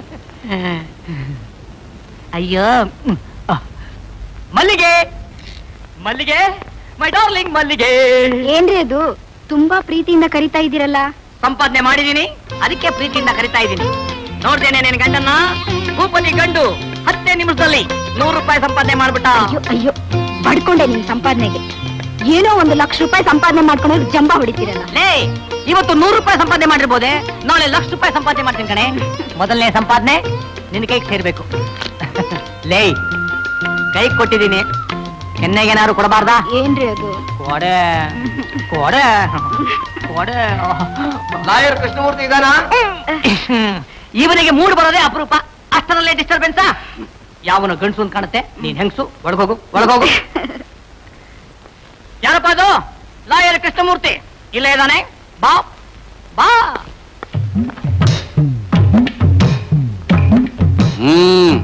ಅಯ್ಯೋ ಹ್ಮ್. ಆ. ಮಲ್ಲಿಗೆ ಮಲ್ಲಿಗೆ ಮೈ ಡಾರ್ಲಿಂಗ್ ಮಲ್ಲಿಗೆ ಏನ್ರಿ ಅದು ತುಂಬಾ ಪ್ರೀತಿಯಿಂದ ಕರಿತಾ ಇದ್ದೀರಲ್ಲ ಸಂಪಾದನೆ ಮಾಡಿದೀನಿ ಅದಕ್ಕೆ ಪ್ರೀತಿಯಿಂದ ಕರಿತಾ ಇದ್ದೀನಿ ನೋಡ್ದೇನೆ ನಿನ್ ಗಂಡನ್ನ ಕೂಪಲ್ಲಿ ಗಂಡು ಹತ್ತೇ ನಿಮಿಷದಲ್ಲಿ ನೂರು ರೂಪಾಯಿ ಸಂಪಾದನೆ ಮಾಡ್ಬಿಟ್ಟ ಅಯ್ಯೋ ಅಯ್ಯೋ ಬಡ್ಕೊಂಡೆ ನಿಮ್ ಸಂಪಾದನೆಗೆ ಏನೋ ಒಂದು ಲಕ್ಷ ರೂಪಾಯಿ ಸಂಪಾದನೆ ಮಾಡ್ಕೊಂಡು ಜಂಬ ಹೊಡಿತೀರಲ್ಲ ಲೇ ಇವತ್ತು ನೂರು ರೂಪಾಯಿ ಸಂಪಾದನೆ ಮಾಡಿರ್ಬೋದೆ ನಾಳೆ ಲಕ್ಷ ರೂಪಾಯಿ ಸಂಪಾದನೆ ಮಾಡ್ತೀನಿ ಕಣೆ ಮೊದಲನೇ ಸಂಪಾದನೆ ನಿನ್ ಕೈಗೆ ಸೇರ್ಬೇಕು ಲೇ ಕೈ ಕೊಟ್ಟಿದ್ದೀನಿ ಕೆನ್ನೆಗೇನಾದ್ರು ಕೊಡಬಾರ್ದಾ ಏನ್ರಿ ಅದು ಕೊಡೆ ಕೊಡೆ ಕೊಡೆ ಲಾಯರ್ ಕೃಷ್ಣಮೂರ್ತಿ ಇದಾನ ಇವನಿಗೆ ಮೂಡ್ ಬರೋದೇ ಅಪರೂಪ ಅಷ್ಟರಲ್ಲೇ ಡಿಸ್ಟರ್ಬೆನ್ಸಾ ಯಾವನು ಗಂಡಸು ಅಂತ ಕಾಣುತ್ತೆ ನೀನ್ ಹೆಂಗಸು ಒಳಗೋಗು ಒಳಗೋಗು ಯಾರಪ್ಪ ಅದು ಲಾಯರ್ ಕೃಷ್ಣಮೂರ್ತಿ ಇಲ್ಲೇ ಇದ್ದಾನೆ ಬಾ ಬಾ ಹ್ಮ್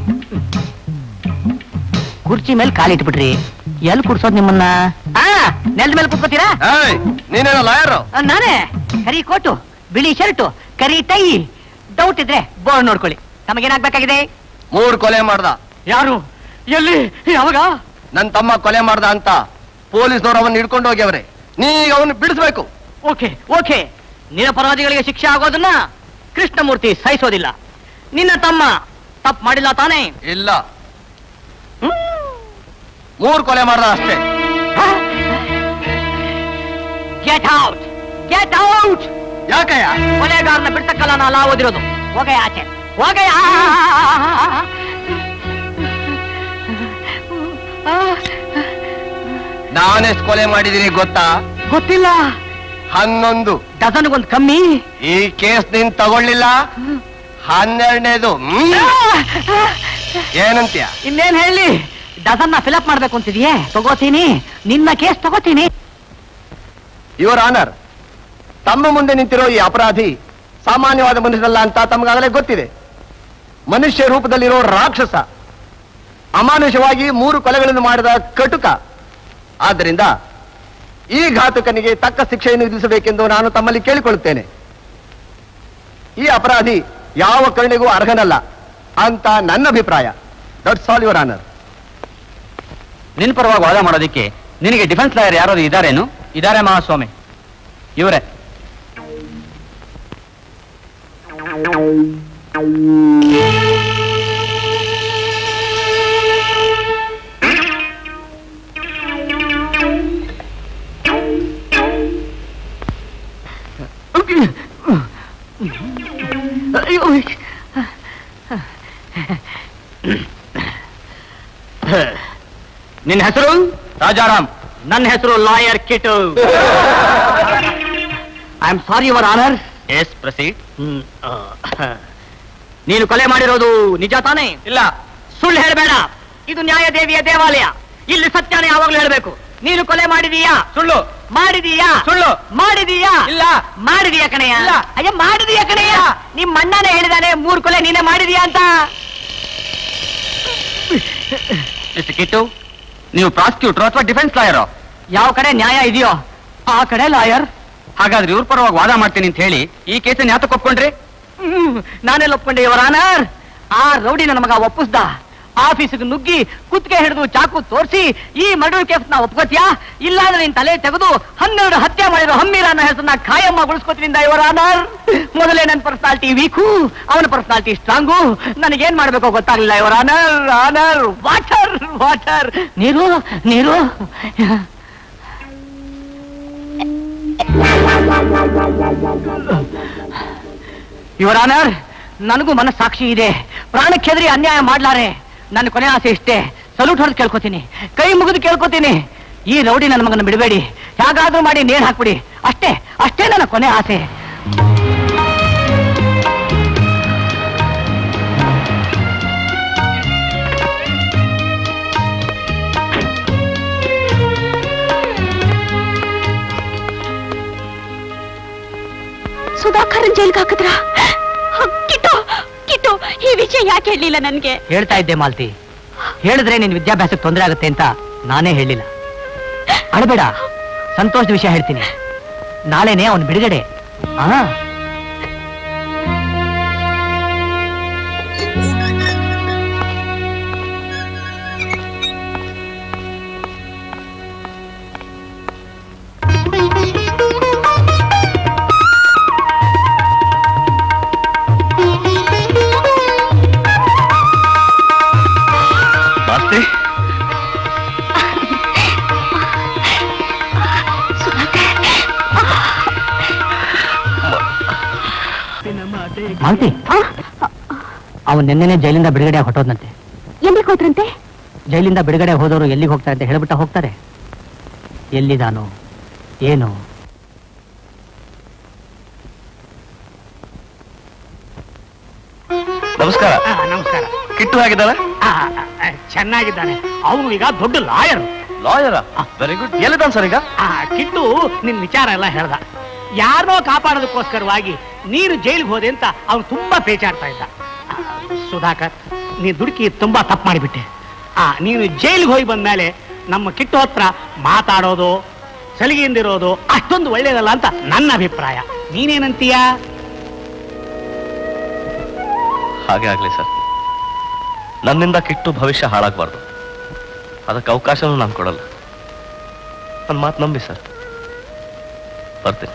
ಕುರ್ಚಿ ಮೇಲೆ ಕಾಲಿಟ್ಬಿಟ್ರಿ ಎಲ್ಲಿ ಕುಡ್ಸೋದ್ ನಿಮ್ಮನ್ನ ಆ ನೆಲದ ಮೇಲೆ ಕುತ್ಕೋತೀರಾ ಏಯ್ ನೀನೇನೋ ಲಾಯರ್ ಆ, ನಾನೇ ಕರಿ ಕೋಟು ಬಿಳಿ ಶರ್ಟು ಕರಿ ಟೈ ಡೌಟ್ ಇದ್ರೆ ಬೋರ್ಡ್ ನೋಡ್ಕೊಳ್ಳಿ ನಮಗೇನಾಗ್ಬೇಕಾಗಿದೆ ಮೂರ್ ಕೊಲೆ ಮಾಡ್ದ ಯಾರು ಎಲ್ಲಿ ಯಾವಾಗ ನನ್ ತಮ್ಮ ಕೊಲೆ ಮಾಡ್ದ ಅಂತ ಪೊಲೀಸ್ನವ್ರು ಅವನ್ನ ಹಿಡ್ಕೊಂಡು ಹೋಗ್ಯವ್ರೆ ನೀ ಅವನು ಬಿಡಿಸ್ಬೇಕು ಓಕೆ ಓಕೆ ನಿರಪರಾಧಿಗಳಿಗೆ ಶಿಕ್ಷೆ ಆಗೋದನ್ನ ಕೃಷ್ಣಮೂರ್ತಿ ಸಹಿಸೋದಿಲ್ಲ ನಿನ್ನ ತಮ್ಮ ತಪ್ಪು ಮಾಡಿಲ್ಲ ತಾನೇ ಇಲ್ಲ ಮೂರ್ ಕೊಲೆ ಮಾಡ್ದ ಅಷ್ಟೇ ಗೆಟ್ ಔಟ್ ಗೆಟ್ ಔಟ್ ಯಾಕಯ್ಯ ಕೊಲೆಗಾರನ ಬಿಡ್ಸಕ್ಕಲ್ಲ ನಾ ಲಾ ಓದಿರೋದು ಹೋಗಯ ಆಚೆ ಹೋಗಯ ನಾನೆಷ್ಟು ಕೊಲೆ ಮಾಡಿದೀನಿ ಗೊತ್ತಾ ಗೊತ್ತಿಲ್ಲ ಹನ್ನೊಂದು ಡಜನ್ಗೊಂದು ಕಮ್ಮಿ ಈ ಕೇಸ್ ನೀನ್ ತಗೊಳ್ಳಿಲ್ಲ ಹನ್ನೆರಡನೇದು ಹ್ಮ್? ಏನಂತೀಯ ಇನ್ನೇನ್ ಹೇಳಿ ಡಜನ್ನ ಫಿಲಪ್ ಮಾಡ್ಬೇಕು ಅಂತಿದೆಯೇ ತಗೋತೀನಿ ನಿನ್ನ ಕೇಸ್ ತಗೋತೀನಿ ಯುವರ್ ಆನರ್ ತಮ್ಮ ಮುಂದೆ ನಿಂತಿರೋ ಈ ಅಪರಾಧಿ ಸಾಮಾನ್ಯವಾದ ಮನುಷ್ಯನಲ್ಲ ಅಂತ ತಮಗಾಗಲೇ ಗೊತ್ತಿದೆ ಮನುಷ್ಯ ರೂಪದಲ್ಲಿರೋ ರಾಕ್ಷಸ ಅಮಾನುಷವಾಗಿ ಮೂರು ಕೊಲೆಗಳನ್ನು ಮಾಡಿದ ಕಟುಕ ಆದ್ದರಿಂದ ಈ ಘಾತುಕನಿಗೆ ತಕ್ಕ ಶಿಕ್ಷೆಯನ್ನು ವಿಧಿಸಬೇಕೆಂದು ನಾನು ತಮ್ಮಲ್ಲಿ ಕೇಳಿಕೊಳ್ಳುತ್ತೇನೆ ಈ ಅಪರಾಧಿ ಯಾವ ಕರುಣೆಗೂ ಅರ್ಹನಲ್ಲ ಅಂತ ನನ್ನ ಅಭಿಪ್ರಾಯ ದಟ್ಸ್ ಆಲ್ ಯುವರ್ ಆನರ್ ನಿನ್ ಪರವಾಗಿ ವಾದ ಮಾಡೋದಕ್ಕೆ ನಿನಗೆ ಡಿಫೆನ್ಸ್ ಲಾಯರ್ ಯಾರಾದ್ರು ಇದಾರೇನು ಇದಾರೆ ಮಹಾಸ್ವಾಮಿ ಇವರೇ ಅಯ್ಯೋ ನಿನ್ನ ಹೆಸರು ರಾಜಾರಾಮ್ ನನ್ನ ಹೆಸರು lawyer Kittu I am sorry your honour yes proceed ನೀನು ಕೊಲೆ ಮಾಡಿರೋದು ನಿಜ ತಾನೇ ಇಲ್ಲ ಸುಳ್ಳು ಹೇಳಬೇಡ ಇದು ನ್ಯಾಯದೇವಿಯ ದೇವಾಲಯ ಇಲ್ಲಿ ಸತ್ಯನ ಯಾವಾಗ್ಲೂ ಹೇಳಬೇಕು ನೀನು ಕೊಲೆ ಮಾಡಿದೀಯಾ ಸುಳ್ಳು ಮಾಡಿದೀಯಾ ಸುಳ್ಳು ಮಾಡಿದೀಯಾ ಇಲ್ಲ ಮಾಡಿದೀಯಾ ಕಣಯ್ಯ ಇಲ್ಲ. ಅಯ್ಯ ಮಾಡಿದೀಯಾ ಕಣಯ್ಯ ನಿಮ್ ಅಣ್ಣನೇ ಹೇಳಿದಾನೆ ಮೂರ್ ಕೊಲೆ ನೀನೇ ಮಾಡಿದೀಯಾ ಅಂತ ಮಿಸ್ಟರ್ ಕಿಟ್ಟು ನೀವು ಪ್ರಾಸಿಕ್ಯೂಟರ್ ಅಥವಾ ಡಿಫೆನ್ಸ್ ಲಾಯರ್ ಯಾವ ಕಡೆ ನ್ಯಾಯ ಇದೆಯೋ ಆ ಕಡೆ ಲಾಯರ್ ಹಾಗಾದ್ರೆ ಇವ್ರ ಪರವಾಗಿ ವಾದ ಮಾಡ್ತೀನಿ ಅಂತ ಹೇಳಿ ಈ ಕೇಸನ್ನ ಯಾತಕ್ಕೆ ಒಪ್ಕೊಂಡ್ರಿ ನಾನೆಲ್ಲ ಒಪ್ಕೊಂಡೆ ಇವರ ಆನರ್ ಆ ರೌಡಿ ನನ್ನ ಮಗ ಒಪ್ಪಿಸ್ದ ಆಫೀಸಿಗೆ ನುಗ್ಗಿ ಕುತ್ತಿಗೆ ಹಿಡಿದು ಚಾಕು ತೋರಿಸಿ ಈ ಮರ್ಡರ್ ಕೇಸ್ ನ ಒಪ್ಕೋತ್ಯಾ ಇಲ್ಲಾಂದ್ರೆ ನಿನ್ ತಲೆ ತೆಗೆದು ಹನ್ನೆರಡು ಹತ್ಯೆ ಮಾಡಿರೋ ಹಮ್ಮೀರ ಅನ್ನೋ ಹೆಸರನ್ನ ಖಾಯಮ್ಮ ಉಳಿಸ್ಕೊತೀನಿ ಇವರ ಆನರ್ ಮೊದಲೇ ನನ್ನ ಪರ್ಸನಾಲಿಟಿ ವೀಕು ಅವನ ಪರ್ಸನಾಲಿಟಿ ಸ್ಟ್ರಾಂಗು ನನಗೇನ್ ಮಾಡ್ಬೇಕೋ ಗೊತ್ತಾಗ್ಲಿಲ್ಲ ಇವರ ಆನರ್ ಆನರ್ ವಾಟರ್ ವಾಟರ್ ನೀರು ನೀರು ಇವರ ಆನರ್ ನನಗೂ ಮನಸ್ಸಾಕ್ಷಿ ಇದೆ ಪ್ರಾಣಕ್ಕೆದ್ರಿ ಅನ್ಯಾಯ ಮಾಡ್ಲಾರೆ ನನ್ನ ಕೊನೆ ಆಸೆ ಇಷ್ಟೇ ಸಲ್ಯೂಟ್ ಹೊಡೆದು ಕೇಳ್ಕೊತೀನಿ ಕೈ ಮುಗಿದು ಕೇಳ್ಕೊತೀನಿ ಈ ರೌಡಿ ನನ್ನ ಮಗನ ಬಿಡಬೇಡಿ ಹೇಗಾದ್ರೂ ಮಾಡಿ ನೇಣು ಹಾಕ್ಬಿಡಿ ಅಷ್ಟೇ ಅಷ್ಟೇ ನನ್ನ ಕೊನೆ ಆಸೆ ಸುಧಾಕರನ್ ಜೈಲ್ಗೆ ಹಾಕಿದ್ರ ಕಿಟ್ಟು ಕಿಟ್ಟು ಈ ವಿಷಯ ಯಾಕೆ ಹೇಳಲಿಲ್ಲ ನನ್ಗೆ ಹೇಳ್ತಾ ಇದ್ದೆ ಮಾಲ್ತಿ ಹೇಳಿದ್ರೆ ನಿನ್ ವಿದ್ಯಾಭ್ಯಾಸಕ್ಕೆ ತೊಂದರೆ ಆಗುತ್ತೆ ಅಂತ ನಾನೇ ಹೇಳಿಲ್ಲ ಅಳಬೇಡ ಸಂತೋಷದ ವಿಷಯ ಹೇಳ್ತೀನಿ ನಾಳೆನೆ ಅವನ್ ಬಿಡುಗಡೆ ಆ ಮಾಸ್ತಿ ಮಾಲ್ತಿ ಅವನ್ ನಿನ್ನೆನೆ ಜೈಲಿಂದ ಬಿಡುಗಡೆ ಹೊಟ್ಟೋದ್ನಂತೆ ಎಲ್ಲಿಗೆ ಹೋದ್ರಂತೆ ಜೈಲಿಂದ ಬಿಡುಗಡೆ ಹೋದವರು ಎಲ್ಲಿಗೆ ಹೋಗ್ತಾರೆ ಅಂತ ಹೇಳ್ಬಿಟ್ಟ ಹೋಗ್ತಾರೆ ಎಲ್ಲಿದಾನು ಏನು ನಮಸ್ಕಾರ ನಮಸ್ಕಾರ ಕಿಟ್ಟು ಆಗಿದ್ದಾಳೆ ಚೆನ್ನಾಗಿದ್ದಾನೆ ಅವನು ಈಗ ದೊಡ್ಡ ಲಾಯರ್ ಲಾಯರ ವೆರಿ ಗುಡ್ ಎಲ್ಲಿದ್ದಾನೆ ಸರ್ ಈಗ ಕಿಟ್ಟು ನಿನ್ ವಿಚಾರ ಎಲ್ಲ ಹೇಳ್ದ ಯಾರನ್ನೋ ಕಾಪಾಡೋದಕ್ಕೋಸ್ಕರವಾಗಿ ನೀನು ಜೈಲಿಗೆ ಹೋದೆ ಅಂತ ಅವನು ತುಂಬಾ ಪೇಚಾಡ್ತಾ ಇದ್ದ ಆ, ಸುಧಾಕರ್ ನೀ ದುಡುಕಿ ತುಂಬಾ ತಪ್ಪು ಮಾಡಿಬಿಟ್ಟೆ ಆ ನೀನು ಜೈಲಿಗೆ ಹೋಗಿ ಬಂದ್ಮೇಲೆ ನಮ್ಮ ಕಿಟ್ಟು ಹತ್ರ ಮಾತಾಡೋದು ಸಲಿಗೆಯಿಂದಿರೋದು ಅಷ್ಟೊಂದು ಒಳ್ಳೇದಲ್ಲ ಅಂತ ನನ್ನ ಅಭಿಪ್ರಾಯ ನೀನೇನಂತೀಯ ಹಾಗೆ ಆಗ್ಲಿ ಸರ್ ನನ್ನಿಂದ ಕಿಟ್ಟು ಭವಿಷ್ಯ ಹಾಳಾಗಬಾರ್ದು ಅದಕ್ಕೆ ಅವಕಾಶನೂ ನಾನು ಕೊಡಲ್ಲ ನನ್ನ ಮಾತು ನಂಬಿ ಸರ್ ಬರ್ತೀನಿ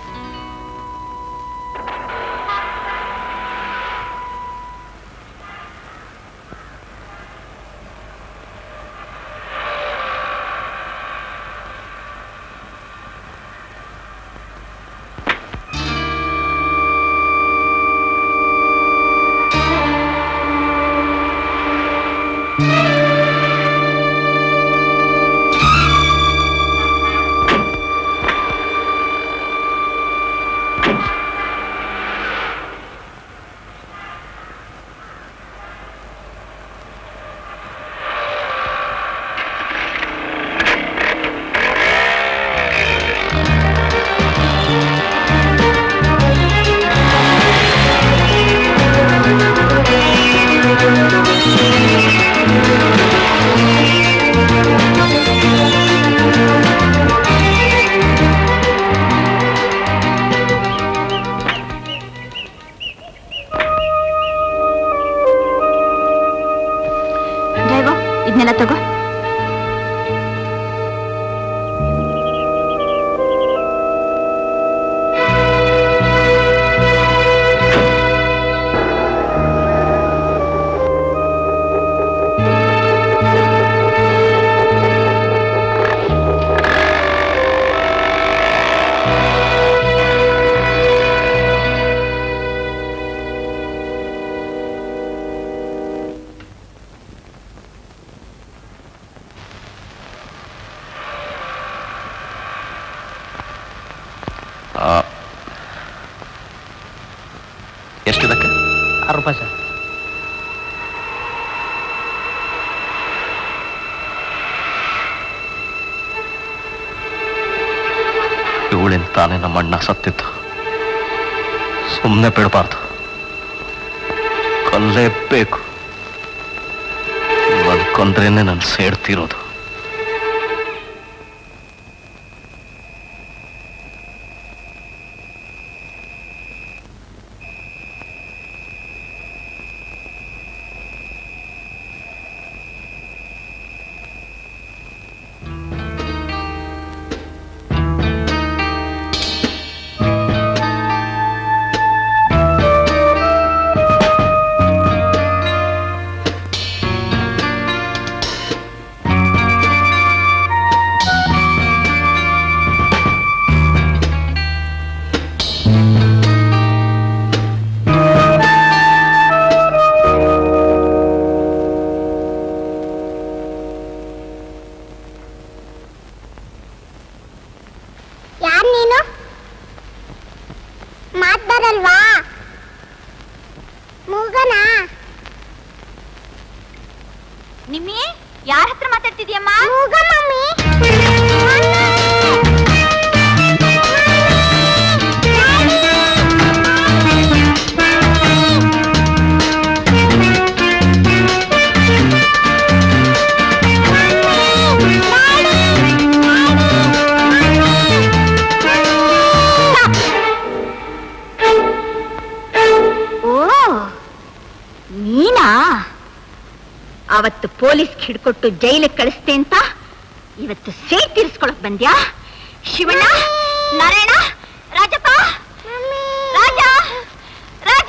ಡ್ರೈವರ್ ಇದನ್ನೆಲ್ಲ ತಗೋ ಆ, ಎಷ್ಟಿದಕ್ಕೆ ಆರು ರೂಪಾಯಿ ಸರ್ ಧೂಳಿನ ತಾನೇ ನಮ್ಮ ಅಣ್ಣ ಸತ್ತಿತ್ತು ಸುಮ್ಮನೆ ಬಿಡಬಾರ್ದು ಕೊಲ್ಲೇಬೇಕು ಇವನ್ ಕೊಂದ್ರೇನೆ ನಾನು ಸೇಡ್ತಿರೋದು ಯಾರ್ ನೀನು ಮಾತ್ ಬರಲ್ವಾ ಮೂಗನ ನಿಮ್ಮಿ ಯಾರ ಹತ್ರ ಮಾತಾಡ್ತಿದ್ಯಮ್ಮ ಮೂಗ ಮಮ್ಮಿ ಓ ನೀನಾ ಅವತ್ತು ಪೊಲೀಸ್ ಹಿಡ್ಕೊಟ್ಟು ಜೈಲಿಗೆ ಕಳಿಸ್ತೆ ಅಂತ ಇವತ್ತು ಸೇರ್ ತೀರಿಸ್ಕೊಳಕ್ ಬಂದ್ಯಾ ಶಿವಣ್ಣ ನಾರಾಯಣ ರಾಜಪ್ಪ ರಾಜ ರಾಜ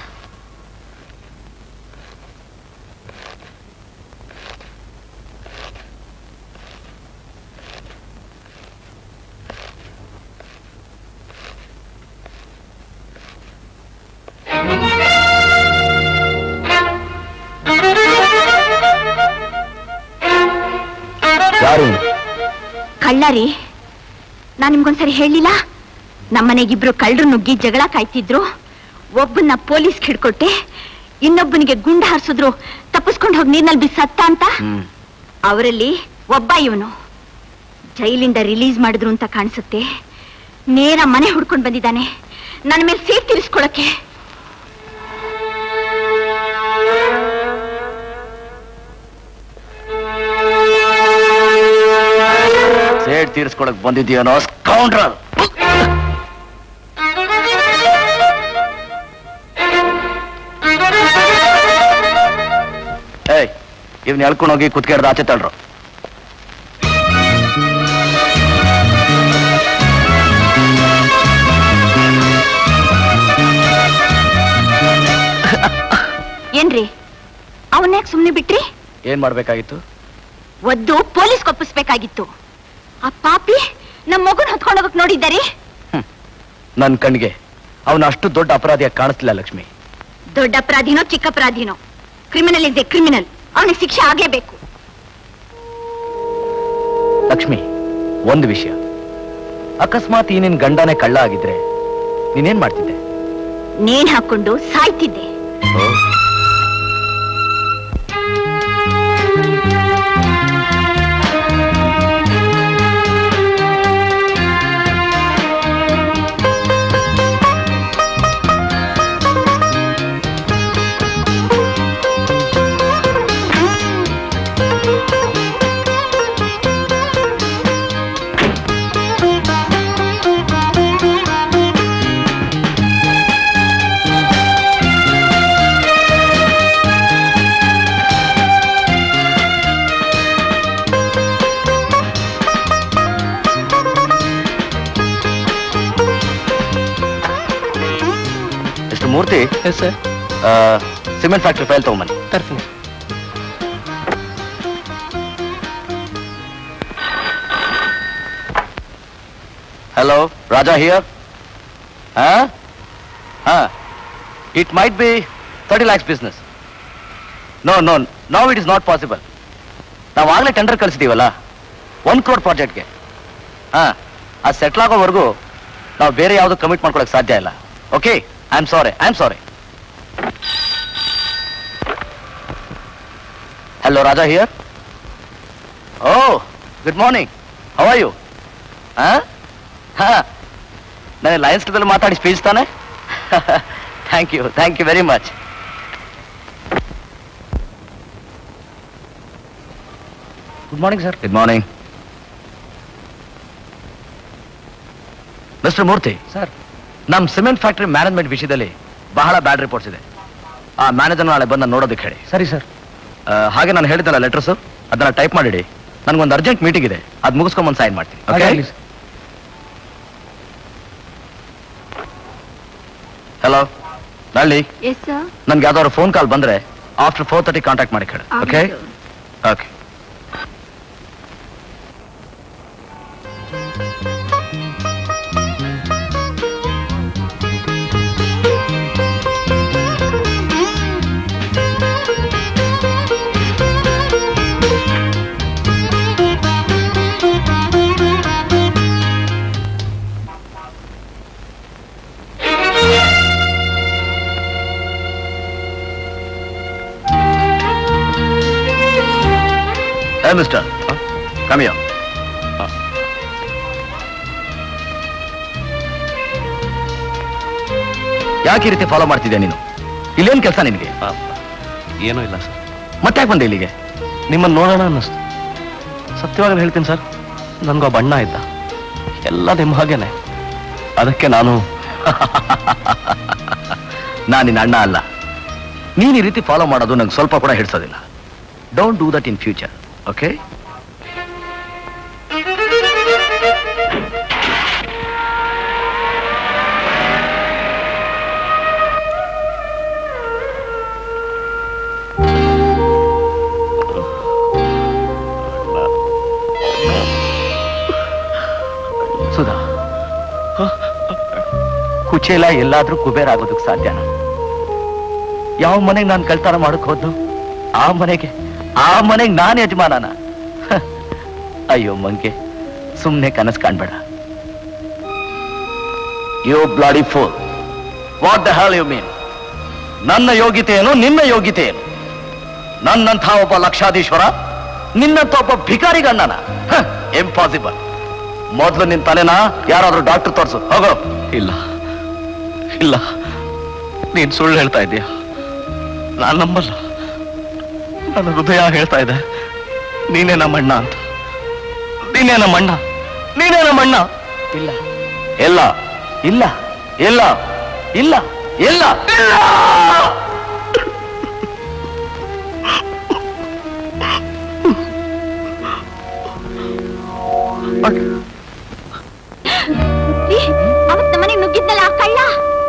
ಯಾರು ಕಳ್ಳರಿ ನಾನ್ ನಿಮ್ಗೊಂದ್ಸರಿ ಹೇಳಿಲ್ಲ ನಮ್ಮನೆಗಿಬ್ರು ಕಳ್ಳರು ನುಗ್ಗಿ ಜಗಳ ಕಾಯ್ತಿದ್ರು ಒಬ್ಬನ್ನ ಪೊಲೀಸ್ ಹಿಡ್ಕೊಟ್ಟೆ ಇನ್ನೊಬ್ಬನಿಗೆ ಗುಂಡು ಹಾರಿಸಿದ್ರು ತಪ್ಪಿಸ್ಕೊಂಡು ಹೋಗಿ ನೀರ್ನಲ್ಲಿ ಬಿಸತ್ತ ಅಂತ ಹ್ಮ್ ಅವರಲ್ಲಿ ಒಬ್ಬ ಇವನು ಜೈಲಿಂದ ರಿಲೀಸ್ ಮಾಡಿದ್ರು ಅಂತ ಕಾಣಿಸುತ್ತೆ ನೇರ ಮನೆ ಹುಡ್ಕೊಂಡು ಬಂದಿದ್ದಾನೆ ನನ್ನ ಮೇಲೆ ಸೇಫ್ ತೀರಿಸ್ಕೊಳಕ್ಕೆ ಸೇಡ್ ತೀರಿಸ್ಕೊಳಕ್ ಬಂದಿದ್ಯಾನೋ ಸ್ಕೌಂಡ್ರಲ್ ಏಯ್ ಇವ್ನ ಎಳ್ಕೊಂಡು ಹೋಗಿ ಕುತ್ಕೆಡ್ದು ಆಚೆ ತಳ್ರು ಏನ್ರಿ ಅವನ್ಯಾಕ್ ಸುಮ್ನೆ ಬಿಟ್ರಿ ಏನ್ ಮಾಡ್ಬೇಕಾಗಿತ್ತು ಒದ್ದು ಪೊಲೀಸ್ ಒಪ್ಪಿಸ್ಬೇಕಾಗಿತ್ತು ಆ ಪಾಪಿ ನಮ್ಮ ಮಗುನ ಹೊತ್ಕೊಂಡು ಹೋಗಕ್ ನೋಡಿದ್ದಾರಿ ನನ್ ಕಣ್ಗೆ ಅವನ ಅಷ್ಟು ದೊಡ್ಡ ಅಪರಾಧಿಯಾಗಿ ಕಾಣಿಸ್ತಿಲ್ಲ ಲಕ್ಷ್ಮಿ ದೊಡ್ಡ ಅಪರಾಧಿನೋ ಚಿಕ್ಕ ಅಪರಾಧಿನೋ ಕ್ರಿಮಿನಲ್ ಇಸ್ ಎ ಕ್ರಿಮಿನಲ್ ಅವನಿಗೆ ಶಿಕ್ಷೆ ಆಗ್ಲೇಬೇಕು ಲಕ್ಷ್ಮಿ ಒಂದು ವಿಷಯ ಅಕಸ್ಮಾತ್ ಈ ನಿನ್ ಗಂಡನೇ ಕಳ್ಳ ಆಗಿದ್ರೆ ನೀನೇನ್ ಮಾಡ್ತಿದ್ದೆ ನೇಣ್ ಹಾಕೊಂಡು ಸಾಯ್ತಿದ್ದೆ ಎಷ್ಟು Murthy yes sir cement factory file ತಗೊಂಬನ್ನಿ ತರ್ತೀನಿ ಹಲೋ ರಾಜಾ ಹಿಯರ್ ಹಾ it might be thirty lakhs business no no no it is not possible ನಾವು ಆಗಲೇ ಟೆಂಡರ್ ಕಳಿಸಿದೀವಲ್ಲ ಒನ್ ಕ್ರೋಡ್ ಪ್ರಾಜೆಕ್ಟ್ಗೆ ಹಾ ಅದು ಸೆಟ್ಲ್ ಆಗೋವರೆಗೂ ನಾವು ಬೇರೆ ಯಾವುದು ಕಮಿಟ್ ಮಾಡ್ಕೊಳಕ್ ಸಾಧ್ಯ ಇಲ್ಲ okay I am sorry I am sorry hello Raja here oh good morning how are you ಹಾ ಹಾ ನನಗೆ ಲಯನ್ಸ್ ಕ್ಲಬಲ್ಲಿ ಮಾತಾಡಿ ಸ್ಪೀಚ್ ತಾನೆ thank you thank you very much good morning sir good morning mister Murthy sir ನಮ್ಮ ಸಿಮೆಂಟ್ ಫ್ಯಾಕ್ಟರಿ ಮ್ಯಾನೇಜ್ಮೆಂಟ್ ವಿಷಯದಲ್ಲಿ ಬಹಳ ಬ್ಯಾಡ್ ರಿಪೋರ್ಟ್ಸ್ ಇದೆ ಆ ಮ್ಯಾನೇಜರ್ ನಾಳೆ ಬಂದು ನಾನ್ ನೋಡೋದಕ್ಕೆ ಹೇಳಿ ಸರಿ ಸರ್ ಆ, ಹಾಗೆ ನಾನು ಹೇಳಿದ್ದಲ್ಲ ಲೆಟರ್ಸು ಅದನ್ನ ಟೈಪ್ ಮಾಡಿಡಿ ನನಗೊಂದು ಅರ್ಜೆಂಟ್ ಮೀಟಿಂಗ್ ಇದೆ ಅದು ಮುಗಿಸ್ಕೊಂಬಂದು ಸೈನ್ ಮಾಡ್ತೀನಿ ಹಾಗೆ ಓಕೆ ಆಗ್ಲಿ ಸರ್. ಹಲೋ ನಳ್ಳಿ ಎಸ್ ಸರ್ ನನ್ಗೆ ಯಾವ್ದಾದ್ರು ಫೋನ್ ಕಾಲ್ ಬಂದ್ರೆ ಆಫ್ಟರ್ ಫೋರ್ ತರ್ಟಿ ಕಾಂಟ್ಯಾಕ್ಟ್ ಮಾಡಿ ಹೇಳಿ okay okay Hey, mister. Come here. ಯಾಕೆ ಈ ರೀತಿ ಫಾಲೋ ಮಾಡ್ತಿದ್ಯಾ ನೀನು ಇಲ್ಲೇನ್ ಕೆಲಸ ನಿನಗೆ ಏನೂ ಇಲ್ಲ ಸರ್ ಮತ್ತೆ ಯಾಕೆ ಬಂದೆ ಇಲ್ಲಿಗೆ ನಿಮ್ಮನ್ನು ನೋಡೋಣ ಅನ್ನಿಸ್ತು ಸತ್ಯವಾಗಿ ಹೇಳ್ತೀನಿ ಸರ್ ನನಗೊಬ್ಬ ಅಣ್ಣ ಇದ್ದ ಎಲ್ಲ ನಿಮ್ಮ ಹಾಗೇನೆ ಅದಕ್ಕೆ ನಾನು ನಾನು ನಿನ್ನ ಅಣ್ಣ ಅಲ್ಲ ನೀನ್ ಈ ರೀತಿ ಫಾಲೋ ಮಾಡೋದು ನಂಗೆ ಸ್ವಲ್ಪ ಕೂಡ ಹಿಡ್ಸೋದಿಲ್ಲ don't do that in future okay Sudha Kuchela ಎಲ್ಲಾದ್ರೂ ಕುಬೇರ ಆಗೋದಕ್ಕೆ ಸಾಧ್ಯನ ಯಾವ ಮನೆಗೆ ನಾನು ಕಳ್ತನ ಮಾಡಕ್ ಹೋದ್ನು ಆ ಮನೆಗೆ ಆ ಮನೆಗೆ ನಾನು ಯಜಮಾನನ ಹ. ಅಯ್ಯೋ ಮಂಗೆ ಸುಮ್ನೆ ಕನಸು ಕಾಣ್ಬೇಡ ಯೋ bloody fool what the hell you mean ನನ್ನ ಯೋಗ್ಯತೆ ಏನು ನಿನ್ನ ಯೋಗ್ಯತೆ ಏನು ನನ್ನಂಥ ಒಬ್ಬ ಲಕ್ಷಾಧೀಶ್ವರ ನಿನ್ನಂಥ ಒಬ್ಬ ಭಿಕಾರಿಗಣ್ಣನ ಇಂಪಾಸಿಬಲ್ ಮೊದಲು ನಿನ್ ತಲೆನ ಯಾರಾದ್ರೂ ಡಾಕ್ಟರ್ ತೋರ್ಸು ಹೋಗೋ ಇಲ್ಲ ಇಲ್ಲ ನೀನ್ ಸುಳ್ಳು ಹೇಳ್ತಾ ಇದ್ದೀಯ ನಾನು ನಂಬಲ್ಲ ನನ್ನ ಹೃದಯ ಹೇಳ್ತಾ ಇದೆ ನೀನೇ ನಮ್ಮಣ್ಣ ಅಂತ ನೀನೇ ನಮ್ಮಣ್ಣ ನೀನೇ ನಮ್ಮಣ್ಣ ಇಲ್ಲ ಇಲ್ಲ ಇಲ್ಲ ಇಲ್ಲ ಇಲ್ಲ ಇಲ್ಲ ಇಲ್ಲ ರೀ, ಅವತ್ ನಮ್ಮನೆಗ್ ನುಗ್ಗಿದ್ನಲ್ಲ ಆ ಕಳ್ಳ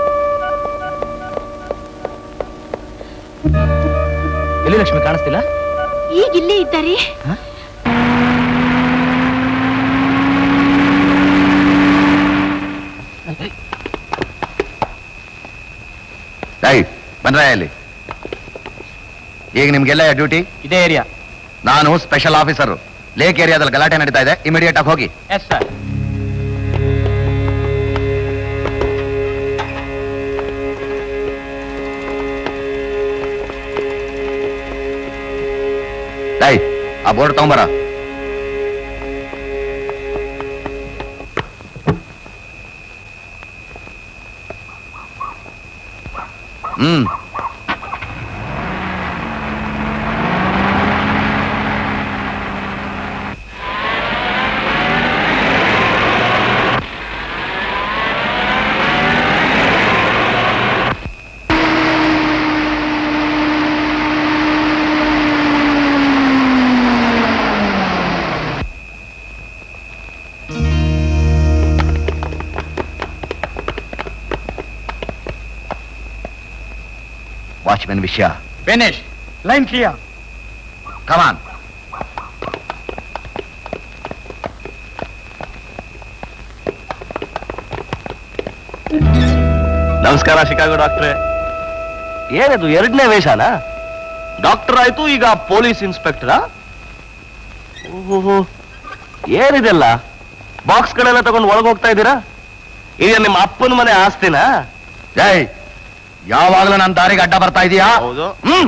ಎಲ್ಲಿ ಲಕ್ಷ್ಮಿ ಕಾಣಿಸ್ತಿಲ್ಲ ಈಗ ಇಲ್ಲೇ ಇದ್ದಾರೆ ಏಯ್ ಬಂದ್ರ ಅಲ್ಲಿ ಈಗ ನಿಮ್ಗೆಲ್ಲ ಡ್ಯೂಟಿ ಇದೇ ಏರಿಯಾ ನಾನು ಸ್ಪೆಷಲ್ ಆಫೀಸರ್ ಲೇಕ್ ಏರಿಯಾದಲ್ಲಿ ಗಲಾಟೆ ನಡೀತಾ ಇದೆ ಇಮಿಡಿಯೇಟ್ ಆಗಿ ಹೋಗಿ ಎಸ್ ಸರ್ ಏಯ್ ಆ ಬೋರ್ಡ್ ತಗೊಂಬರ ಹ್ಮ್ ವಾಚ್ಮೆನ್ ವಿಷಯ ಫಿನಿಶ್ ಲೈನ್ ಕ್ಲಿಯರ್ ಕಮಾನ್ ನಮಸ್ಕಾರ ಶಿಕಾಗೋ ಡಾಕ್ಟ್ರೆ ಏನದು ಎರಡನೇ ವೇಷನಾ ಡಾಕ್ಟರ್ ಆಯ್ತು ಈಗ ಪೊಲೀಸ್ ಇನ್ಸ್ಪೆಕ್ಟರಾ ಓಹೋ ಏನಿದೆಲ್ಲ ಬಾಕ್ಸ್ಗಳೆಲ್ಲ ತಗೊಂಡು ಒಳಗೆ ಹೋಗ್ತಾ ಇದ್ದೀರಾ ಈಗ ನಿಮ್ಮ ಅಪ್ಪನ ಮನೆ ಆಸ್ತಿನಾ ಜೈ ಯಾವಾಗಲೂ ನನ್ನ ದಾರಿಗೆ ಅಡ್ಡ ಬರ್ತಾ ಇದೀಯಾ ಹೌದು ಹ್ಮ್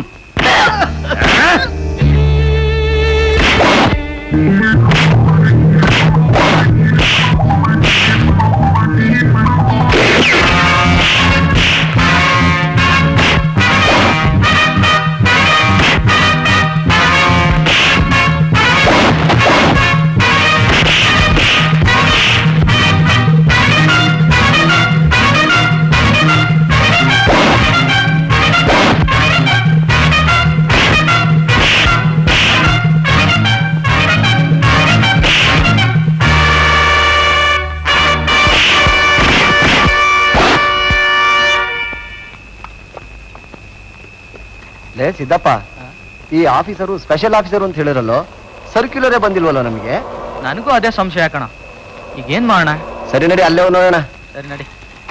ಲೇ ಸಿದ್ದಪ್ಪ ಈ ಆಫೀಸರು ಸ್ಪೆಷಲ್ ಆಫೀಸರು ಅಂತ ಹೇಳಿರಲ್ಲೋ ಸರ್ಕ್ಯುಲರೇ ಬಂದಿಲ್ವಲ್ಲ ನಮಗೆ ನನಗೂ ಅದೇ ಸಂಶಯ ಕಣ ಈಗ ಏನ್ ಮಾಡೋಣ ಸರಿ ನಡಿ ಅಲ್ಲೇ ಹೋಗ್ ನೋಡೋಣ ಸರಿ ನಡಿ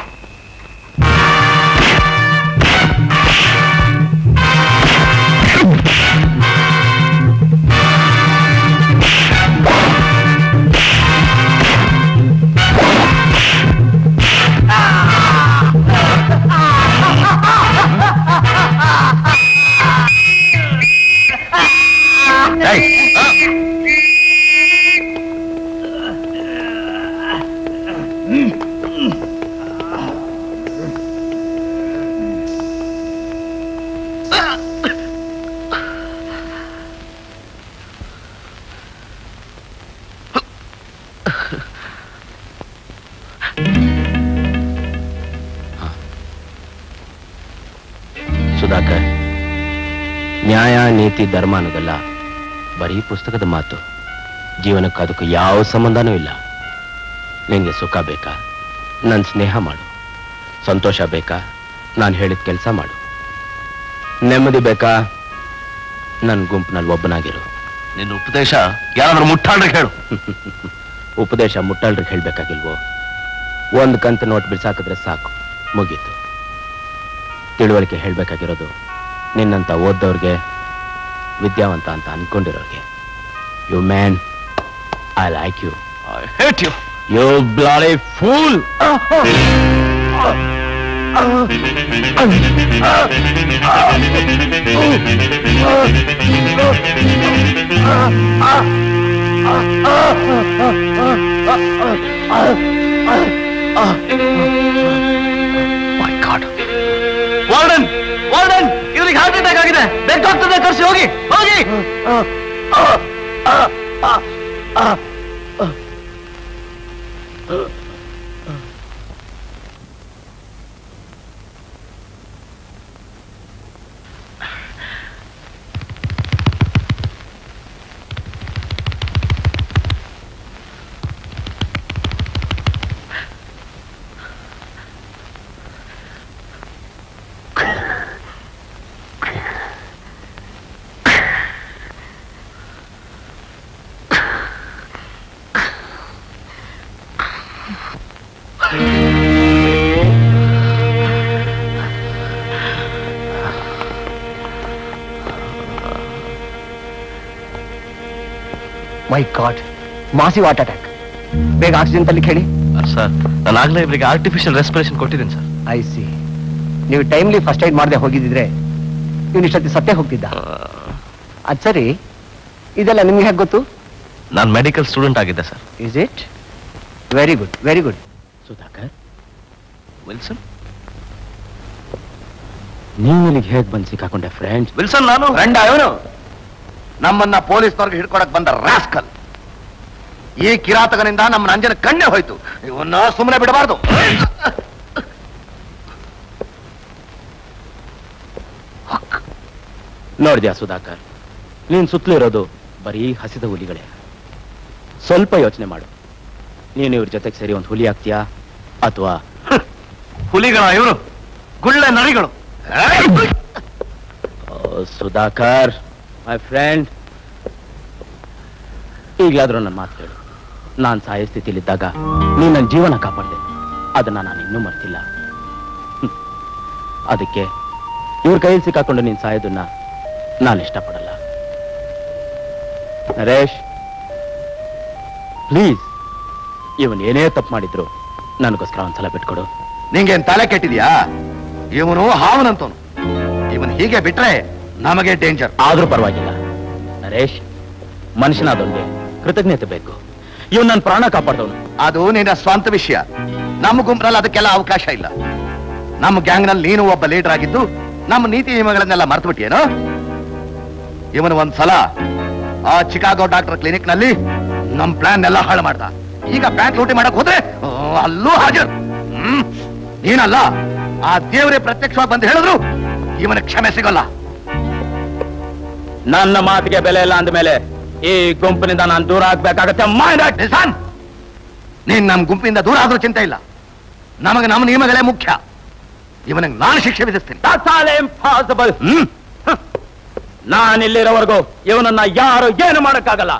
ಸುಧಾಕರ್ ನ್ಯಾಯ ನೀತಿ ಧರ್ಮ ಅನ್ನೋದಲ್ಲ ಬರೀ ಪುಸ್ತಕದ ಮಾತು ಜೀವನಕ್ಕೆ ಅದಕ್ಕೂ ಯಾವ ಸಂಬಂಧನೂ ಇಲ್ಲ ನಿನಗೆ ಸುಖ ಬೇಕಾ ನನ್ನ ಸ್ನೇಹ ಮಾಡು ಸಂತೋಷ ಬೇಕಾ ನಾನು ಹೇಳಿದ ಕೆಲಸ ಮಾಡು ನೆಮ್ಮದಿ ಬೇಕಾ ನನ್ನ ಗುಂಪಿನಲ್ಲಿ ಒಬ್ಬನಾಗಿರು ನಿನ್ನ ಉಪದೇಶ ಯಾರಾದ್ರೂ ಮುಟ್ಟಾಳ್ರಿಗೆ ಹೇಳು ಉಪದೇಶ ಮುಟ್ಟಲ್ರಿಗೆ ಹೇಳ್ಬೇಕಾಗಿಲ್ವೋ ಒಂದು ಕಂತು ನೋಟ್ ಬಿಡ್ಸಾಕಿದ್ರೆ ಸಾಕು ಮುಗೀತು ತಿಳುವಳಿಕೆ ಹೇಳ್ಬೇಕಾಗಿರೋದು ನಿನ್ನಂತ ಓದ್ದವ್ರಿಗೆ ವಿದ್ಯಾವಂತ ಅಂತ ಅನ್ಕೊಂಡಿರೋರಿಗೆ you man I like you I hate you you bloody fool my god warden warden ಇವ್ರಿಗೆ ಹಾರ್ಟ್ ಅಟ್ಯಾಕ್ ಆಗಿದೆ ಬೆಡ್ ಡಾಕ್ಟರ್ನ ಕರ್ಸಿ ಹೋಗಿ ಹೋಗಿ my god massive heart attack ಬೇಗ ಆಕ್ಸಿಜನ್ ತಲ್ಲಿ ಹೇಳಿ ಸರ್ ನಾನು ಆಗ್ಲೇ ಇವರಿಗೆ ಆರ್ಟಿಫಿಷಿಯಲ್ ರೆಸ್ಪಿರೇಷನ್ ಕೊಟ್ಟಿದ್ದೀನಿ ಸರ್ ಐ ಸಿ ನೀವು ಟೈಮ್ಲಿ ಫಸ್ಟ್ ಏಡ್ ಮಾಡದೆ ಹೋಗಿದ್ದಿದ್ರೆ ಇವನು ಇಷ್ಟೊತ್ತಿ ಸತ್ತೇ ಹೋಗ್ತಿದ್ದ ಅದ್ ಸರಿ ಇದೆಲ್ಲ ನಿಮ್ಗೆ ಹೇಗೆ ಗೊತ್ತು ನಾನು ಮೆಡಿಕಲ್ ಸ್ಟೂಡೆಂಟ್ ಆಗಿದ್ದೆ sir is it very good very good Sudhakar Wilson ನೀವು ಇಲ್ಲಿಗೆ ಹೇಗೆ ಬಂದು ಸಿಕ್ಕಾಕೊಂಡೆ ಫ್ರೆಂಡ್ ವಿಲ್ಸನ್ ನಾನು ರಂಡ ಅವನು ನಮ್ಮನ್ನ ಪೊಲೀಸ್ನವ್ರಿಗೆ ಹಿಡ್ಕೊಡಕ್ ಬಂದ ರಾಸ್ಕಲ್ ಈ ಕಿರಾತಕನಿಂದ ನಮ್ಮ ನಂಜನ ಕಣ್ಣೆ ಹೋಯ್ತು ಇವನ್ನ ಸುಮ್ಮನೆ ಬಿಡಬಾರ್ದು ನೋಡಿದ್ಯಾ ಸುಧಾಕರ್ ನೀನ್ ಸುತ್ತಲಿರೋದು ಬರೀ ಹಸಿದ ಹುಲಿಗಳೇ ಸ್ವಲ್ಪ ಯೋಚನೆ ಮಾಡು ನೀನು ಇವ್ರ ಜೊತೆಗೆ ಸೇರಿ ಒಂದು ಹುಲಿ ಆಗ್ತೀಯಾ ಅಥವಾ ಹುಲಿಗಳ ಇವರು ಗುಳ್ಳೆ ನರಿಗಳು ಸುಧಾಕರ್ ಮೈ ಫ್ರೆಂಡ್ ಈಗಲಾದ್ರೂ ನನ್ನ ಮಾತು ಕೇಳು ನಾನು ಸಾಯೋ ಸ್ಥಿತಿಲಿದ್ದಾಗ ನೀ ನನ್ನ ಜೀವನ ಕಾಪಾಡಿದೆ ಅದನ್ನ ನಾನು ಇನ್ನೂ ಮರ್ತಿಲ್ಲ ಹ್ಮ್. ಅದಕ್ಕೆ ಇವ್ರ ಕೈಯಲ್ಲಿ ಸಿಕ್ಕಾಕೊಂಡು ನೀನು ಸಾಯೋದನ್ನ ನಾನು ಇಷ್ಟಪಡಲ್ಲ ನರೇಶ್ ಪ್ಲೀಸ್ ಇವನ್ ಏನೇ ತಪ್ಪು ಮಾಡಿದ್ರು ನನಗೋಸ್ಕರ ಒಂದ್ಸಲ ಬಿಟ್ಕೊಡು ನಿಂಗೇನ್ ತಲೆ ಕೆಟ್ಟಿದ್ಯಾ ಇವನು ಹಾವನಂತವನು ಇವನ್ ಹೀಗೆ ಬಿಟ್ರೆ ನಮಗೆ ಡೇಂಜರ್ ಆದ್ರೂ ಪರವಾಗಿಲ್ಲ ನರೇಶ್ ಮನುಷ್ಯನಾದವನ್ಗೆ ಕೃತಜ್ಞತೆ ಬೇಕು ಇವ್ ನನ್ನ ಪ್ರಾಣ ಕಾಪಾಡ್ದವನು ಅದು ನಿನ್ನ ಸ್ವಂತ ವಿಷಯ ನಮ್ಮ ಗುಂಪಿನಲ್ಲಿ ಅದಕ್ಕೆಲ್ಲ ಅವಕಾಶ ಇಲ್ಲ ನಮ್ಮ ಗ್ಯಾಂಗ್ ನಲ್ಲಿ ನೀನು ಒಬ್ಬ ಲೀಡರ್ ಆಗಿದ್ದು ನಮ್ಮ ನೀತಿ ನಿಯಮಗಳನ್ನೆಲ್ಲ ಮರ್ತು ಬಿಟ್ಟಿಯೇನು ಇವನು ಒಂದ್ಸಲ ಆ ಚಿಕಾಗೋ ಡಾಕ್ಟರ್ ಕ್ಲಿನಿಕ್ ನಲ್ಲಿ ನಮ್ ಪ್ಲಾನ್ ಎಲ್ಲ ಹಾಳು ಮಾಡ್ದ ಈಗ ಬ್ಯಾಂಕ್ ಲೂಟಿ ಮಾಡಕ್ ಹೋದ್ರೆ ಆ, ಅಲ್ಲೂ ಹಾಜರ್ ಹ್ಮ್ ನೀನಲ್ಲ ಆ ದೇವರೇ ಪ್ರತ್ಯಕ್ಷವಾಗಿ ಬಂದು ಹೇಳಿದ್ರು ಇವನ ಕ್ಷಮೆ ಸಿಗಲ್ಲ ನನ್ನ ಮಾತಿಗೆ ಬೆಲೆ ಇಲ್ಲ ಅಂದ್ಮೇಲೆ ಈ ಗುಂಪಿನಿಂದ ನಾನು ದೂರ ಆಗ್ಬೇಕಾಗತ್ತೆ ಮೈಂಡ್ ನಿಸಾನ್ ನೀನ್ ನಮ್ ಗುಂಪಿಂದ ದೂರ ಆದ್ರೂ ಚಿಂತೆ ಇಲ್ಲ ನಮಗೆ ನಮ್ಮ ನಿಯಮಗಳೇ ಮುಖ್ಯ ಇವನಿಗೆ ನಾನು ಶಿಕ್ಷೆ ವಿಧಿಸ್ತೀನಿ ಇಂಪಾಸಿಬಲ್ ಹ್ಮ್ ಹ. ನಾನಿಲ್ಲಿರೋವರೆಗೂ ಇವನನ್ನ ಯಾರು ಏನು ಮಾಡಕ್ಕಾಗಲ್ಲ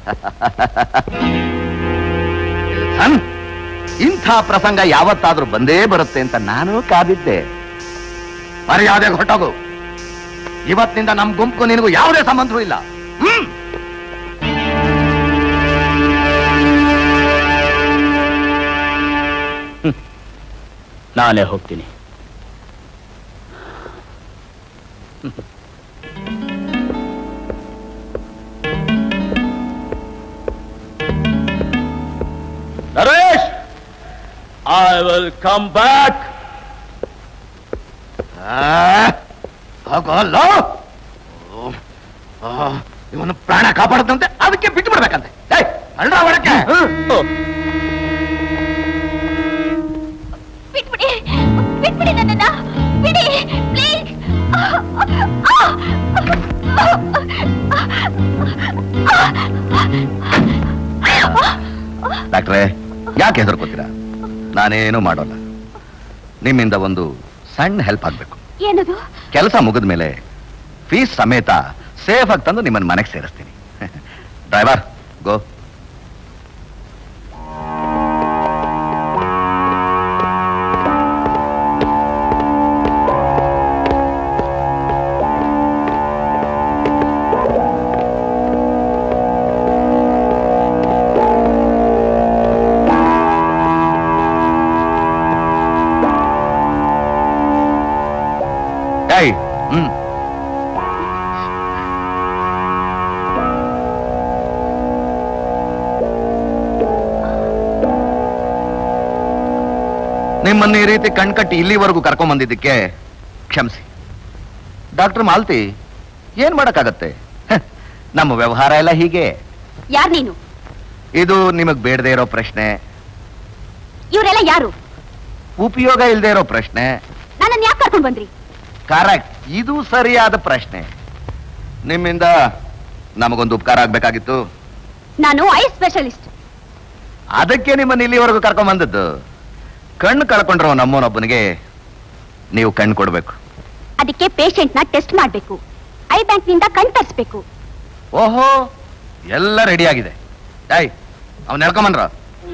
ಸನ್ ಇಂಥ ಪ್ರಸಂಗ ಯಾವತ್ತಾದ್ರೂ ಬಂದೇ ಬರುತ್ತೆ ಅಂತ ನಾನು ಕಾದಿದ್ದೆ ಮರ್ಯಾದೆ ಹೊಟ್ಟೋಗು ಇವತ್ತಿನಿಂದ ನಮ್ ಗುಂಪು ನಿನಗೂ ಯಾವುದೇ ಸಂಬಂಧವೂ ಇಲ್ಲ ಹ್ಮ್ ನಾನೇ ಹೋಗ್ತೀನಿ Naresh I will come back ಹೋಗಲ್ಲ ಇವನು ಪ್ರಾಣ ಕಾಪಾಡದಂತೆ ಅದಕ್ಕೆ ಬಿಟ್ಟು ಬಿಡ್ಬೇಕಂತೆ ಏಯ್, ಅಲ್ರ ಒಳಕ್ಕೆ ಬಿಟ್ಬಿಡಿ ಬಿಟ್ಬಿಡಿ ನನ್ನನ್ನ ಬಿಡಿ ಪ್ಲೀಸ್ ಡಾಕ್ಟ್ರೇ ಯಾಕೆ ಹೆದರ್ಕೋತೀರಾ ನಾನೇನು ಮಾಡೋಲ್ಲ ನಿಮ್ಮಿಂದ ಒಂದು ಸಣ್ಣ ಹೆಲ್ಪ್ ಆಗ್ಬೇಕು ಏನದು ಕೆಲಸ ಮುಗಿದ ಮೇಲೆ ಫೀಸ್ ಸಮೇತ ಸೇಫ್ ಆಗಿ ತಂದು ನಿಮ್ಮನ್ನ ಮನೆಗೆ ಸೇರಿಸ್ತೀನಿ ಡ್ರೈವರ್ ಗೋ ಏಯ್ ಹ್ಮ್ ನಿಮ್ಮನ್ನ ಈ ರೀತಿ ಕಣ್ಕಟ್ಟಿ ಇಲ್ಲಿವರೆಗೂ ಕರ್ಕೊಂಡ್ ಬಂದಿದ್ದಕ್ಕೆ ಕ್ಷಮಿಸಿ ಡಾಕ್ಟರ್ ಮಾಲ್ತಿ ಏನ್ ಮಾಡಕ್ಕಾಗತ್ತೆ ಹ, ನಮ್ಮ ವ್ಯವಹಾರ ಎಲ್ಲ ಹೀಗೆ ಯಾರ್ ನೀನು ಇದು ನಿಮಗ್ ಬೇಡದೇ ಇರೋ ಪ್ರಶ್ನೆ ಇವರೆಲ್ಲ ಯಾರು ಉಪಯೋಗ ಇಲ್ಲದೆ ಇರೋ ಪ್ರಶ್ನೆ ನನ್ನನ್ನು ಯಾಕೆ ಕರ್ಕೊಂಡ್ ಬಂದ್ರಿ ಕರೆಕ್ಟ್ ಇದು ಸರಿಯಾದ ಪ್ರಶ್ನೆ ನಿಮ್ಮಿಂದ ನಮಗೊಂದು ಉಪಕಾರ ಆಗ್ಬೇಕಾಗಿತ್ತು ನಾನು ಐ ಸ್ಪೆಷಲಿಸ್ಟ್ ಅದಕ್ಕೆ ನಿಮ್ಮನ್ನ ಇಲ್ಲಿವರೆಗೂ ಕರ್ಕೊಂಡ್ ಬಂದದ್ದು ಕಣ್ಣು ಕಳ್ಕೊಂಡ್ರೋ ನಮ್ಮನೊಬ್ಬನಿಗೆ ನೀವು ಕಣ್ಣು ಕೊಡ್ಬೇಕು ಅದಕ್ಕೆ ಪೇಷಂಟ್ ನ ಟೆಸ್ಟ್ ಮಾಡ್ಬೇಕು ಐ ಬ್ಯಾಂಕ್ ನಿಂದ ಕಣ್ ತರಿಸ್ಬೇಕು ಓಹೋ ಎಲ್ಲ ರೆಡಿ ಆಗಿದೆ ಡೈ ಅವ್ನ ಹೇಳ್ಕೊಂಬನ್ರ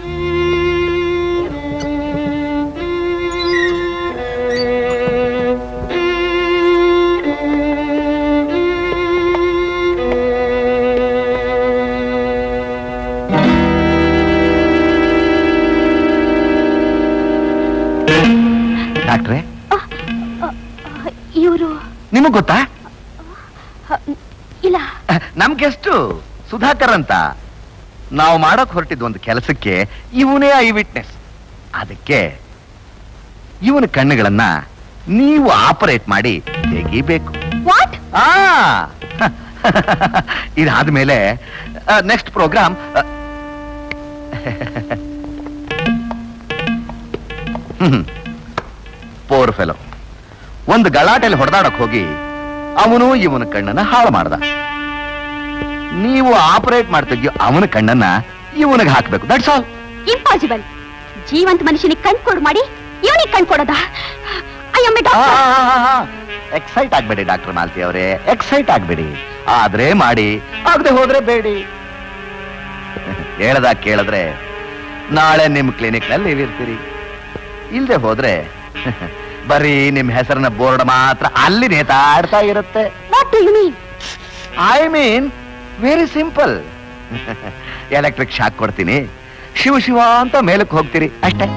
ಡಾಕ್ಟ್ರೆ ಇವರು ನಿಮಗ್ ಗೊತ್ತಾ ಇಲ್ಲ ನಮ್ಗೆಷ್ಟು ಸುಧಾಕರ್ ಅಂತ ನಾವು ಮಾಡಕ್ ಹೊರಟಿದ್ ಒಂದು ಕೆಲಸಕ್ಕೆ ಇವನೇ ಐ ವಿಟ್ನೆಸ್ ಅದಕ್ಕೆ ಇವನ ಕಣ್ಣುಗಳನ್ನ ನೀವು ಆಪರೇಟ್ ಮಾಡಿ ತೆಗಿಬೇಕು ವಾಟ್ ಆ ಇದಾದ್ಮೇಲೆ ನೆಕ್ಸ್ಟ್ ಪ್ರೋಗ್ರಾಮ್ ಪೋರ್ ಫೆಲೋ ಒಂದು ಗಲಾಟೆಯಲ್ಲಿ ಹೊಡೆದಾಡಕ್ ಹೋಗಿ ಅವನು ಇವನ ಕಣ್ಣನ್ನ ಹಾಳು ಮಾಡ್ದ ನೀವು ಆಪರೇಟ್ ಮಾಡ್ತಿದ್ಯೋ ಅವನ ಕಣ್ಣನ್ನ ಇವನಿಗೆ ಹಾಕ್ಬೇಕು ದಟ್ಸ್ ಆಲ್ ಇಂಪಾಸಿಬಲ್ ಜೀವಂತ ಮನುಷ್ಯನಿಗೆ ಕಣ್ ಕೊಡ್ ಮಾಡಿ ಇವನಿಗೆ ಕಣ್ ಕೊಡೋದ ಐ ಎಮ್ ಎಕ್ಸೈಟ್ ಆಗ್ಬೇಡಿ ಡಾಕ್ಟರ್ ಮಾಲ್ತಿ ಅವರೇ ಎಕ್ಸೈಟ್ ಆಗ್ಬೇಡಿ ಆದ್ರೆ ಮಾಡಿ ಆಗದೆ ಹೋದ್ರೆ ಬೇಡಿ ಹೇಳ್ದಾಗ ಕೇಳಿದ್ರೆ ನಾಳೆ ನಿಮ್ ಕ್ಲಿನಿಕ್ ನಲ್ಲಿ ನೀವಿರ್ತೀರಿ ಇಲ್ದೆ ಹೋದ್ರೆ ಬರೀ ನಿಮ್ ಹೆಸರಿನ ಬೋರ್ಡ್ ಮಾತ್ರ ಅಲ್ಲಿ ನೇತಾಡ್ತಾ ಇರುತ್ತೆ what do you mean I mean very simple electric shock ಕೊಡ್ತೀನಿ ಶಿವ ಶಿವ ಅಂತ ಮೇಲಕ್ಕೆ ಹೋಗ್ತೀರಿ ಅಷ್ಟೇ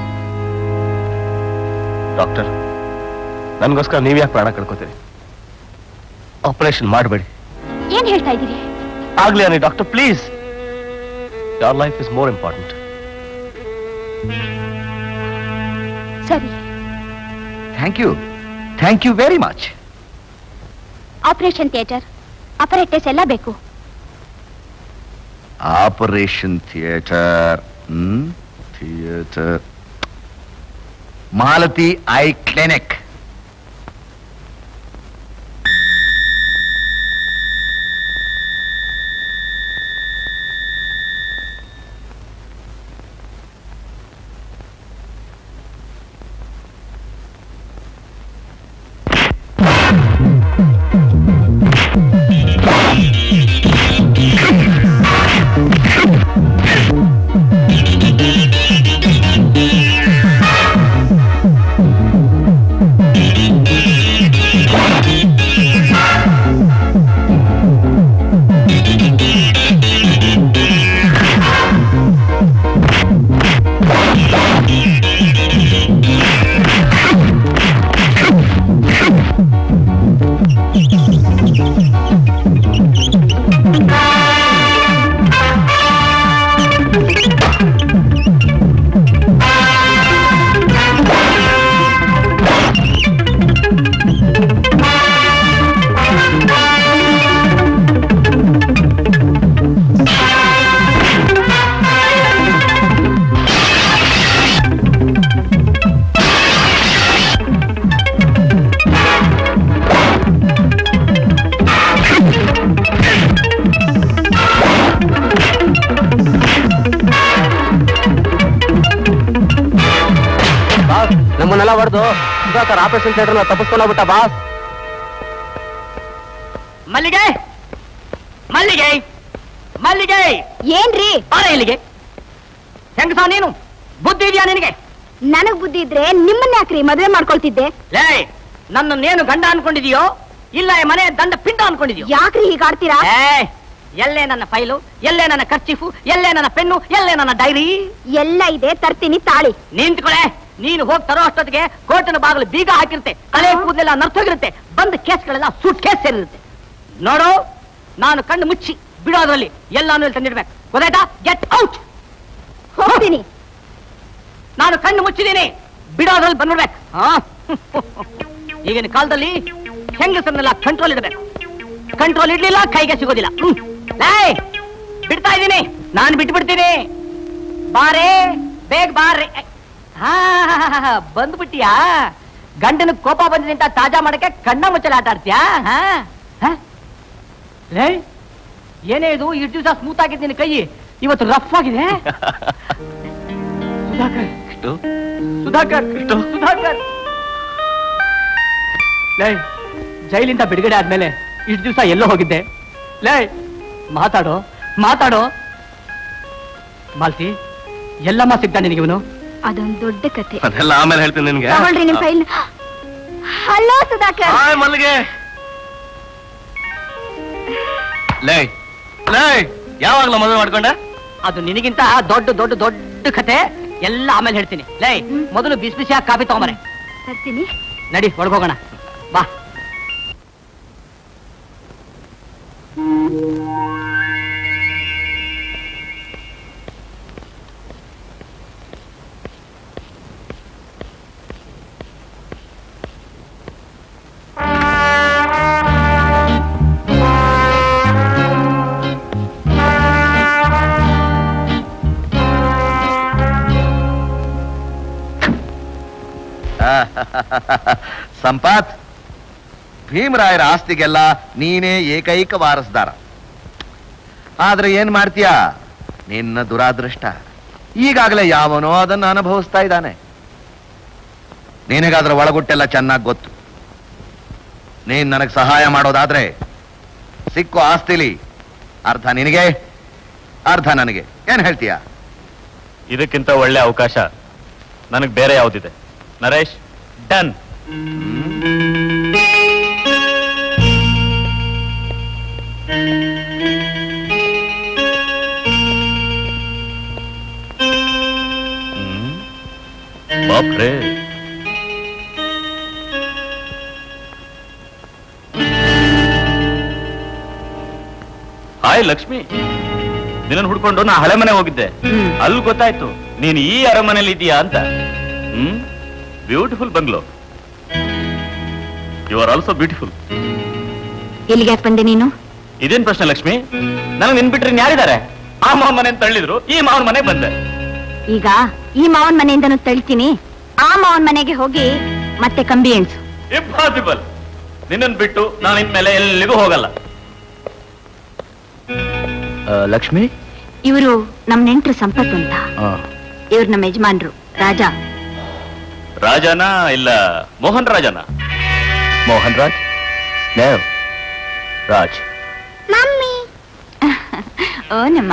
ಡಾಕ್ಟರ್ ನನಗೋಸ್ಕರ ನೀವು ಯಾಕೆ ಪ್ರಾಣ ಕಳ್ಕೊತೀರಿ ಆಪರೇಷನ್ ಮಾಡಬೇಡಿ ಏನ್ ಹೇಳ್ತಾ ಇದ್ದೀರಿ ಆಗ್ಲಿ ಅನ್ನಿ doctor please your life is more important ಸರಿ thank you thank you very much operation theatre apparatus ಎಲ್ಲ ಬೇಕು operation theatre hmm theatre Malathi eye clinic ಅವನ್ನೆಲ್ಲ ಹೊಡೆದು ಸುಧಾಕರ್ ಆಪರೇಷನ್ ಥಿಯೇಟರ್ ತಪ್ಪಿಸ್ಕೊಂಡೋಗ್ಬಿಟ್ಟ ಬಾಸ್ ಮಲ್ಲಿಗೆ ಮಲ್ಲಿಗೆ ಮಲ್ಲಿಗೆ ಏನ್ರಿ ಬಾರ ಇಲ್ಲಿಗೆ ಹೆಂಗಸ ನೀನು ಬುದ್ಧಿ ಇದೆಯಾ ನಿನಗೆ ನನಗ್ ಬುದ್ಧಿ ಇದ್ರೆ ನಿಮ್ಮನ್ನ ಯಾಕ್ರಿ ಮದುವೆ ಮಾಡ್ಕೊಳ್ತಿದ್ದೆ ಲೇ ನನ್ನನ್ನೇನು ಗಂಡ ಅನ್ಕೊಂಡಿದೀಯೋ ಇಲ್ಲ ಈ ಮನೆ ದಂಡ ಪಿಂಡ ಅನ್ಕೊಂಡಿದ್ಯೋ ಯಾಕ್ರಿ ಹೀಗಾಡ್ತೀರಾ ಏ ಎಲ್ಲೇ ನನ್ನ ಫೈಲು ಎಲ್ಲೇ ನನ್ನ ಖರ್ಚಿಫು ಎಲ್ಲೇ ನನ್ನ ಪೆನ್ನು ಎಲ್ಲೇ ನನ್ನ ಡೈರಿ ಎಲ್ಲ ಇದೆ ತರ್ತೀನಿ ತಾಳಿ ನಿಂತ್ಕೊಳೆ ನೀನು ಹೋಗಿ ತರೋ ಅಷ್ಟೊತ್ತಿಗೆ ಕೋರ್ಟಿನ ಬಾಗಿಲು ಬೀಗ ಹಾಕಿರುತ್ತೆ ತಲೆ ಕೂದಲೆಲ್ಲ ನರ್ತೋಗಿರುತ್ತೆ ಬಂದ ಕೇಸ್ಗಳೆಲ್ಲ ಸೂಟ್ ಕೇಸ್ ಸೇರಿರುತ್ತೆ ನೋಡು ನಾನು ಕಣ್ಣು ಮುಚ್ಚಿ ಬಿಡೋದ್ರಲ್ಲಿ ಎಲ್ಲಾನು ಇಲ್ಲಿ ತಂದಿಡ್ಬೇಕು ಗೊತ್ತಾಯ್ತಾ ಗೆಟ್ ಔಟ್ ಹೋಗ್ತೀನಿ ನಾನು ಕಣ್ಣು ಮುಚ್ಚಿದ್ದೀನಿ ಬಿಡೋದ್ರಲ್ಲಿ ಬಂದ್ಬಿಡ್ಬೇಕು ಹಾ? ಈಗಿನ ಕಾಲದಲ್ಲಿ ಹೆಂಗಸರನ್ನೆಲ್ಲ ಕಂಟ್ರೋಲ್ ಇಡಬೇಕು ಕಂಟ್ರೋಲ್ ಇಡ್ಲಿಲ್ಲ ಕೈಗೆ ಸಿಗೋದಿಲ್ಲ ಹ್ಮ್. ಏಯ್, ಬಿಡ್ತಾ ಇದ್ದೀನಿ ನಾನು ಬಿಟ್ಟು ಬಿಡ್ತೀನಿ ಬಾರೇ ಬೇಗ ಬಾರೆ ಹಾ ಬಂದ್ಬಿಟ್ಟಿಯಾ ಗಂಡನ ಕೋಪ ಬಂದಿದೆ ಅಂತ ತಾಜಾ ಮಾಡಕ್ಕೆ ಕಣ್ಣ ಮುಚ್ಚಲ ಆಟ ಆಡ್ತೀಯಾ ಹಾ? ಹಾ? ಲೇ, ಏನೇ ಇದು ಇಷ್ಟು ದಿವಸ ಸ್ಮೂತ್ ಆಗಿದ್ದು ನಿನ್ನ ಕೈ ಇವತ್ತು ರಫ್ ಆಗಿದೆ ಸುಧಾಕರ್ ಸುಧಾಕರ್ ಸುಧಾಕರ್ ಲೇ ಜೈಲಿಂದ ಬಿಡುಗಡೆ ಆದ್ಮೇಲೆ ಇಷ್ಟು ದಿವಸ ಎಲ್ಲೋ ಹೋಗಿದ್ದೆ ಲೇ ಮಾತಾಡೋ ಮಾತಾಡೋ ಮಾಲ್ತಿ ಎಲ್ಲಮ್ಮ ಸಿಗ್ತ ನಿನಗೆ ಇವನು ಅದೊಂದ್ ದೊಡ್ಡ ಕತೆ ಅದೆಲ್ಲ ಆಮೇಲೆ ಹೇಳ್ತೀನಿ ನಿನ್ಗೆ ತಗೊಳ್ರಿ ನಿಮ್ ಫೈಲ್ ಹಲೋ ಸುಧಾಕರ್ ಹಾಯ್ ಮಲ್ಲಿಗೆ ಲೇ ಲೇ ಯಾವಾಗ್ಲ ಮದುವೆ ಮಾಡ್ಕೊಂಡೆ ಅದು ನಿನಗಿಂತ ದೊಡ್ಡ ದೊಡ್ಡ ದೊಡ್ಡ ಕತೆ ಎಲ್ಲ ಆಮೇಲೆ ಹೇಳ್ತೀನಿ ಲೇ ಮೊದಲು ಬಿಸಿ ಬಿಸಿಯಾಗಿ ಕಾಫಿ ತಗೊಂಬರೆ ತರ್ತೀನಿ ನಡಿ ಒಳಗೋಗೋಣ ಬಾ ಸಂಪಾತ್ ಭೀಮರಾಯರ ಆಸ್ತಿಗೆಲ್ಲ ನೀನೇ ಏಕೈಕ ವಾರಸ್ದಾರ ಆದ್ರೆ ಏನ್ ಮಾಡ್ತೀಯ ನಿನ್ನ ದುರಾದೃಷ್ಟ ಈಗಾಗಲೇ ಯಾವನೋ ಅದನ್ನು ಅನುಭವಿಸ್ತಾ ಇದ್ದಾನೆ ನಿನಗಾದ್ರ ಒಳಗುಟ್ಟೆಲ್ಲ ಚೆನ್ನಾಗಿ ಗೊತ್ತು ನೀನ್ ನನಗೆ ಸಹಾಯ ಮಾಡೋದಾದ್ರೆ ಸಿಕ್ಕು ಆಸ್ತಿಲಿ ಅರ್ಧ ನಿನಗೆ ಅರ್ಧ ನನಗೆ ಏನ್ ಹೇಳ್ತೀಯ ಇದಕ್ಕಿಂತ ಒಳ್ಳೆ ಅವಕಾಶ ನನಗೆ ಬೇರೆ ಯಾವ್ದಿದೆ ನರೇಶ್ ಡನ್ ಬಾಪ್ರೇ ಹಾಯ್ ಲಕ್ಷ್ಮಿ ನಿನ್ನ ಹುಡ್ಕೊಂಡು ನಾ ಹಳೆ ಮನೆ ಹೋಗಿದ್ದೆ ಅಲ್ಲಿ ಗೊತ್ತಾಯ್ತು ನೀನು ಈ ಅರಮನೆಯಲ್ಲಿ ಇದೀಯಾ ಅಂತ hmm beautiful bungalow you are also beautiful ಎಲ್ಲಿಗೆ ಯಾಕೆ ಬಂದೆ ನೀನು ಇದೇನ್ ಪ್ರಶ್ನೆ ಲಕ್ಷ್ಮಿ ನನಗೆ ನಿನ್ ಬಿಟ್ರೆ ಯಾರಿದ್ದಾರೆ ಆ ಮಾವನ್ ಮನೆ ತಳ್ಳಿದ್ರು ಈ ಮಾವನ್ ಮನೆಗೆ ಬಂದೆ ಈಗ ಈ ಮಾವನ್ ಮನೆಯಿಂದನೂ ತಳ್ತೀನಿ ಆ ಮಾವನ್ ಮನೆಗೆ ಹೋಗಿ ಮತ್ತೆ ಕಂಬಿ ಎಣ್ಸು ಇಂಪಾಸಿಬಲ್ ನಿನ್ನನ್ ಬಿಟ್ಟು ನಾನು ಇನ್ಮೇಲೆ ಎಲ್ಲಿಗೂ ಹೋಗಲ್ಲ ಲಕ್ಷ್ಮಿ ಇವರು ನಮ್ ನೆಂಟ್ರು ಸಂಪತ್ತು ಅಂತ ಇವ್ರು ನಮ್ಮ ಯಜಮಾನ್ರು ರಾಜ ರಾಜನ ಇಲ್ಲ ಮೋಹನ್ ರಾಜನ ಮೋಹನ್ ರಾಜ್ ದೇವ್ ರಾಜ್ ಮಮ್ಮಿ ಓ ನಮ್ಮ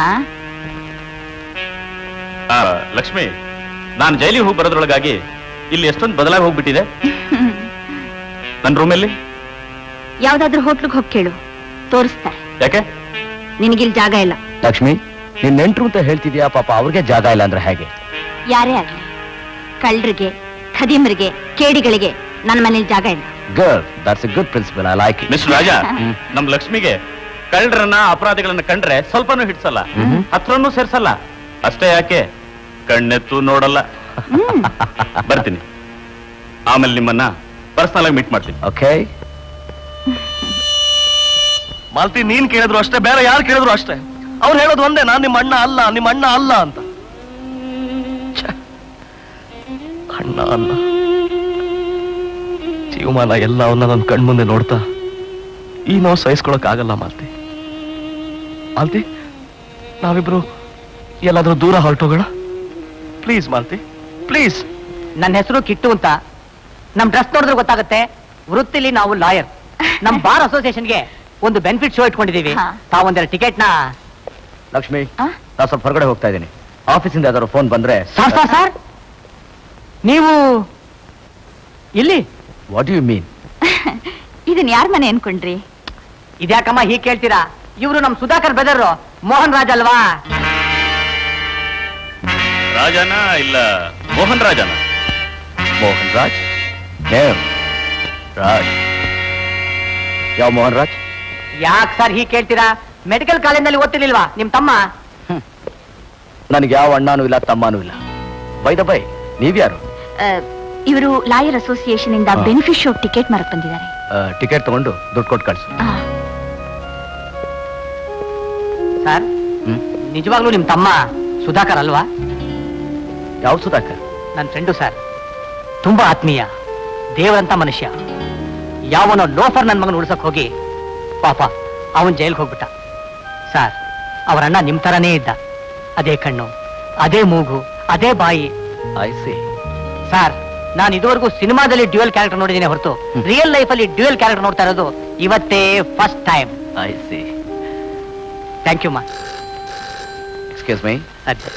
ಆ, ಲಕ್ಷ್ಮಿ ನಾನು ಜೈಲಿಗೆ ಹೋಗಿ ಬರೋದ್ರೊಳಗಾಗಿ ಇಲ್ಲಿ ಎಷ್ಟೊಂದು ಬದಲಾಗಿ ಹೋಗ್ಬಿಟ್ಟಿದೆ ನನ್ನ ರೂಮಲ್ಲಿ ಯಾವ್ದಾದ್ರು ಹೋಟ್ಲಿಗೆ ಹೋಗಿ ಕೇಳು ತೋರಿಸ್ತಾರೆ ಯಾಕೆ ನಿನಗಿಲ್ ಜಾಗ ಇಲ್ಲ ಲಕ್ಷ್ಮಿ ನಿನ್ ನೆಂಟ್ರು ಅಂತ ಹೇಳ್ತಿದ್ಯಾ ಪಾಪ ಅವ್ರಿಗೆ ಜಾಗ ಇಲ್ಲ ಅಂದ್ರೆ ಹೇಗೆ ಯಾರೇ ಆಗ್ಲಿ ಕಳ್ಳರಿಗೆ ಖದೀಮರಿಗೆ ಕೇಡಿಗಳಿಗೆ ನನ್ನ ಮನೇಲಿ ಜಾಗ ಇಲ್ಲ girl that's a good principle I like it mister Raja ನಮ್ ಲಕ್ಷ್ಮಿಗೆ ಕಳ್ಳರನ್ನ ಅಪರಾಧಿಗಳನ್ನ ಕಂಡ್ರೆ ಸ್ವಲ್ಪನೂ ಹಿಡ್ಸಲ್ಲ ಹತ್ರನೂ ಸೇರ್ಸಲ್ಲ ಅಷ್ಟೇ ಯಾಕೆ ಕಣ್ಣೆತ್ತು ನೋಡಲ್ಲ ಹ್ಮ್ ಬರ್ತೀನಿ ಆಮೇಲೆ ನಿಮ್ಮನ್ನ ಪರ್ಸನಲ್ ಆಗಿ ಮೀಟ್ ಮಾಡ್ತೀನಿ ಓಕೆ ಮಾಲ್ತಿ ನೀನ್ ಕೇಳಿದ್ರು ಅಷ್ಟೇ ಬೇರೆ ಯಾರು ಕೇಳಿದ್ರು ಅಷ್ಟೇ ಅವ್ರು ಹೇಳೋದು ಒಂದೇ ನಾನ್ ನಿಮ್ಮ ಅಣ್ಣ ಅಲ್ಲ ನಿಮ್ಮ ಅಣ್ಣ ಅಲ್ಲ ಅಂತ ಛೆ, ಅಣ್ಣ ಅಲ್ಲ ಜೀವಮಾನ ಎಲ್ಲವನ್ನ ನನ್ನ ಕಣ್ಮುಂದೆ ನೋಡ್ತಾ ಈ ನೋವು ಸಹಿಸ್ಕೊಳಕ್ ಆಗಲ್ಲ ಮಾಲ್ತಿ ಮಾಲ್ತಿ ನಾವಿಬ್ರು ಎಲ್ಲಾದ್ರೂ ದೂರ ಹೊರಟೋಗೋಣ ಪ್ಲೀಸ್ ಮಾಲ್ತಿ ಪ್ಲೀಸ್ ನನ್ನ ಹೆಸರು ಕಿಟ್ಟು ಅಂತ ನಮ್ ಡ್ರೆಸ್ ನೋಡಿದ್ರೆ ಗೊತ್ತಾಗುತ್ತೆ ವೃತ್ತಿಲಿ ನಾವು ಲಾಯರ್ ನಮ್ ಬಾರ್ ಅಸೋಸಿಯೇಷನ್ಗೆ ಒಂದು ಬೆನಿಫಿಟ್ ಶೋ ಇಟ್ಕೊಂಡಿದೀವಿ ಹಾ. ತಾವೊಂದೆರಡು ಟಿಕೆಟ್ ನ ಲಕ್ಷ್ಮಿ ಆ? ನಾ ಸ್ವಲ್ಪ ಹೊರಗಡೆ ಹೋಗ್ತಾ ಇದ್ದೀನಿ ಆಫೀಸಿಂದ ಯಾವ್ದಾದ್ರು ಫೋನ್ ಬಂದ್ರೆ ಸರ್ ಸರ್ ಸರ್ ನೀವು ಇಲ್ಲಿ ವಾಟ್ ಯು ಮೀನ್ ಇದನ್ ಯಾರ ಮನೆ ಅನ್ಕೊಂಡ್ರಿ ಇದ್ಯಾಕಮ್ಮ ಹೀಗೆ ಕೇಳ್ತೀರಾ ಇವರು ನಮ್ ಸುಧಾಕರ್ ಬ್ರದರ್ ಮೋಹನ್ ರಾಜ್ ಅಲ್ವಾ ರಾಜನ ಇಲ್ಲ ಮೋಹನ್ ರಾಜನ ಮೋಹನ್ ರಾಜ್ ನೇಮ್ ರಾಜ್ ಯಾವ ಮೋಹನ್ ರಾಜ್ ಯಾಕೆ ಸರ್ ಹೀಗೆ ಕೇಳ್ತೀರಾ ಮೆಡಿಕಲ್ ಕಾಲೇಜ್ನಲ್ಲಿ ಓದ್ತಿರ್ಲಿಲ್ವಾ ನಿಮ್ ತಮ್ಮ ನನಗೆ ಯಾವ ಅಣ್ಣನೂ ಇಲ್ಲ ತಮ್ಮನೂ ಇಲ್ಲ ಬೈದ ಬೈ ನೀವ್ಯಾರು ಇವರು ಲಾಯರ್ ಅಸೋಸಿಯೇಷನ್ ಇಂದ ಹಾ. ಬೆನಿಫಿಟ್ ಶೋ ಟಿಕೆಟ್ ಮಾರಕ್ ಬಂದಿದ್ದಾರೆ ಟಿಕೆಟ್ ತಗೊಂಡು ದುಡ್ಡು ಕೊಟ್ಟು ಕಳ್ಸು ಆ, ಸರ್ ಹ್ಮ್ ನಿಜವಾಗ್ಲೂ ನಿಮ್ ತಮ್ಮ ಸುಧಾಕರ್ ಅಲ್ವಾ ಯಾವ ಸುಧಾಕರ್ ನನ್ನ ಫ್ರೆಂಡು ಸರ್ ತುಂಬಾ ಆತ್ಮೀಯ ದೇವರಂತ ಮನುಷ್ಯ ಯಾವನೋ ಲೋಫರ್ ನನ್ನ ಮಗನ ಉಳ್ಸಕ್ ಹೋಗಿ ಪಾಪ ಅವನ್ ಜೈಲ್ಗೆ ಹೋಗ್ಬಿಟ್ಟ ಸರ್ ಅವರ ಅಣ್ಣ ನಿಮ್ ತರನೇ ಇದ್ದ ಅದೇ ಕಣ್ಣು ಅದೇ ಮೂಗು ಅದೇ ಬಾಯಿ ಐ ಸಿ ಸರ್ ನಾನು ಇದುವರೆಗೂ ಸಿನಿಮಾದಲ್ಲಿ ಡ್ಯೂಯಲ್ ಕ್ಯಾರೆಕ್ಟರ್ ನೋಡಿದ್ದೀನಿ ಹೊರತು ರಿಯಲ್ ಲೈಫ್ ಅಲ್ಲಿ ಡ್ಯೂಯಲ್ ಕ್ಯಾರೆಕ್ಟರ್ ನೋಡ್ತಾ ಇರೋದು ಇವತ್ತೇ first time I see thank you ma excuse my ಅಜ್ಜ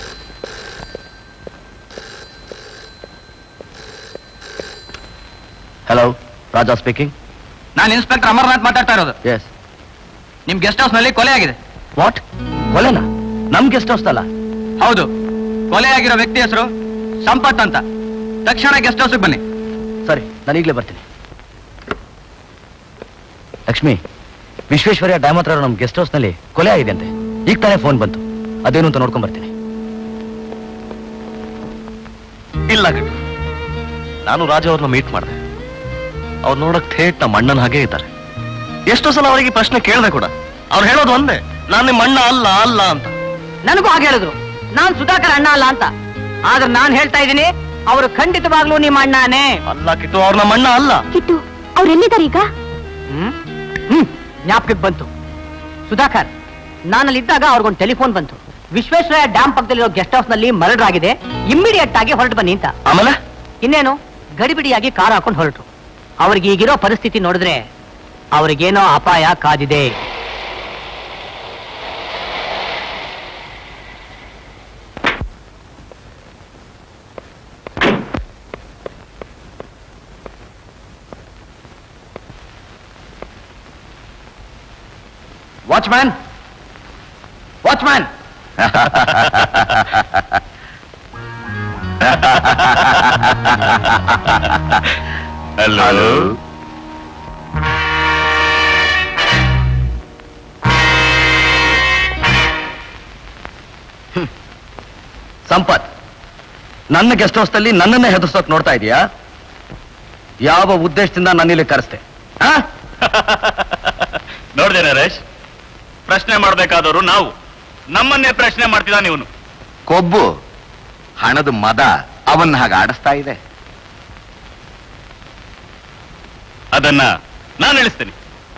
ಹಲೋ ರಾಜಾ ಸ್ಪೀಕಿಂಗ್ ನಾನು ಇನ್ಸ್ಪೆಕ್ಟರ್ ಅಮರ್ನಾಥ್ ಮಾತಾಡ್ತಾ ಇರೋದು ಎಸ್ ನಿಮ್ ಗೆಸ್ಟ್ ಹೌಸ್ ನಲ್ಲಿ ಕೊಲೆ ಆಗಿದೆ ವಾಟ್ ಕೊಲೆನಾ ನಮ್ ಗೆಸ್ಟ್ ಹೌಸ್ ಅಲ್ಲ ಹೌದು ಕೊಲೆ ಆಗಿರೋ ವ್ಯಕ್ತಿ ಹೆಸರು ಸಂಪತ್ ಅಂತ ತಕ್ಷಣ ಗೆಸ್ಟ್ ಹೌಸ್ ಬನ್ನಿ ಸರಿ ನಾನು ಈಗಲೇ ಬರ್ತೀನಿ ಲಕ್ಷ್ಮಿ ವಿಶ್ವೇಶ್ವರ್ಯ ಡ್ಯಾಮ್ ಹತ್ರ ನಮ್ಮ ಗೆಸ್ಟ್ ಹೌಸ್ ನಲ್ಲಿ ಕೊಲೆ ಆಗಿದೆ ಅಂತೆ ಈಗ ತಾನೇ ಫೋನ್ ಬಂತು ಅದೇನು ಅಂತ ನೋಡ್ಕೊಂಡ್ ಬರ್ತೀನಿ ಇಲ್ಲ ಗಂಡು ನಾನು ರಾಜ ಅವ್ರನ್ನ ಮೀಟ್ ಮಾಡಿದೆ ಅವ್ರು ನೋಡಕ್ ಥೇಟ್ ನಮ್ಮ ಅಣ್ಣನ ಹಾಗೆ ಇದ್ದಾರೆ ಎಷ್ಟೋ ಸಲ ಅವರಿಗೆ ಪ್ರಶ್ನೆ ಕೇಳಿದೆ ಕೂಡ ಅವ್ರು ಹೇಳೋದು ಒಂದೇ ನಾನು ನಿಮ್ಮ ಅಣ್ಣ ಅಲ್ಲ ಅಲ್ಲ ಅಂತ ನನಗೂ ಹಾಗೆ ಹೇಳಿದ್ರು ನಾನ್ ಸುಧಾಕರ್ ಅಣ್ಣ ಅಲ್ಲ ಅಂತ ಆದ್ರೆ ನಾನ್ ಹೇಳ್ತಾ ಇದ್ದೀನಿ ಅವರು ಖಂಡಿತವಾಗ್ಲೂ ನಿಮ್ಮ ಅಣ್ಣನೇ ಅಲ್ಲ ಕಿತ್ತು ಅವ್ರು ನಮ್ಮ ಅಣ್ಣ ಅಲ್ಲ ಕಿಟ್ಟು ಅವ್ರು ಎಲ್ಲಿದ್ದಾರೆ ಈಗ ಹ್ಮ್ ಹ್ಮ್ ಜ್ಞಾಪಕಕ್ಕೆ ಬಂತು ಸುಧಾಕರ್ ನಾನಲ್ಲಿದ್ದಾಗ ಅವ್ರಿಗೊಂದು ಟೆಲಿಫೋನ್ ಬಂತು ವಿಶ್ವೇಶ್ವರಯ್ಯ ಡ್ಯಾಮ್ ಪಕ್ಕದಲ್ಲಿರೋ ಗೆಸ್ಟ್ ಹೌಸ್ ನಲ್ಲಿ ಮರ್ಡರ್ ಆಗಿದೆ ಇಮ್ಮಿಡಿಯೇಟ್ ಆಗಿ ಹೊರಟು ಬನ್ನಿ ಅಂತ ಆಮೇಲೆ ಇನ್ನೇನು ಗಡಿಬಿಡಿಯಾಗಿ ಕಾರ್ ಹಾಕೊಂಡು ಹೊರಟು ಅವ್ರಿಗೆ ಈಗಿರೋ ಪರಿಸ್ಥಿತಿ ನೋಡಿದ್ರೆ ಅವ್ರಿಗೇನೋ ಅಪಾಯ ಕಾದಿದೆ ವಾಚ್ಮ್ಯಾನ್ ವಾಚ್ಮ್ಯಾನ್ ಹಲೋ ಸಂಪತ್ ನನ್ನ ಗೆಸ್ಟ್ ಹೌಸ್ ನಲ್ಲಿ ನನ್ನನ್ನೇ ಹೆದರ್ಸೋಕ್ ನೋಡ್ತಾ ಇದೀಯಾ ಯಾವ ಉದ್ದೇಶದಿಂದ ನನ್ನಿಲ್ಲಿ ಕರೆಸ್ತೆ ಆ? ನೋಡ್ದೆ ನರೇಶ್ ಪ್ರಶ್ನೆ ಮಾಡ್ಬೇಕಾದವರು ನಾವು ನಮ್ಮನ್ನೇ ಪ್ರಶ್ನೆ ಮಾಡ್ತಿದ್ದ ನೀವನು ಕೊಬ್ಬು ಹಣದ ಮದ ಅವನ್ನ ಹಾಗೆ ಆಡಿಸ್ತಾ ಇದೆ ಅದನ್ನ ನಾನು ಇಳಿಸ್ತೀನಿ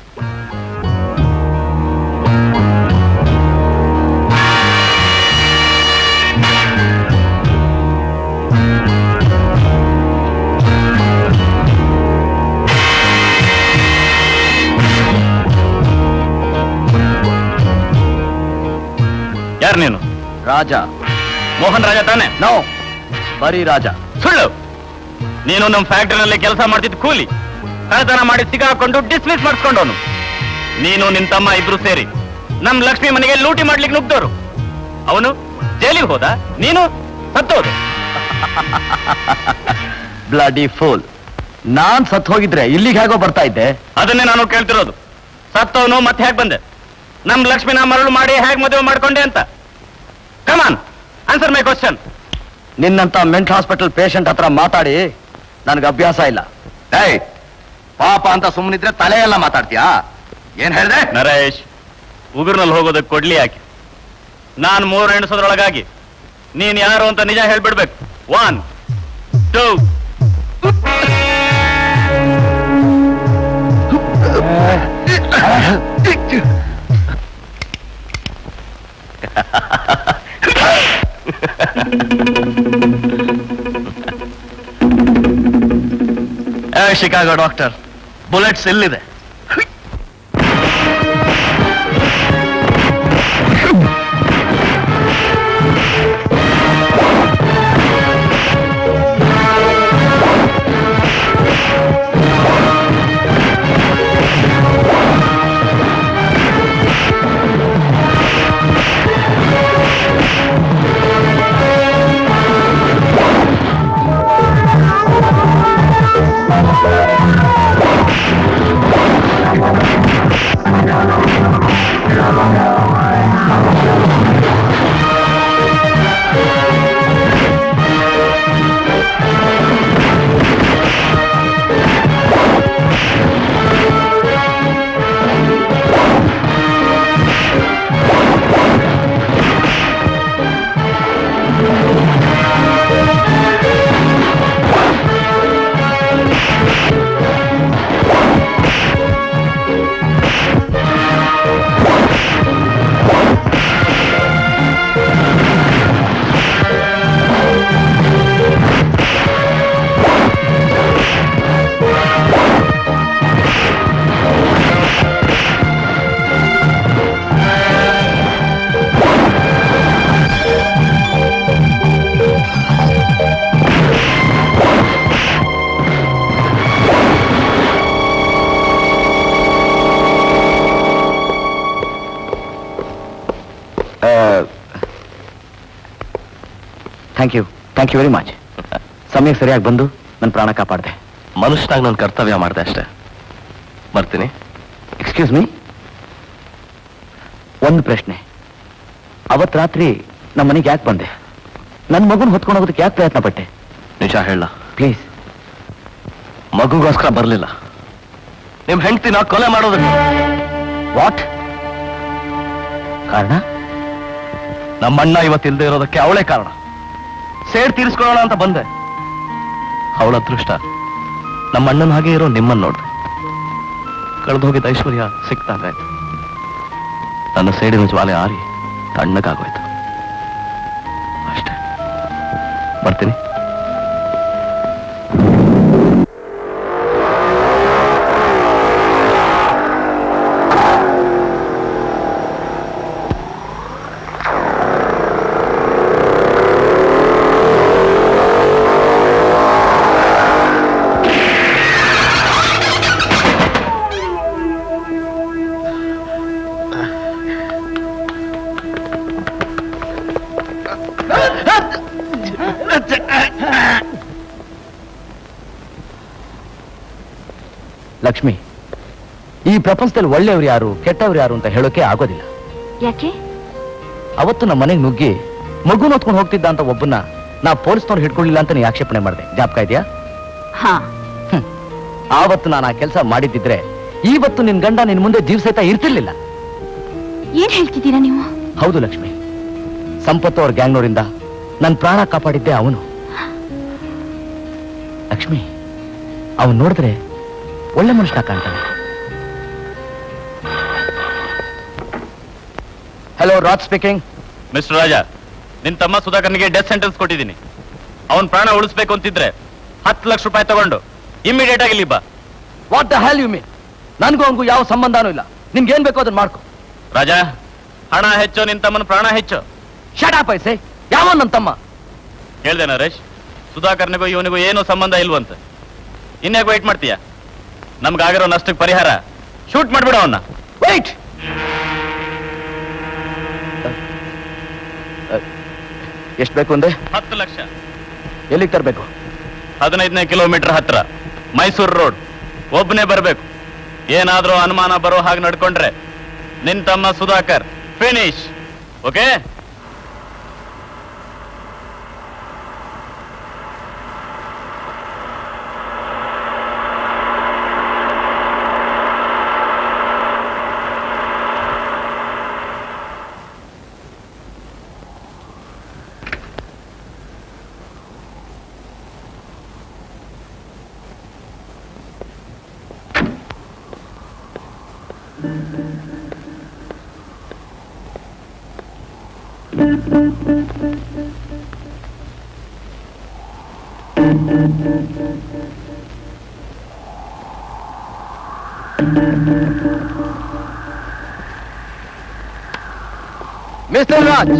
ಯಾರು ನೀನು ರಾಜ ಮೋಹನ್ ರಾಜ ತಾನೆ ನೋ ಬರೀ ರಾಜ ಸುಳ್ಳು ನೀನು ನಮ್ಮ ಫ್ಯಾಕ್ಟರಿನಲ್ಲಿ ಕೆಲಸ ಮಾಡ್ತಿದ್ದ ಕೂಲಿ ಕಳ್ಳತನ ಮಾಡಿ ಸಿಗಾಕೊಂಡು ಡಿಸ್ಮಿಸ್ ಮಾಡಿಸ್ಕೊಂಡವನು ನೀನು ನಿನ್ ತಮ್ಮ ಇಬ್ರು ಸೇರಿ ನಮ್ ಲಕ್ಷ್ಮಿ ಮನೆಗೆ ಲೂಟಿ ಮಾಡ್ಲಿಕ್ಕೆ ನುಗ್ದೋರು ಅವನು ಜೈಲಿಗೆ ಹೋದ ನೀನು ಸತ್ತೋದು ಬ್ಲಡಿ ಫೂಲ್ ನಾನ್ ಸತ್ ಹೋಗಿದ್ರೆ ಇಲ್ಲಿಗೆ ಹೇಗೋ ಬರ್ತಾ ಇದ್ದೆ ಅದನ್ನೇ ನಾನು ಕೇಳ್ತಿರೋದು ಸತ್ತವನು ಮತ್ತೆ ಹೇಗೆ ಬಂದೆ ನಮ್ ಲಕ್ಷ್ಮಿನ ಮರಳು ಮಾಡಿ ಹೇಗೆ ಮದುವೆ ಮಾಡ್ಕೊಂಡೆ ಅಂತ ಕಮಾನ್ ಆನ್ಸರ್ ಮೈ ಕ್ವಶನ್ ನಿನ್ನಂತ ಮೆಂಟಲ್ ಹಾಸ್ಪಿಟಲ್ ಪೇಷಂಟ್ ಹತ್ರ ಮಾತಾಡಿ ನನಗೆ ಅಭ್ಯಾಸ ಇಲ್ಲ ಏಯ್ ಪಾಪ ಅಂತ ಸುಮ್ಮನಿದ್ರೆ ತಲೆ ಎಲ್ಲ ಮಾತಾಡ್ತೀಯಾ ಏನ್ ಹೇಳ್ದೆ ನರೇಶ್ ಉಗುರ್ನಲ್ಲಿ ಹೋಗೋದಕ್ಕೆ ಕೊಡ್ಲಿ ಯಾಕೆ ನಾನ್ ಮೂರು ಎಣಿಸೋದ್ರೊಳಗಾಗಿ ನೀನ್ ಯಾರು ಅಂತ ನಿಜ ಹೇಳ್ಬಿಡ್ಬೇಕು one two Chicago doctor bullets ಎಲ್ಲಿದೆ thank you thank you very much ಸಮಯಕ್ಕೆ ಸರಿಯಾಗಿ ಬಂದು ನನ್ನ ಪ್ರಾಣ ಕಾಪಾಡಿದೆ ಮನುಷ್ಯನಾಗಿ ನನ್ನ ಕರ್ತವ್ಯ ಮಾಡಿದೆ ಅಷ್ಟೇ ಬರ್ತೀನಿ ಎಕ್ಸ್ಕ್ಯೂಸ್ ಮೀ ಒಂದು ಪ್ರಶ್ನೆ ಅವತ್ ರಾತ್ರಿ ನಮ್ಮ ಮನೆಗೆ ಯಾಕೆ ಬಂದೆ ನನ್ನ ಮಗುನ ಹೊತ್ಕೊಂಡು ಹೋಗೋದಕ್ಕೆ ಯಾಕೆ ಪ್ರಯತ್ನ ಪಟ್ಟೆ ನಿಜ ಹೇಳ ಪ್ಲೀಸ್ ಮಗುಗೋಸ್ಕರ ಬರಲಿಲ್ಲ ನಿಮ್ ಹೆಂಡ್ತಿನ ಕೊಲೆ ಮಾಡೋದಕ್ಕೆ ವಾಟ್ ಕಾರಣ ನಮ್ಮಣ್ಣ ಇವತ್ತಿಲ್ದೇ ಇರೋದಕ್ಕೆ ಅವಳೇ ಕಾರಣ ಸೇಡ್ ತೀರಿಸ್ಕೊಳ್ಳೋಣ ಅಂತ ಬಂದೆ ಅವಳ ಅದೃಷ್ಟ ನಮ್ಮಣ್ಣನ ಹಾಗೆ ಇರೋ ನಿಮ್ಮನ್ನ ನೋಡ್ದೆ ಕಳೆದು ಹೋಗಿದ್ದ ಐಶ್ವರ್ಯ ಸಿಕ್ತಾಗಾಯ್ತು ನನ್ನ ಸೇಡಿನ ಜ್ವಾಲೆ ಆರಿ ತಣ್ಣಗಾಗೋಯ್ತು ಅಷ್ಟೇ ಬರ್ತೀನಿ ಲಕ್ಷ್ಮಿ ಈ ಪ್ರಪಂಚದಲ್ಲಿ ಒಳ್ಳೆಯವ್ರು ಯಾರು ಕೆಟ್ಟವ್ರು ಯಾರು ಅಂತ ಹೇಳೋಕೆ ಆಗೋದಿಲ್ಲ ಯಾಕೆ ಅವತ್ತು ನಮ್ಮ ಮನೆಗೆ ನುಗ್ಗಿ ಮಗು ನೋತ್ಕೊಂಡು ಹೋಗ್ತಿದ್ದ ಅಂತ ಒಬ್ಬನ ನಾ ಪೊಲೀಸ್ನವ್ರು ಹಿಡ್ಕೊಳ್ಳಿಲ್ಲ ಅಂತ ನೀ ಆಕ್ಷೇಪಣೆ ಮಾಡಿದೆ ಜ್ಞಾಪಕ ಇದೆಯಾ ಹಾ ಆವತ್ತು ನಾನು ಆ ಕೆಲಸ ಮಾಡಿದ್ದಿದ್ರೆ ಇವತ್ತು ನಿನ್ ಗಂಡ ನಿನ್ ಮುಂದೆ ಜೀವ ಸಹಿತ ಇರ್ತಿರ್ಲಿಲ್ಲ ಏನ್ ಹೇಳ್ತಿದ್ದೀರಾ ನೀವು ಹೌದು ಲಕ್ಷ್ಮಿ ಸಂಪತ್ತು ಅವ್ರ ಗ್ಯಾಂಗ್ನವರಿಂದ ನನ್ನ ಪ್ರಾಣ ಕಾಪಾಡಿದ್ದೆ ಅವನು ಲಕ್ಷ್ಮಿ ಅವನ್ ನೋಡಿದ್ರೆ ಒಳ್ಳೆ ಮನುಷ್ಯ ಕಾಣ್ತಾನೆ hello Raj speaking mister Raja ನಿನ್ ತಮ್ಮ ಸುಧಾಕರ್ನಿಗೆ ಡೆತ್ ಸೆಂಟೆನ್ಸ್ ಕೊಟ್ಟಿದ್ದೀನಿ ಅವನ್ ಪ್ರಾಣ ಉಳಿಸ್ಬೇಕು ಅಂತಿದ್ರೆ ಹತ್ತು ಲಕ್ಷ ರೂಪಾಯಿ ತಗೊಂಡು ಇಮಿಡಿಯೇಟ್ ಆಗಿ ಇಲ್ಲಿ ಬಾ what the hell you mean ನನ್ಗೂ ಅವನಿಗೂ ಯಾವ ಸಂಬಂಧನೂ ಇಲ್ಲ ನಿಮ್ಗೆ ಏನ್ ಬೇಕೋ ಅದನ್ನ ಮಾಡ್ಕೊ ರಾಜ ಹಣ ಹೆಚ್ಚು ನಿನ್ ತಮ್ಮನ ಪ್ರಾಣ ಹೆಚ್ಚು ಶಟ ಪೈಸೆ ಯಾವ ನನ್ನ ತಮ್ಮ ಹೇಳ್ದೆ ನರೇಶ್ ಸುಧಾಕರ್ನಿಗೂ ಇವನಿಗೂ ಏನೂ ಸಂಬಂಧ ಇಲ್ವಂತೆ ಇನ್ಯಾಕೆ ವೈಟ್ ಮಾಡ್ತೀಯ ನಮ್ಗಾಗಿರೋ ನಷ್ಟಕ್ಕೆ ಪರಿಹಾರ ಶೂಟ್ ಮಾಡ್ಬಿಡ ಅವನ್ನ ವೈಟ್ ಎಷ್ಟು ಬೇಕು ಅಂದೆ ಹತ್ತು ಲಕ್ಷ ಎಲ್ಲಿಗೆ ತರಬೇಕು ಹದಿನೈದನೇ ಕಿಲೋಮೀಟರ್ ಹತ್ರ ಮೈಸೂರು ರೋಡ್ ಒಬ್ಬನೇ ಬರಬೇಕು ಏನಾದ್ರೂ ಅನುಮಾನ ಬರೋ ಹಾಗೆ ನಡ್ಕೊಂಡ್ರೆ ನಿನ್ ತಮ್ಮ Sudhakar finish okay mister Raj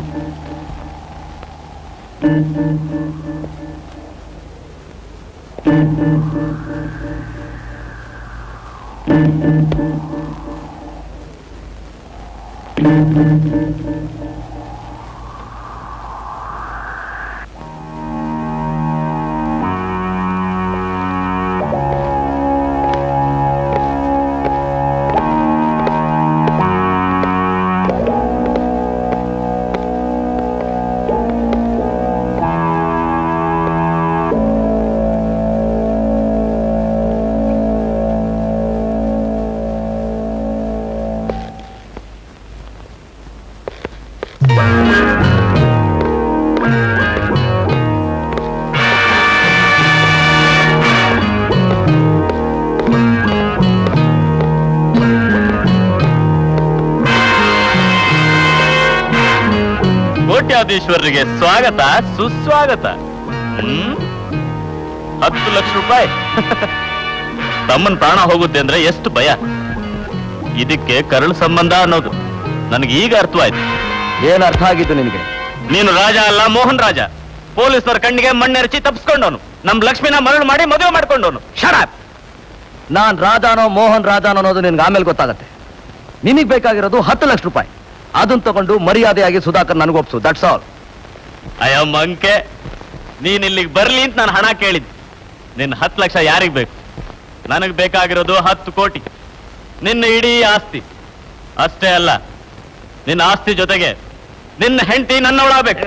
ಕೋಟ್ಯಾಧೀಶ್ವರರಿಗೆ ಸ್ವಾಗತ ಸುಸ್ವಾಗತ ಹ್ಮ್ ಹತ್ತು ಲಕ್ಷ ರೂಪಾಯಿ ತಮ್ಮನ್ ಪ್ರಾಣ ಹೋಗುತ್ತೆ ಅಂದ್ರೆ ಎಷ್ಟು ಭಯ ಇದಕ್ಕೆ ಕರಳು ಸಂಬಂಧ ಅನ್ನೋದು ನನಗೆ ಈಗ ಅರ್ಥವಾಯ್ತು ಏನ್ ಅರ್ಥ ಆಗಿದ್ದು ನಿನಗೆ ನೀನು ರಾಜ ಅಲ್ಲ ಮೋಹನ್ ರಾಜ ಪೊಲೀಸರ ಕಣ್ಣಿಗೆ ಮಣ್ಣೆರಚಿ ತಪ್ಪಿಸ್ಕೊಂಡವನು ನಮ್ ಲಕ್ಷ್ಮಿನ ಮರಳು ಮಾಡಿ ಮದುವೆ ಮಾಡ್ಕೊಂಡವನು ಶರಾಬ್ ನಾನ್ ರಾಜಾನೋ ಮೋಹನ್ ರಾಜಾನೋ ಅನ್ನೋದು ನಿನ್ಗೆ ಆಮೇಲೆ ಗೊತ್ತಾಗತ್ತೆ ನಿನಗ್ ಬೇಕಾಗಿರೋದು ಹತ್ತು ಲಕ್ಷ ರೂಪಾಯಿ ಅದನ್ನ ತಗೊಂಡು ಮರ್ಯಾದೆಯಾಗಿ ಸುಧಾಕರ್ ನನಗೊಪ್ಸು ದಟ್ಸ್ ಆಲ್ ಅಯ್ಯೋ ಮಂಕೆ ನೀನ್ ಇಲ್ಲಿಗೆ ಬರ್ಲಿ ಅಂತ ನಾನು ಹಣ ಕೇಳಿದ್ ನಿನ್ ಹತ್ತು ಲಕ್ಷ ಯಾರಿಗ್ ಬೇಕು ನನಗ್ ಬೇಕಾಗಿರೋದು ಹತ್ತು ಕೋಟಿ ನಿನ್ನ ಇಡೀ ಆಸ್ತಿ ಅಷ್ಟೇ ಅಲ್ಲ ನಿನ್ನ ಆಸ್ತಿ ಜೊತೆಗೆ ನಿನ್ನ ಹೆಂಡತಿ ನನ್ನವಳಾಗಬೇಕು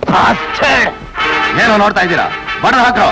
ಏನೋ ನೋಡ್ತಾ ಇದ್ದೀರಾ ಬಡ ಹಾಕ್ರೋ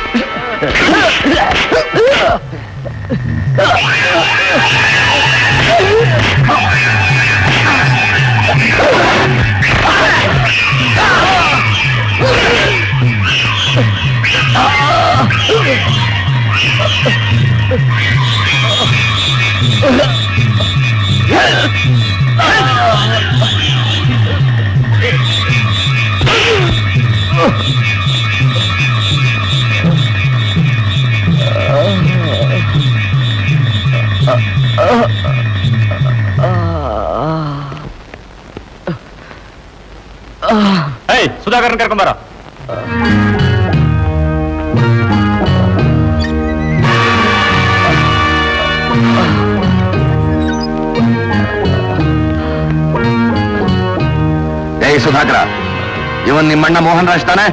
ಏಯ್ ಸುಧಾಕರ್ನ ಕರ್ಕೊಂಬರ ಏಯ್ ಸುಧಾಕರ ಇವನ್ ನಿಮ್ಮಣ್ಣ ಮೋಹನ್ ರಾಜ್ ತಾನೆ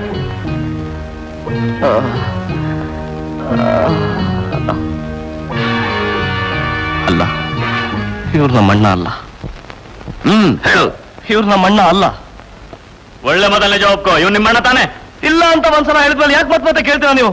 ಅಲ್ಲ ಇವ್ರು ನಮ್ಮಣ್ಣ ಅಲ್ಲ ಹ್ಮ್ ಹೇಳು ಇವ್ರು ನಮ್ಮಣ್ಣ ಅಲ್ಲ ಒಳ್ಳೆ ಮೊದಲನೇ ಜವಾಬ್ಕೋ ಇವ್ ನಿಮ್ಮಣ್ಣ ತಾನೆ ಇಲ್ಲ ಅಂತ ಒಂದ್ಸಲ ಹೇಳಿದ್ಮೇಲೆ ಯಾಕೆ ಮತ್ತೆ ಮತ್ತೆ ಕೇಳ್ತೀರಾ ನೀವು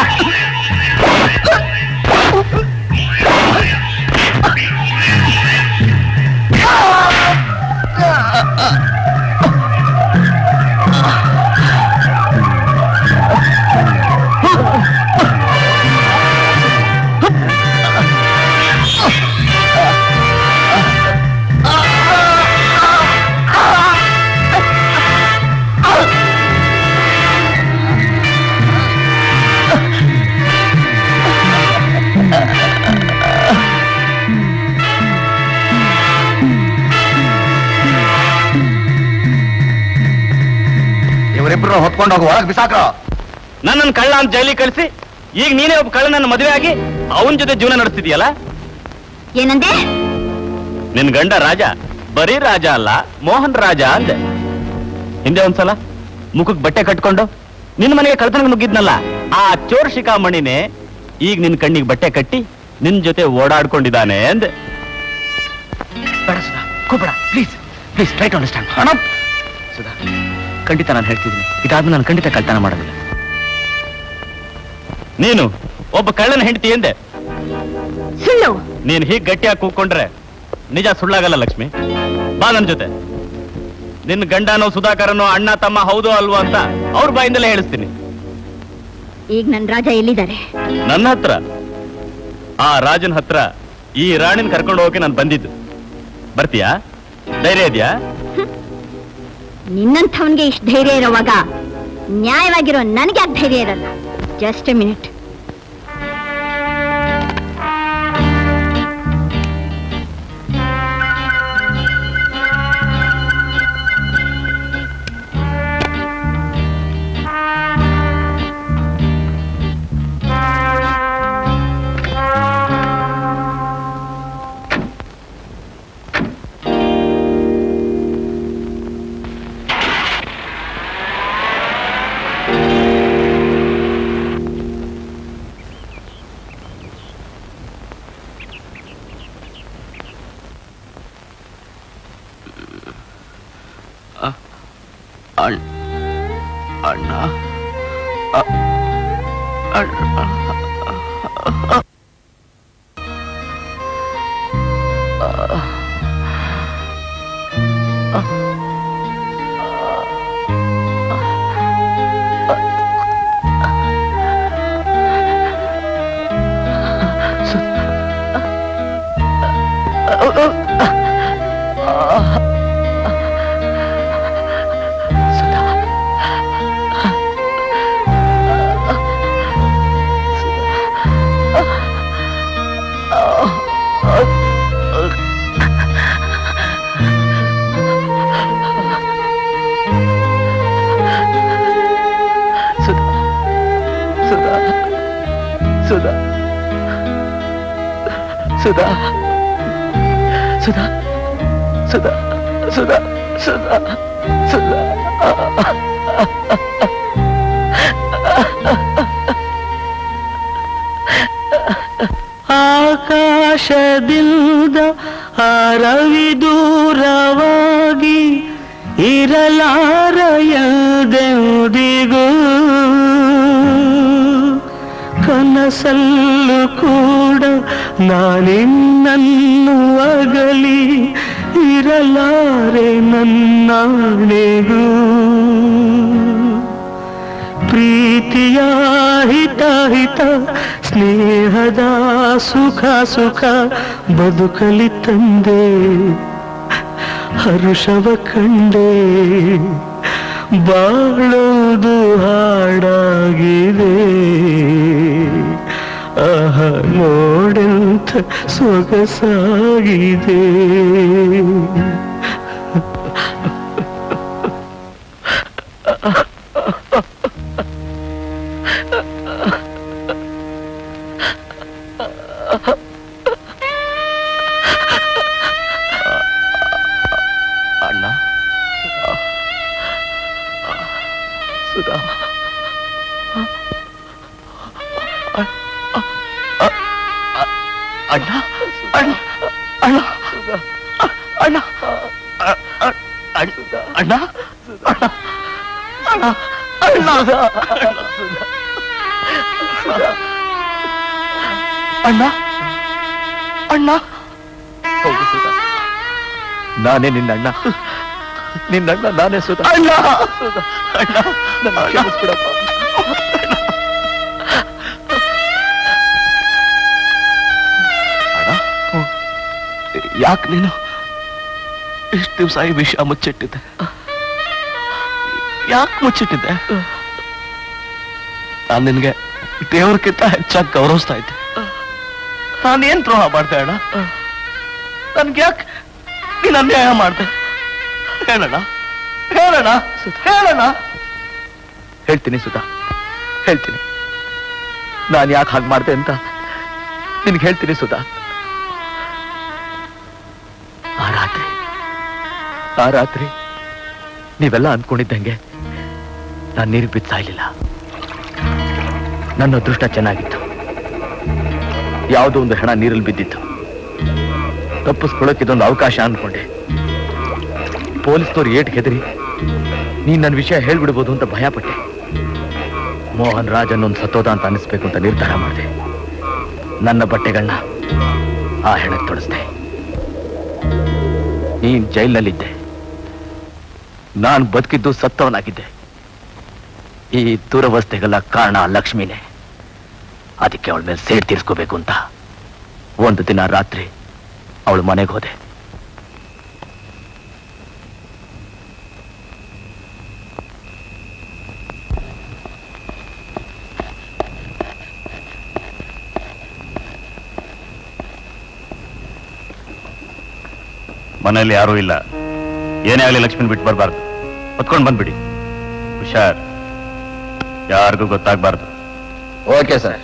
ಇವರಿಬ್ರು ಹೊತ್ಕೊಂಡು ಹೋಗಿ ಒಳಗ್ ಬಿಸಾಕ್ರೋ ನನ್ನನ್ನು ಕಳ್ಳ ಅಂತ ಜೈಲಿಗೆ ಕಳಿಸಿ ಈಗ ನೀನೇ ಒಬ್ಬ ಕಳ್ಳನನ್ನು ಮದುವೆ ಆಗಿ ಅವನ ಜೊತೆ ಜೀವನ ನಡೆಸ್ತಿದ್ಯಲ್ಲ ಏನಂದೆ ನಿನ್ ಗಂಡ ರಾಜ ಬರೀ ರಾಜ ಅಲ್ಲ ಮೋಹನ್ ರಾಜ ಅಂದೆ ಹಿಂದೆ ಒಂದ್ಸಲ ಮುಖಕ್ ಬಟ್ಟೆ ಕಟ್ಕೊಂಡು ನಿನ್ ಮನೆಗೆ ಕಳ್ತನ ನುಗ್ಗಿದ್ನಲ್ಲ ಆ ಚೋರ್ ಶಿಖಾಮಣಿನೇ ಈಗ ನಿನ್ ಕಣ್ಣಿಗೆ ಬಟ್ಟೆ ಕಟ್ಟಿ ನಿನ್ ಜೊತೆ ಓಡಾಡ್ಕೊಂಡಿದ್ದಾನೆ ಅಂದೆ ಬೇಡ ಸುಧಾ ಕೂಬೇಡ please please try to understand ಹಣ ಸುಧಾ ಖಂಡಿತ ನಾನು ಹೇಳ್ತಿದ್ದೀನಿ ಇದಾದ್ಮೇಲೆ ನಾನು ಖಂಡಿತ ಕಳ್ತನ ಮಾಡೋದಿಲ್ಲ ನೀನು ಒಬ್ಬ ಕಳ್ಳನ ಹೆಂಡತಿ ಎಂದೆ ಸುಳ್ಳು ನೀನ್ ಹೀಗ್ ಗಟ್ಟಿಯಾಗಿ ಕೂತ್ಕೊಂಡ್ರೆ ನಿಜ ಸುಳ್ಳಾಗಲ್ಲ ಲಕ್ಷ್ಮಿ ಬಾ ನನ್ ಜೊತೆ ನಿನ್ ಗಂಡನೋ ಸುಧಾಕರನೋ ಅಣ್ಣ ತಮ್ಮ ಹೌದೋ ಅಲ್ವೋ ಅಂತ ಅವ್ರ ಬಾಯಿಂದಲೇ ಹೇಳಿಸ್ತೀನಿ ಈಗ ನನ್ ರಾಜ ಎಲ್ಲಿದ್ದಾರೆ ನನ್ನ ಹತ್ರ ಆ ರಾಜನ ಹತ್ರ ಈ ರಾಣಿನ ಕರ್ಕೊಂಡು ಹೋಗಕ್ಕೆ ನಾನು ಬಂದಿದ್ದು ಬರ್ತೀಯಾ ಧೈರ್ಯ ಇದೆಯಾ ನಿನ್ನಂಥವನ್ಗೆ ಇಷ್ಟು ಧೈರ್ಯ ಇರೋವಾಗ ನ್ಯಾಯವಾಗಿರೋ ನನಗೆ ಯಾಕೆ ಧೈರ್ಯ ಇರಲ್ಲ ಜಸ್ಟ್ ಎ ಮಿನಿಟ್ ಅಣ್ಣ ಅ- ಅಣ್ಣ ಸುಧಾ ಸುಧಾ ಸುಧಾ ಸುಧಾ ಸುಧಾ ಸುಧಾ ಸುಧಾ ಸುಧಾ ಆಕಾಶದಿಂದ ಅರವಿ ದೂರವಾಗಿ ಇರಲಾರಯದೆಂದಿಗೂ ಕನಸಲ್ಲೂ ಕೂಡ ನಾನಿನ್ನನ್ನು ಅಗಲಿ ಇರಲಾರೆ ನನ್ನಾಣೆಗೂ ಪ್ರೀತಿಯ ಹಿತ ಹಿತ ಸ್ನೇಹದ ಸುಖ ಸುಖ ಬದುಕಲಿ ತಂದೆ ಹರುಷವ ಕಂಡೆ ಬಾಳೋದು ಹಾಡಾಗಿದೆ ಆಹ ನೋಡೆಂಥ ಸೊಗಸಾಗಿದೆ ಅಣ್ಣ ಸುಧಾ ಅಣ್ಣ ಅಣ್ಣ ಅಣ್ಣ ಅಣ್ಣ ಅಣ್ಣ ಅಣ್ಣ ಅಣ್ಣ ಅಣ್ಣ ಹೌದು ಸುಧಾ ನಾನೇ ನಿನ್ನಣ್ಣ ನಿನ್ನಣ್ಣ ನಾನೇ ಸುಧಾ ಅಣ್ಣ ಅಣ್ಣ ನನ್ನ ಕ್ಷಮಿಸ್ಬಿಡಪ್ಪ ಯಾಕೆ ನೀನು ಇಷ್ಟು ದಿವಸ ಈ ವಿಷಯ ಮುಚ್ಚಿಟ್ಟಿದ್ದೆ ಯಾಕೆ ಮುಚ್ಚಿಟ್ಟಿದ್ದೆ ನಾನು ನಿನ್ಗೆ ದೇವ್ರಕ್ಕಿಂತ ಹೆಚ್ಚಾಗಿ ಗೌರವಿಸ್ತಾ ಇದ್ದೆ ನಾನೇನ್ ದ್ರೋಹ ಮಾಡ್ದೆ ಅಣ್ಣ ನನ್ಗೆ ಯಾಕೆ ನೀನ್ ಅನ್ಯಾಯ ಮಾಡ್ದೆ ಹೇಳಣ್ಣ ಹೇಳಣ್ಣ ಹೇಳಣ್ಣ ಹೇಳ್ತೀನಿ ಸುಧಾ ಹೇಳ್ತೀನಿ ನಾನು ಯಾಕೆ ಹಾಗೆ ಮಾಡ್ದೆ ಅಂತ ನಿನ್ಗೆ ಹೇಳ್ತೀನಿ ಸುಧಾ ಆ ರಾತ್ರಿ ಆ ರಾತ್ರಿ ನೀವೆಲ್ಲ ಅಂದ್ಕೊಂಡಿದ್ದಂಗೆ ನಾನು ನೀರಿಗೆ ಬಿದ್ದು ಸಾಯ್ಲಿಲ್ಲ ನನ್ನ ಅದೃಷ್ಟ ಚೆನ್ನಾಗಿತ್ತು ಯಾವುದೋ ಒಂದು ಹೆಣ ನೀರಲ್ಲಿ ಬಿದ್ದಿತ್ತು ತಪ್ಪಿಸ್ಕೊಳ್ಳೋಕೆ ಇದೊಂದು ಅವಕಾಶ ಅಂದ್ಕೊಂಡೆ ಪೊಲೀಸ್ನವ್ರು ಏಟ್ ಹೆದರಿ ನೀನ್ ನನ್ನ ವಿಷಯ ಹೇಳ್ಬಿಡ್ಬೋದು ಅಂತ ಭಯಪಟ್ಟೆ ಮೋಹನ್ ರಾಜ್ ಅನ್ನೊಂದು ಸತ್ತೋದ ಅಂತ ಅನಿಸ್ಬೇಕು ಅಂತ ನಿರ್ಧಾರ ಮಾಡಿದೆ ನನ್ನ ಬಟ್ಟೆಗಳನ್ನ ಆ ಹೆಣಕ್ಕೆ ತೊಡಸ್ದೆ ನೀನ್ ಜೈಲ್ನಲ್ಲಿದ್ದೆ ನಾನ್ ಬದುಕಿದ್ದು ಸತ್ತವನಾಗಿದ್ದೆ ಈ ದುರವಸ್ಥೆಗೆಲ್ಲ ಕಾರಣ ಆ ಲಕ್ಷ್ಮಿನೇ ಅದಕ್ಕೆ ಅವಳ ಮೇಲೆ ಸೇಡ್ ತೀರ್ಸ್ಕೋಬೇಕು ಅಂತ ಒಂದು ದಿನ ರಾತ್ರಿ ಅವಳು ಮನೆಗೆ ಹೋದೆ ಮನೆಯಲ್ಲಿ ಯಾರೂ ಇಲ್ಲ ಏನೇ ಆಗಲಿ ಲಕ್ಷ್ಮಣ್ ಬಿಟ್ಟು ಬರಬಾರ್ದು ಹೊತ್ಕೊಂಡು ಬಂದ್ಬಿಡಿ ಹುಷಾರ್ ಯಾರಿಗೂ ಗೊತ್ತಾಗ್ಬಾರ್ದು ಓಕೆ ಸರ್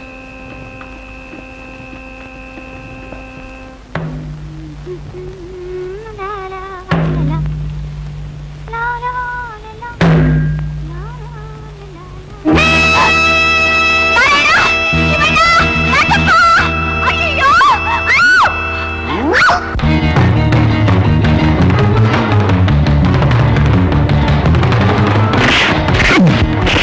ಅಯ್ಯೋ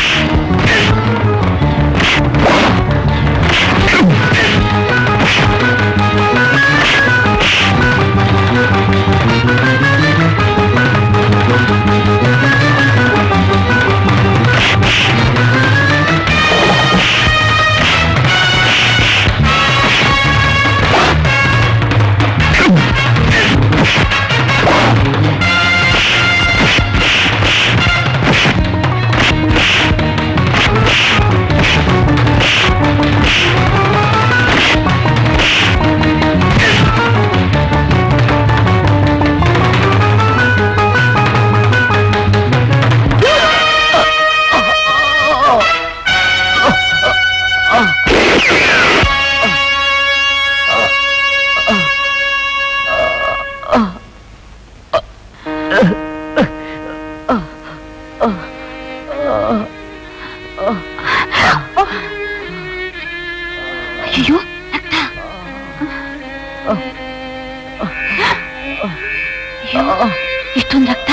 ಅಯ್ಯೋ ರಕ್ತ ಅಯ್ಯೋ ಇಷ್ಟೊಂದು ರಕ್ತ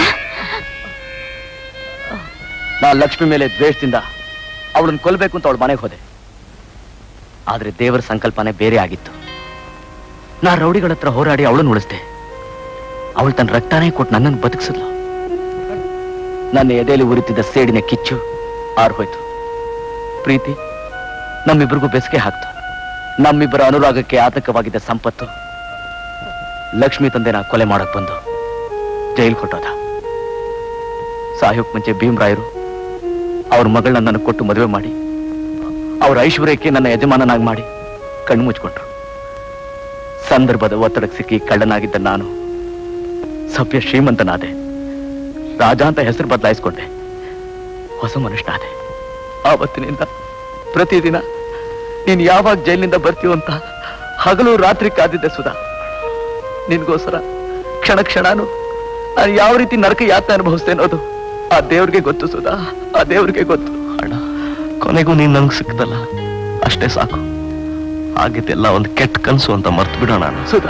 ನಾ ಲಕ್ಷ್ಮಿ ಮೇಲೆ ದ್ವೇಷದಿಂದ ಅವಳನ್ನ ಕೊಲ್ಬೇಕು ಅಂತ ಅವಳ ಮನೆಗೆ ಹೋದೆ ಆದ್ರೆ ದೇವರ ಸಂಕಲ್ಪನೆ ಬೇರೆ ಆಗಿತ್ತು ನಾ ರೌಡಿಗಳ ಹತ್ರ ಹೋರಾಡಿ ಅವಳನ್ನು ಉಳಿಸ್ದೆ ಅವಳು ತನ್ನ ರಕ್ತನೇ ಕೊಟ್ಟು ನನ್ನನ್ನು ಬದುಕಿಸಿದ್ಲು ನನ್ನ ಎದೆಯಲ್ಲಿ ಉರಿತಿದ್ದ ಸೇಡಿನ ಕಿಚ್ಚು ಆರ್ಹೋಯ್ತು ಪ್ರೀತಿ ನಮ್ಮಿಬ್ಬರಿಗೂ ಬೆಸುಗೆ ಹಾಕ್ತು ನಮ್ಮಿಬ್ಬರ ಅನುರಾಗಕ್ಕೆ ಆತಂಕವಾಗಿದ್ದ ಸಂಪತ್ತು ಲಕ್ಷ್ಮಿ ತಂದೆನ ಕೊಲೆ ಮಾಡಕ್ ಬಂದು ಜೈಲ್ ಕೊಟ್ಟೋದ ಸಾಯೋಕ್ ಮುಂಚೆ ಭೀಮರಾಯರು ಅವ್ರ ಮಗಳನ್ನ ನನಗೆ ಕೊಟ್ಟು ಮದುವೆ ಮಾಡಿ ಅವ್ರ ಐಶ್ವರ್ಯಕ್ಕೆ ನನ್ನ ಯಜಮಾನನಾಗಿ ಮಾಡಿ ಕಣ್ಣು ಮುಚ್ಕೊಂಡ್ರು ಸಂದರ್ಭದ ಒತ್ತಡಕ್ಕೆ ಸಿಕ್ಕಿ ಕಳ್ಳನಾಗಿದ್ದ ನಾನು ಸಭ್ಯ ಶ್ರೀಮಂತನಾದೆ ರಾಜ ಅಂತ ಹೆಸರು ಬದಲಾಯಿಸ್ಕೊಂಡೆ ಹೊಸ ಮನುಷ್ಯನಾದೆ ಆವತ್ತಿನಿಂದ ಪ್ರತಿದಿನ ನೀನ್ ಯಾವಾಗ ಜೈಲಿನಿಂದ ಬರ್ತೀವ ಅಂತ ಹಗಲು ರಾತ್ರಿ ಕಾದಿದ್ದೆ ಸುಧಾ ನಿನ್ಗೋಸ್ಕರ ಕ್ಷಣ ಕ್ಷಣನು ನಾನು ಯಾವ ರೀತಿ ನರಕ ಯಾತನೆ ಅನುಭವಿಸ್ತೇನೆ ಅನ್ನೋದು ಆ ದೇವ್ರಿಗೆ ಗೊತ್ತು ಸುಧಾ ಆ ದೇವ್ರಿಗೆ ಗೊತ್ತು ಅಣ್ಣ ಕೊನೆಗೂ ನೀನ್ ನಂಗೆ ಸಿಕ್ತಲ್ಲ ಅಷ್ಟೇ ಸಾಕು ಆಗಿದ್ದೆಲ್ಲ ಒಂದು ಕೆಟ್ಟ ಕನ್ಸು ಅಂತ ಮರ್ತು ಬಿಡೋಣ ಅಣ್ಣ. ಸುಧಾ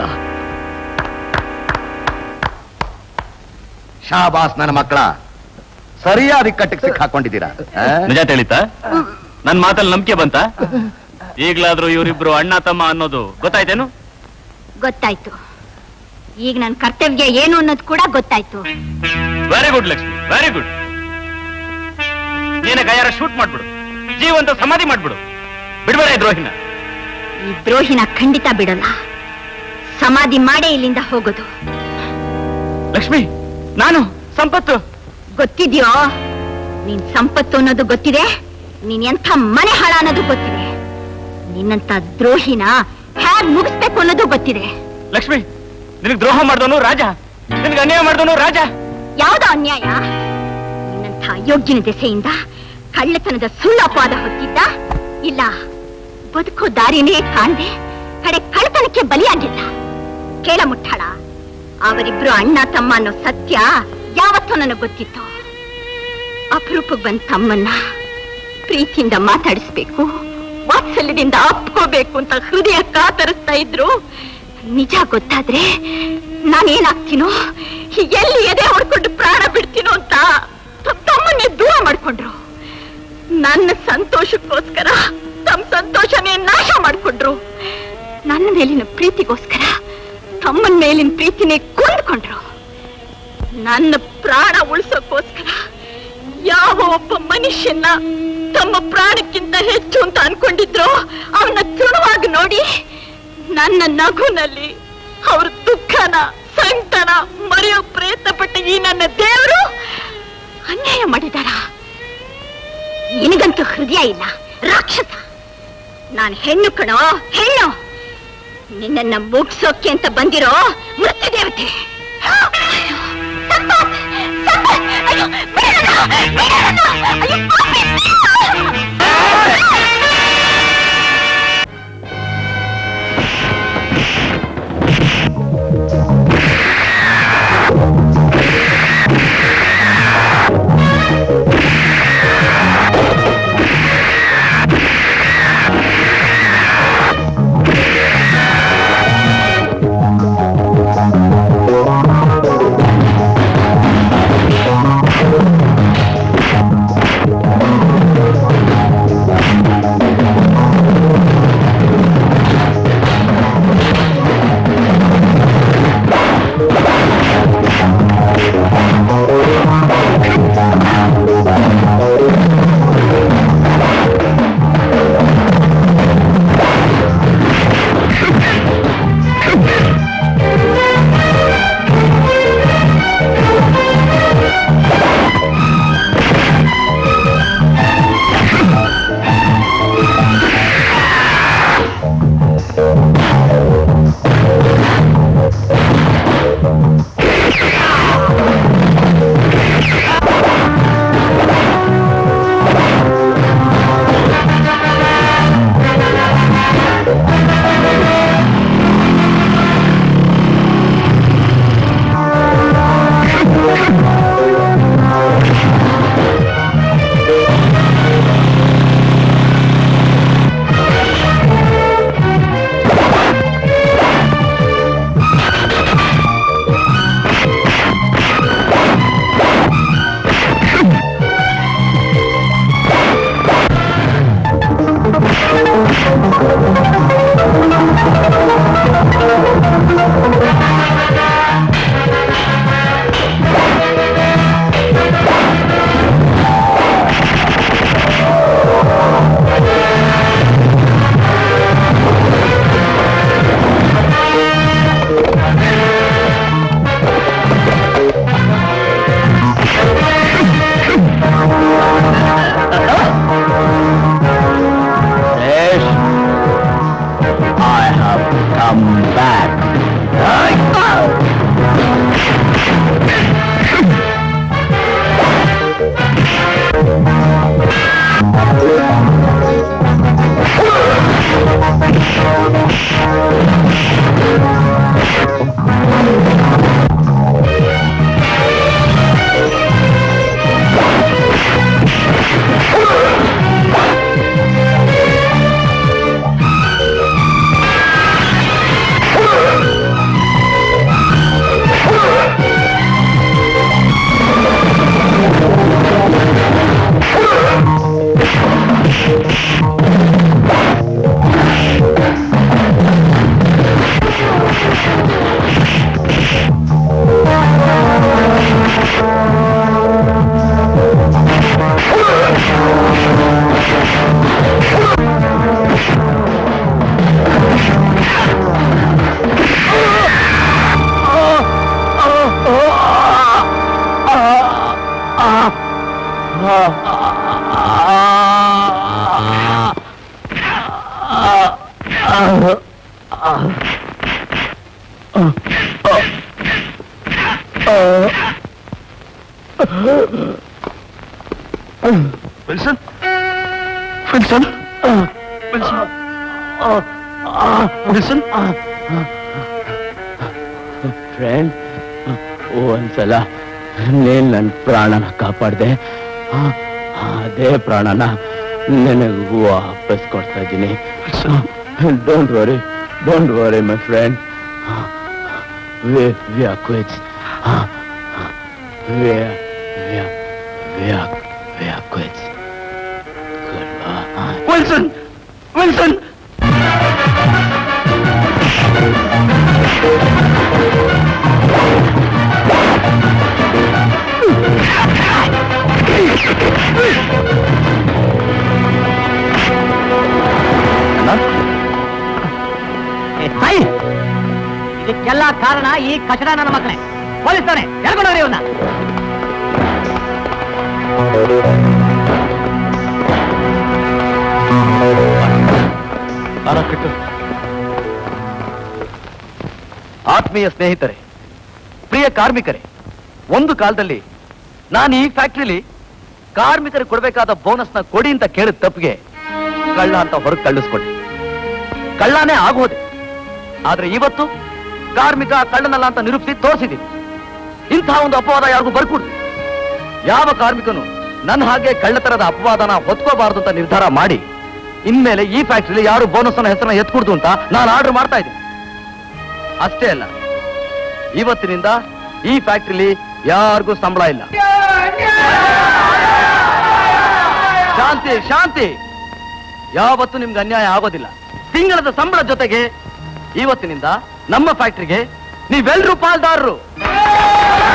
ಶಾಬಾಸ್ ನನ್ನ ಮಕ್ಕಳ ಸರಿಯಾದ ಕಟ್ಟಿಗೆ ಸಿಕ್ ಹಾಕೊಂಡಿದ್ದೀರಾ ಆ? ನಿಜ ತಿಳಿತಾ ನನ್ ಮಾತಲ್ಲಿ ನಂಬಿಕೆ ಬಂತ ಈಗ್ಲಾದ್ರೂ ಇವರಿಬ್ರು ಅಣ್ಣ ತಮ್ಮ ಅನ್ನೋದು ಗೊತ್ತಾಯ್ತೇನು ಗೊತ್ತಾಯ್ತು ಈಗ ನನ್ನ ಕರ್ತವ್ಯ ಏನು ಅನ್ನೋದು ಕೂಡ ಗೊತ್ತಾಯ್ತು very good Lakshmi very good ನೀನ ಕೈಯಾರ ಶೂಟ್ ಮಾಡ್ಬಿಡು ಜೀವಂತ ಸಮಾಧಿ ಮಾಡ್ಬಿಡು ಬಿಡ್ಬೇಡ ಈ ದ್ರೋಹಿನ ಈ ದ್ರೋಹಿನ ಖಂಡಿತ ಬಿಡಲ್ಲ ಸಮಾಧಿ ಮಾಡೇ ಇಲ್ಲಿಂದ ಹೋಗೋದು ಲಕ್ಷ್ಮಿ ನಾನು ಸಂಪತ್ತು ಗೊತ್ತಿದ್ಯೋ ನೀನ್ ಸಂಪತ್ತು ಅನ್ನೋದು ಗೊತ್ತಿದೆ ನೀನ್ ಎಂಥ ಮನೆ ಹಾಳ ಅನ್ನೋದು ಗೊತ್ತಿದೆ ನಿನ್ನಂತ ದ್ರೋಹಿನ ಹ್ಯಾಗ್ ಮುಗಿಸ್ಬೇಕು ಅನ್ನೋದು ಗೊತ್ತಿದೆ ಲಕ್ಷ್ಮಿ ನಿನಗ್ ದ್ರೋಹ ಮಾಡ್ದವನು ರಾಜ ನಿನಗೆ ಅನ್ಯಾಯ ಮಾಡ್ದವನು ರಾಜ ಯಾವ್ದೋ ಅನ್ಯಾಯ ನಿನ್ನಂಥ ಅಯೋಗ್ಯನ ದೆಸೆಯಿಂದ ಕಳ್ಳತನದ ಸುಳ್ಳಪಾದ ಹೊತ್ತಿದ್ದ ಇಲ್ಲ ಬದುಕೋ ದಾರಿನೇ ಕಾಣ್ದೆ ಕಡೆ ಕಳ್ಳತನಕ್ಕೆ ಬಲಿಯಾಗಿಲ್ಲ ಕೇಳ ಮುಟ್ಟಾಳ ಅವರಿಬ್ರು ಅಣ್ಣ ತಮ್ಮ ಅನ್ನೋ ಸತ್ಯ ಯಾವತ್ತೂ ನನಗೆ ಗೊತ್ತಿತ್ತು ಅಪರೂಪಕ್ಕೆ ಬಂದ ತಮ್ಮನ್ನ ಪ್ರೀತಿಯಿಂದ ಮಾತಾಡಿಸ್ಬೇಕು ವಾತ್ಸಲ್ಯದಿಂದ ಅಪ್ಕೋಬೇಕು ಅಂತ ಹೃದಯ ಕಾತರಿಸ್ತಾ ಇದ್ರು ನಿಜ ಗೊತ್ತಾದ್ರೆ ನಾನೇನಾಗ್ತೀನೋ ಎಲ್ಲಿ ಎದೆ ಹೊಡ್ಕೊಂಡು ಪ್ರಾಣ ಬಿಡ್ತೀನೋ ಅಂತ ತ- ತಮ್ಮನ್ನೇ ದೂರ ಮಾಡ್ಕೊಂಡ್ರು ನನ್ನ ಸಂತೋಷಕ್ಕೋಸ್ಕರ ತಮ್ಮ ಸಂತೋಷನೇ ನಾಶ ಮಾಡ್ಕೊಂಡ್ರು ನನ್ನ ಮೇಲಿನ ಪ್ರೀತಿಗೋಸ್ಕರ ತಮ್ಮನ ಮೇಲಿನ ಪ್ರೀತಿನೇ ಕೊಂಡ್ಕೊಂಡ್ರು ನನ್ನ ಪ್ರಾಣ ಉಳಿಸೋಕ್ಕೋಸ್ಕರ ಯಾವ ಒಬ್ಬ ಮನುಷ್ಯನ ತಮ್ಮ ಪ್ರಾಣಕ್ಕಿಂತ ಹೆಚ್ಚು ಅಂತ ಅನ್ಕೊಂಡಿದ್ರು ಅವನ ತೃಣವಾಗಿ ನೋಡಿ ನನ್ನ ನಗುನಲ್ಲಿ ಅವ್ರ ದುಃಖನ ಸಂಕಟನ ಮರೆಯೋ ಪ್ರಯತ್ನ ಪಟ್ಟ ಈ ನನ್ನ ದೇವರು ಅನ್ಯಾಯ ಮಾಡಿದಾರ ನಿನಗಂತೂ ಹೃದಯ ಇಲ್ಲ ರಾಕ್ಷಸ ನಾನು ಹೆಣ್ಣು ಕಣೋ ಹೆಣ್ಣು ನಿನ್ನನ್ನ ಮುಗ್ಸೋಕೆ ಅಂತ ಬಂದಿರೋ ಮೃತ್ಯು ದೇವತೆ ಅಯ್ಯೋ, ಸಂಪತ್! ಸಂಪತ್! ಅಯ್ಯೋ, ಬಿಡಣ್ಣ! ಬಿಡಣ್ಣ! ಅಯ್ಯೋ, ಪಾಪಿ, ಬಿಡು! Wilson Wilson Wilson Wilson friend ಒಂದ್ಸಲ ನೀನ್ ನನ್ನ ಪ್ರಾಣನ ಕಾಪಾಡ್ದೆ ಆ, ಅದೇ ಪ್ರಾಣನ ನಿನಗೆ ವಾಪಸ್ ಕೊಡ್ತಾ ಇದ್ದೀನಿ don't worry don't worry my friend we we are quits we we we are we are quits Wilson Wilson ಸಾಯಿ ಇದಕ್ಕೆಲ್ಲ ಕಾರಣ ಈ ಕಚಡ ನನ್ನ ಮಕ್ಕಳೇ ಪೊಲೀಸರೇ ಎಳ್ಕೊಂಡವ್ರಿ ಇವನ್ನ ಆತ್ಮೀಯ ಸ್ನೇಹಿತರೆ ಪ್ರಿಯ ಕಾರ್ಮಿಕರೇ ಒಂದು ಕಾಲದಲ್ಲಿ ನಾನು ಈ ಫ್ಯಾಕ್ಟ್ರಿಲಿ ಕಾರ್ಮಿಕರಿಗೆ ಕೊಡಬೇಕಾದ ಬೋನಸ್ನ ಕೊಡಿ ಅಂತ ಕೇಳಿದ ತಪ್ಪಿಗೆ ಕಳ್ಳ ಅಂತ ಹೊರಗೆ ಕಳ್ಳಿಸ್ಕೊಟ್ಟೆ ಕಳ್ಳನೇ ಆಗೋದೆ ಆದ್ರೆ ಇವತ್ತು ಕಾರ್ಮಿಕ ಕಳ್ಳನಲ್ಲ ಅಂತ ನಿರೂಪಿಸಿ ತೋರಿಸಿದ್ದೀನಿ ಇಂತಹ ಒಂದು ಅಪವಾದ ಯಾರಿಗೂ ಬರ್ಕೊಡ್ತು ಯಾವ ಕಾರ್ಮಿಕನು ನನ್ನ ಹಾಗೆ ಕಳ್ಳತನದ ಅಪವಾದನ ಹೊತ್ಕೋಬಾರದು ಅಂತ ನಿರ್ಧಾರ ಮಾಡಿ ಇನ್ಮೇಲೆ ಈ ಫ್ಯಾಕ್ಟ್ರಿಲಿ ಯಾರು ಬೋನಸ್ ಅನ್ನ ಹೆಸರನ್ನ ಎತ್ಕೊಡ್ದು ಅಂತ ನಾನು ಆರ್ಡರ್ ಮಾಡ್ತಾ ಇದ್ದೀನಿ ಅಷ್ಟೇ ಅಲ್ಲ ಇವತ್ತಿನಿಂದ ಈ ಫ್ಯಾಕ್ಟ್ರಿಲಿ ಯಾರಿಗೂ ಸಂಬಳ ಇಲ್ಲ ಶಾಂತಿ ಶಾಂತಿ ಯಾವತ್ತೂ ನಿಮ್ಗೆ ಅನ್ಯಾಯ ಆಗೋದಿಲ್ಲ ತಿಂಗಳದ ಸಂಬಳ ಜೊತೆಗೆ ಇವತ್ತಿನಿಂದ ನಮ್ಮ ಫ್ಯಾಕ್ಟ್ರಿಗೆ ನೀವೆಲ್ರೂ ಪಾಲ್ದಾರರು